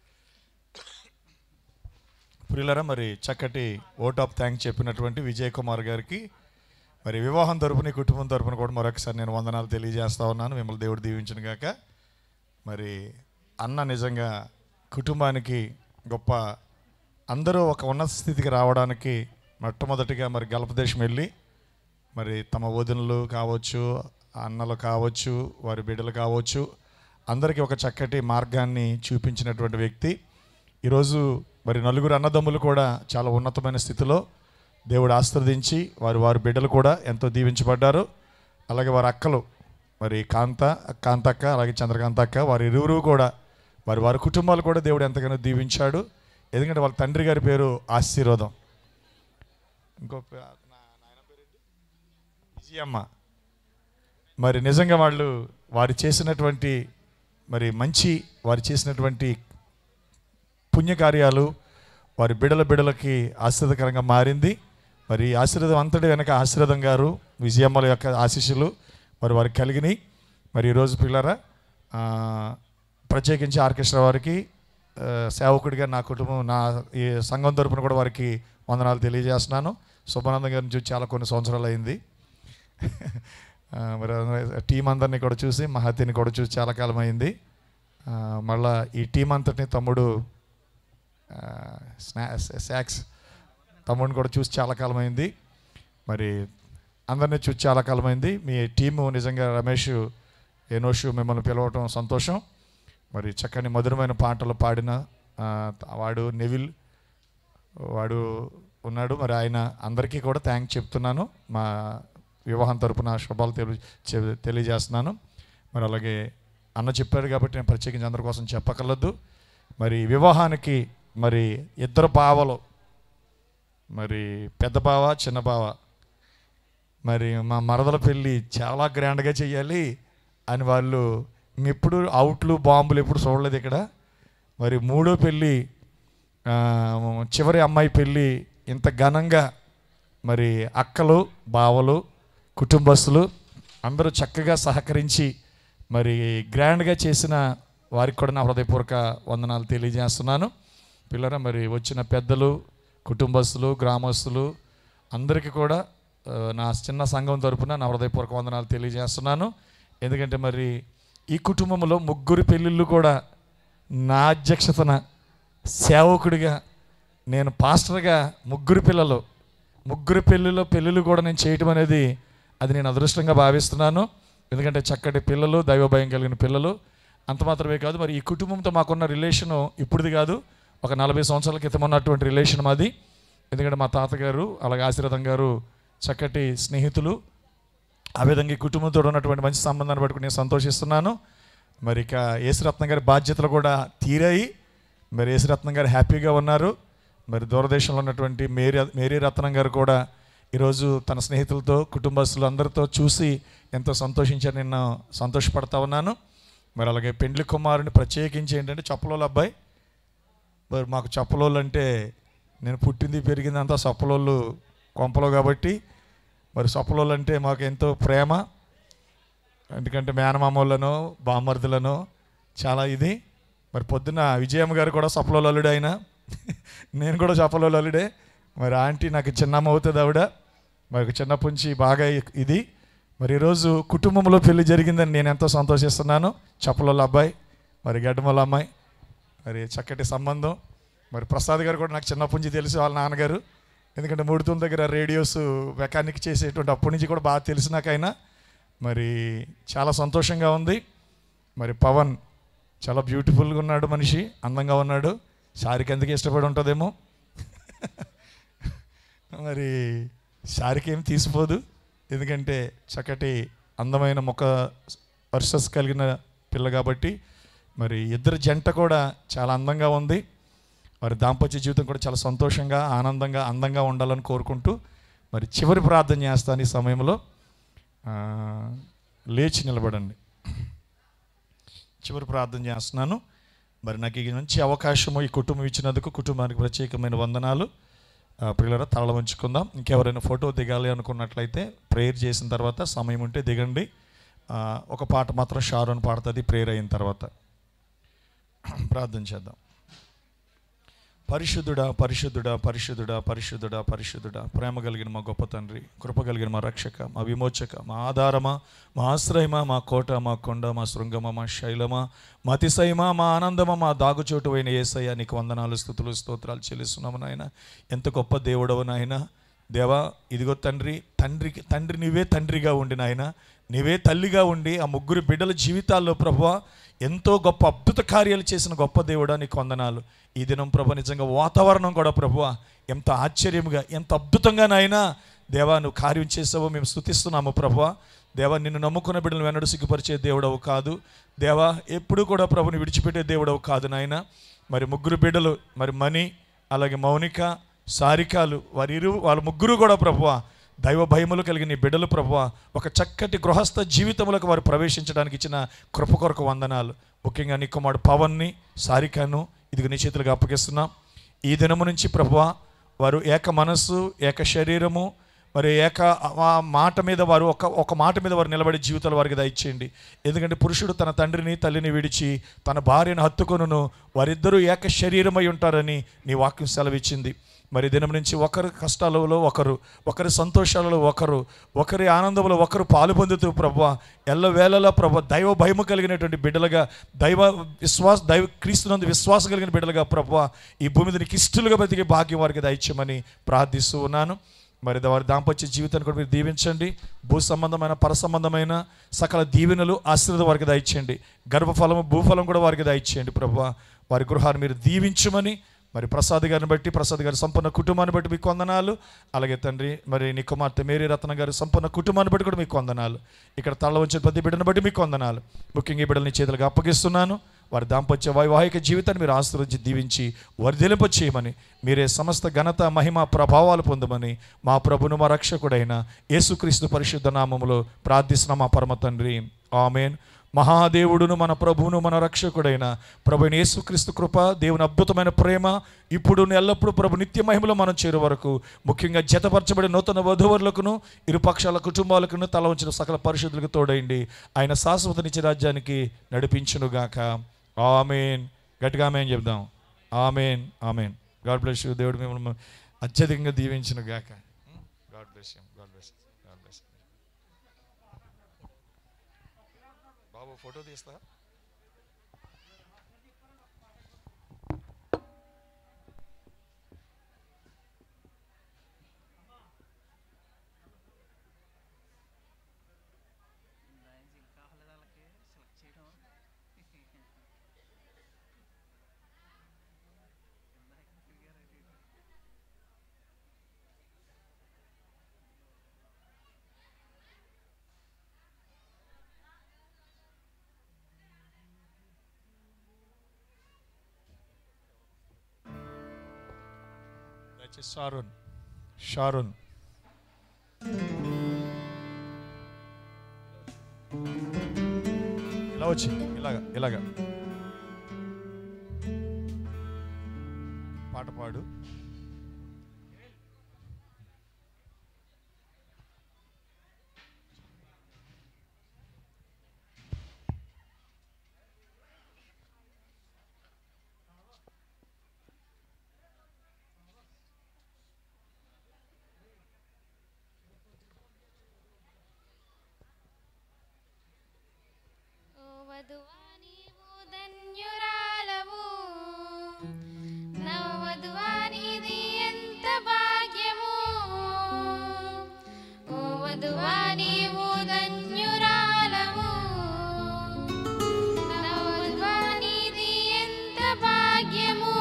ప్రియులరా మరి చక్కటి ఓట్ ఆఫ్ థ్యాంక్స్ చెప్పినటువంటి విజయ్ కుమార్ గారికి మరి వివాహం తరపున ఈ కుటుంబం తరపున కూడా మరొకసారి నేను వందనాలు తెలియజేస్తా ఉన్నాను మిమ్మల్ని దేవుడు దీవించిన గాక మరి అన్న నిజంగా కుటుంబానికి గొప్ప అందరూ ఒక ఉన్నత స్థితికి రావడానికి మొట్టమొదటిగా మరి గల్పదేశం వెళ్ళి మరి తమ వదినలు కావచ్చు అన్నలు కావచ్చు వారి బిడ్డలు కావచ్చు అందరికీ ఒక చక్కటి మార్గాన్ని చూపించినటువంటి వ్యక్తి ఈరోజు మరి నలుగురు అన్నదమ్ములు కూడా చాలా ఉన్నతమైన స్థితిలో దేవుడు ఆశీర్వదించి వారి వారి బిడ్డలు కూడా ఎంతో దీవించబడ్డారు అలాగే వారి అక్కలు మరి కాంత కాంతక్క అలాగే చంద్రకాంత అక్క వారి ఇరువురు కూడా వారి వారి కుటుంబాలు కూడా దేవుడు ఎంతగానో దీవించాడు ఎందుకంటే వాళ్ళ తండ్రి గారి పేరు ఆశీర్వాదం ఇంకో పే- నా నాయన పేరేంటి విజయమ్మ మరి నిజంగా వాళ్ళు వారు చేసినటువంటి మరి మంచి వారు చేసినటువంటి పుణ్యకార్యాలు వారి బిడల బిడలకి ఆశీర్వదకరంగా మారింది మరి ఈ ఆశీర్వాదం అంతటి వెనక ఆశీర్వాదం గారు విజయమ్మల యొక్క ఆశీస్సులు మరి వారికి కలిగినాయి మరి ఈరోజు పిల్లరా ఆ, ప్రత్యేకించి ఆర్కెస్ట్రా వారికి ఆ, సేవకుడిగా నా కుటుంబం నా ఈ సంఘం తరపున కూడా వారికి వందనాలు తెలియజేస్తున్నాను శుభానందం గారిని చూసి చాలా కొన్ని సంవత్సరాలు అయింది ఆ, మరి టీం అందరినీ కూడా చూసి మహతిని కూడా చూసి చాలా కాలం అయింది ఆ, మళ్ళా ఈ టీం అంతటిని తమ్ముడు ఆ, స్నా శాక్స్ తమ్ముడిని కూడా చూసి చాలా కాలం అయింది మరి అందరినీ చూసి చాలా కాలం అయింది మీ టీము నిజంగా రమేష్ ఏనోషు మిమ్మల్ని పిలవటం సంతోషం మరి చక్కని మధురమైన పాటలు పాడిన ఆ, వాడు నెవిల్ వాడు ఉన్నాడు మరి ఆయన అందరికీ కూడా థ్యాంక్ చెప్తున్నాను మా వివాహం తరపున శుభాలు తెలి చె- తెలియజేస్తున్నాను మరి అలాగే అన్న చెప్పాడు కాబట్టి నేను ప్రత్యేకించి అందరి కోసం చెప్పకలదు మరి వివాహానికి మరి ఇద్దరు బావలు మరి పెద్ద బావ చిన్న బావ మరి మా మరదల పెళ్ళి చాలా గ్రాండ్గా చెయ్యాలి అని వాళ్ళు ఎప్పుడు అవుట్లు బాంబులు ఎప్పుడు చూడలేదు ఇక్కడ మరి మూడో పెళ్ళి ఆ, చివరి అమ్మాయి పెళ్ళి ఇంత ఘనంగా మరి అక్కలు బావలు కుటుంబస్తులు అందరూ చక్కగా సహకరించి మరి గ్రాండ్గా చేసిన వారికి కూడా నా హృదయపూర్వక వందనాలు తెలియజేస్తున్నాను పిల్లరా మరి వచ్చిన పెద్దలు కుటుంబస్తులు గ్రామస్తులు అందరికీ కూడా ఆ, నా చిన్న సంఘం తరపున నా హృదయపూర్వక వందనాలు తెలియజేస్తున్నాను ఎందుకంటే మరి ఈ కుటుంబంలో ముగ్గురు పెళ్ళిళ్ళు కూడా నా అధ్యక్షతన సేవకుడిగా నేను పాస్టర్గా ముగ్గురు పిల్లలు ముగ్గురు పెళ్ళిలో పెళ్ళిళ్ళు కూడా నేను చేయటం అనేది అది నేను అదృష్టంగా భావిస్తున్నాను ఎందుకంటే చక్కటి పిల్లలు దైవ భయం కలిగిన పిల్లలు అంత మాత్రమే కాదు మరి ఈ కుటుంబంతో మాకున్న రిలేషను ఇప్పుడుది కాదు ఒక నలభై సంవత్సరాల క్రితం ఉన్నటువంటి రిలేషన్ మాది ఎందుకంటే మా తాతగారు అలాగే ఆశీర్వాదం గారు చక్కటి స్నేహితులు ఆ విధంగా ఈ కుటుంబంతో ఉన్నటువంటి మంచి సంబంధాన్ని పట్టుకుని నేను సంతోషిస్తున్నాను మరి ఇక యేసురత్నం గారి బాధ్యతలు కూడా తీరాయి మరి యేసురత్నం గారు హ్యాపీగా ఉన్నారు మరి దూరదేశంలో ఉన్నటువంటి మేరీ మేరీ రత్నం గారు కూడా ఈరోజు తన స్నేహితులతో కుటుంబస్తులు అందరితో చూసి ఎంతో సంతోషించారు నేను సంతోషపడతా ఉన్నాను మరి అలాగే పెండ్లి కుమారుని ప్రత్యేకించి ఏంటంటే చప్పలోళ్ళ అబ్బాయి మరి మాకు చప్పలోళ్ళు అంటే నేను పుట్టింది పెరిగింది అంతా సప్పలోళ్ళు కొంపలో కాబట్టి మరి సప్పలోళ్ళు అంటే మాకు ఎంతో ప్రేమ ఎందుకంటే మేనమామోళ్ళను బామ్మర్దులను చాలా ఇది మరి పొద్దున విజయమ్మ గారు కూడా సప్పలోళ్ళు అల్లుడు ఆయన నేను కూడా చెప్పలేదు అల్లుడే మరి ఆంటీ నాకు చిన్నమ్మ అవుతుంది ఆవిడ మరి చిన్నప్పటి నుంచి బాగా ఇది మరి ఈరోజు కుటుంబంలో పెళ్లి జరిగిందని నేను ఎంతో సంతోషిస్తున్నాను చెప్పల అబ్బాయి మరి గడ్డమల అమ్మాయి మరి చక్కటి సంబంధం మరి ప్రసాద్ గారు కూడా నాకు చిన్నప్పటి నుంచి తెలుసు వాళ్ళ నాన్నగారు ఎందుకంటే మూడుతుల దగ్గర రేడియోస్ మెకానిక్ చేసేటువంటి అప్పటి నుంచి కూడా బాగా తెలిసి నాకైనా మరి చాలా సంతోషంగా ఉంది మరి పవన్ చాలా బ్యూటిఫుల్గా ఉన్నాడు మనిషి అందంగా ఉన్నాడు శారీకి ఎందుకు ఇష్టపడి ఉంటుందేమో మరి శారీకి ఏం తీసిపోదు ఎందుకంటే చక్కటి అందమైన ముఖ వర్సెస్ కలిగిన పిల్ల కాబట్టి మరి ఇద్దరు జంట కూడా చాలా అందంగా ఉంది మరి దాంపత్య జీవితం కూడా చాలా సంతోషంగా ఆనందంగా అందంగా ఉండాలని కోరుకుంటూ మరి చివరి ప్రార్థన చేస్తాను ఈ సమయంలో ఆ, లేచి నిలబడండి చివరి ప్రార్థన చేస్తున్నాను మరి నాకు ఈ మంచి అవకాశము ఈ కుటుంబం ఇచ్చినందుకు కుటుంబానికి ప్రత్యేకమైన వందనాలు ఆ, ప్రియులారా తల ఉంచుకుందాం ఇంకెవరైనా ఫోటో దిగాలి అనుకున్నట్లయితే ప్రేయర్ చేసిన తర్వాత సమయం ఉంటే దిగండి ఆ, ఒక పాట మాత్రం షారోన్ పాడుతుంది ప్రేయర్ అయిన తర్వాత ప్రార్థన చేద్దాం పరిశుద్ధుడా పరిశుద్ధుడా పరిశుద్ధుడా పరిశుద్ధుడా పరిశుద్ధుడా ప్రేమ కలిగిన మా గొప్ప తండ్రి కృప కలిగిన మా రక్షక మా విమోచక మా ఆధారమా మా ఆశ్రయమా మా కోట మా కొండ మా శృంగమ మా శైలమా మా అతిశయమా మా ఆనందమా మా దాగుచోటు అయిన ఏసయ్య నీకు వందనాలు స్థుతులు స్తోత్రాలు చెల్లిస్తున్నాము నాయన ఎంత గొప్ప దేవుడవు నాయన దేవా ఇదిగో తండ్రి తండ్రికి తండ్రి నీవే తండ్రిగా ఉండి నాయన నీవే తల్లిగా ఉండి ఆ ముగ్గురు బిడ్డల జీవితాల్లో ప్రభువా ఎంతో గొప్ప అద్భుత కార్యాలు చేసిన గొప్ప దేవుడా నీకు వందనాలు ఈ దినం ప్రభు నిజంగా వాతావరణం కూడా ప్రభువా ఎంత ఆశ్చర్యముగా ఎంత అద్భుతంగా నాయనా దేవా నువ్వు కార్యం చేసావో మేము స్థుతిస్తున్నాము ప్రభువా దేవా నిన్ను నమ్ముకున్న బిడ్డలు వెనడు సిగ్గుపరిచే దేవుడవు కాదు దేవా ఎప్పుడు కూడా ప్రభుని విడిచిపెట్టే దేవుడవు కాదు నాయన మరి ముగ్గురు బిడ్డలు మరి మణి అలాగే మౌనిక సారికాలు వారి ఇరు వాళ్ళ ముగ్గురు కూడా ప్రభువా దైవ భయములు కలిగిన నీ బిడ్డలు ప్రభువా ఒక చక్కటి గృహస్థ జీవితములకు వారు ప్రవేశించడానికి ఇచ్చిన కృప కొరకు వందనాలు ముఖ్యంగా నీ కుమారుడు పవన్ని సారికను ఇదిగో నీ చేతులుగా అప్పగిస్తున్నాం ఈ దినము నుంచి ప్రభువా వారు ఏక మనస్సు ఏక శరీరము మరి ఏక ఆ మాట మీద వారు ఒక ఒక మాట మీద వారు నిలబడే జీవితాలు వారికి దయచేయండి ఎందుకంటే పురుషుడు తన తండ్రిని తల్లిని విడిచి తన భార్యను హత్తుకొనును వారిద్దరూ ఏక శరీరమై ఉంటారని నీ వాక్యం సెలవిచ్చింది మరి దినం నుంచి ఒకరి కష్టాలలో ఒకరు ఒకరి సంతోషాలలో ఒకరు ఒకరి ఆనందంలో ఒకరు పాలు పొందుతూ ప్రభు ఎల్ల వేళలా ప్రభు దైవ భయము కలిగినటువంటి బిడ్డలుగా దైవ విశ్వాస దైవ క్రీస్తునందు విశ్వాసం కలిగిన బిడ్డలుగా ప్రభు ఈ భూమి మీద నీకు ఇష్టలుగా బతికే భాగ్యం వారికి దయచేయమని ప్రార్థిస్తూ ఉన్నాను మరి వారి దాంపత్య జీవితాన్ని కూడా మీరు దీవించండి భూ సంబంధమైన పర సంబంధమైన సకల దీవెనలు ఆశీర్వాదం వారికి దయచేయండి గర్భఫలము భూఫలం కూడా వారికి దయచేయండి ప్రభు వారి గృహాన్ని మీరు దీవించమని మరి ప్రసాద్ గారిని బట్టి ప్రసాద్ గారి సంపూర్ణ కుటుంబాన్ని బట్టి మీకు వందనాలు అలాగే తండ్రి మరి నీ కుమార్తె మేరీ రత్న గారి సంపూర్ణ కుటుంబాన్ని బట్టి కూడా మీకు వందనాలు ఇక్కడ తల వచ్చిన ప్రతి బిడ్డను బట్టి మీకు వందనాలు ముఖ్యంగా ఈ బిడ్డలని చేతులుగా అప్పగిస్తున్నాను వారి దాంపత్య వైవాహిక జీవితాన్ని మీరు ఆశీర్వదించి దీవించి వర్ధిలింప చేయమని మీరే సమస్త ఘనత మహిమ ప్రభావాలు పొందమని మా ప్రభును మా రక్షకుడైన యేసుక్రీస్తు పరిశుద్ధ నామములో ప్రార్థిస్తున్న మా పరమ తండ్రి ఆమెన్ మహాదేవుడును మన ప్రభువును మన రక్షకుడైన ప్రభుని యేసుక్రీస్తు కృప దేవుని అద్భుతమైన ప్రేమ ఇప్పుడు ఎల్లప్పుడూ ప్రభు నిత్య మహిమలో మనం చేరు వరకు ముఖ్యంగా జతపరచబడిన నూతన వధువరులకును ఇరుపక్షాల కుటుంబాలకును తల ఉంచిన సకల పరిశుద్ధులకు తోడైండి ఆయన శాశ్వత నిత్య రాజ్యానికి నడిపించునుగాక ఆమెన్ గట్టిగా ఆమెన్ చెప్దాం amen amen God bless you దేవుడు మిమ్మల్ని అత్యధికంగా దీవించును గాక God bless you God bless God bless బాబు ఫోటో తీస్తా దయచేసి షారున్ షారున్ ఇలా వచ్చి ఇలాగా ఇలాగా పాట పాడు నవవధువా నీవు ధన్యురాలవు నవవధువా నీది ఎంత భాగ్యము ఓ వధువా నీవు ధన్యురాలవు నవవధువా నీది ఎంత భాగ్యము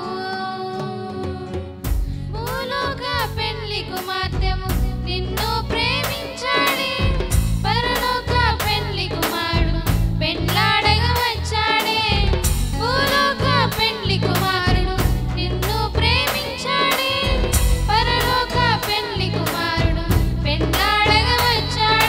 భూలోక పెళ్లి కుమార్తెము నిన్ను ప్రేమించాడే పరలోక పెళ్లి కుమారుడు పెండ్లాడగా వచ్చాడే భూలోక పెళ్లి కుమారుడు నిన్ను ప్రేమించాడే పరలోక పెళ్లి కుమారుడు పెండ్లాడగా వచ్చాడే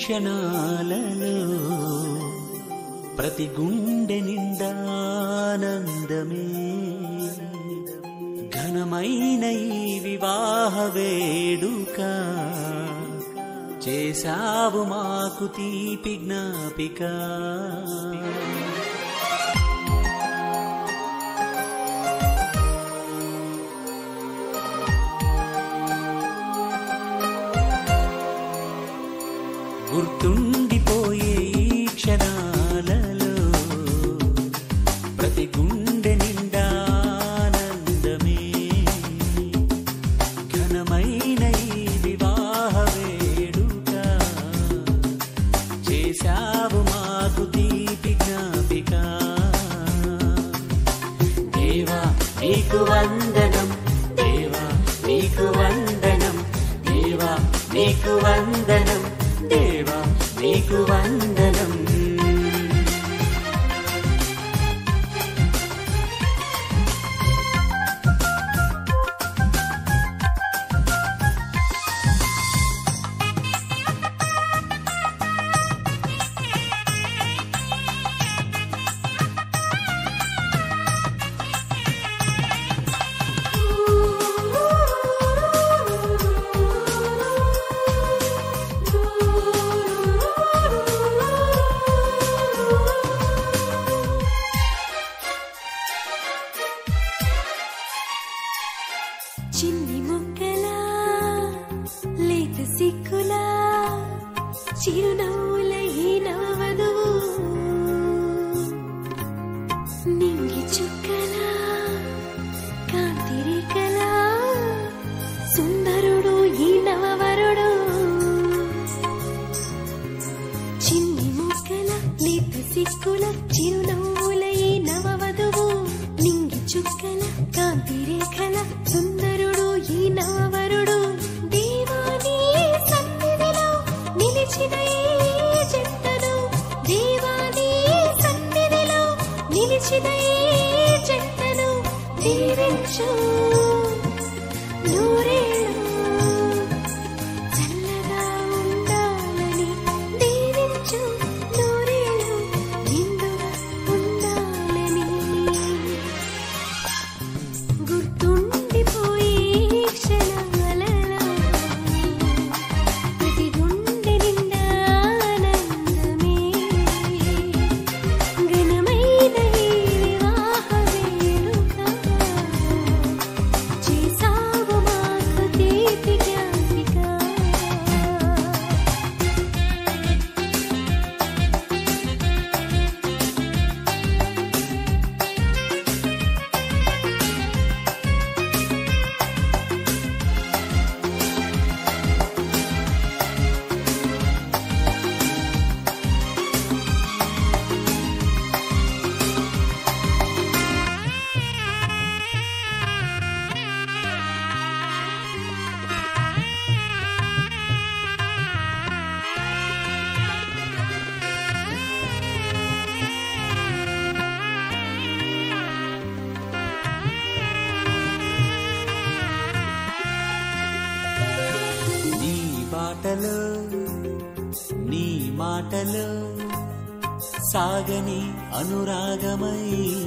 క్షణాలలో ప్రతి గుండె నిండానందమే ఘనమైన ఈ వివాహ వేడుక చేశావు మాకు తీపి జ్ఞాపిక గుర్తుండిపోయే ఈ క్షణాలలో ప్రతి గుండె నిండానందమే ఘనమైన ఈ వివాహ వేడుక చేశావు మాకు తీపి జ్ఞాపిక దేవా నీకు వందనం దేవా నీకు వందనం దేవా నీకు వందనం దేవా నీకు వందనం చిన్ని ముక్కలా లేత సిక్కులా చిరునవ్వుల ఈ నవవధువు నింగి చుక్కలా కాంతి రేఖలా సుందరుడు ఈ నవవరుడు చిన్ని ముక్కల లేత సిక్కుల చిరునవ్వుల ఈ నవవధువు నింగి చుక్కల కాంతి రేఖల సుందరుడు ఈ నవవరుడు దేవాని సన్నిధిలో నిలిచిన ఈ జంటను దేవాని సన్నిధిలో నిలిచిన ఈ జంటను దీవించు నూరేళ్ళు చల్లగా ఉండాలని దీవించు నూరేళ్ళు నిండుగా ఉండాలని గుర్తుండిపోయే ఈ క్షణాలలో ప్రతి గుండె నిండా ఆనందమే ఘనమైన ఈ వివాహ వేడుక చేసావు మాకు తీపి జ్ఞాపిక నీ బాటలో నీ మాటలో సాగని అనురాగమై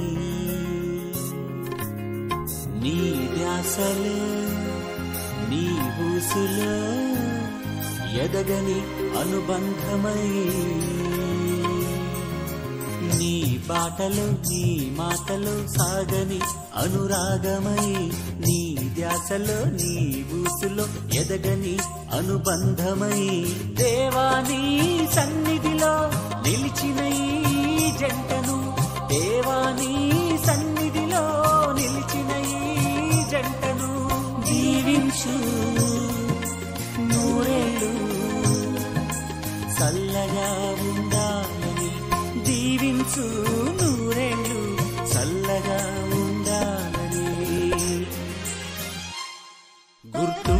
నీ ధ్యాసలో నీ ఊసులో ఎదగని అనుబంధమై నీ బాటలో నీ మాటలో సాగని అనురాగమై నీ ధ్యాసలో నీ ఊసులో ఎదగని అనుబంధమై దేవాని సన్నిధిలో నిలిచిన ఈ జంటను దేవాని సన్నిధిలో నిలిచిన ఈ జంటను జీవించు నూరేళ్ళు చల్లగా ఉండాలని దీవించు నూరేళ్ళు చల్లగా ఉండాలని గుర్తు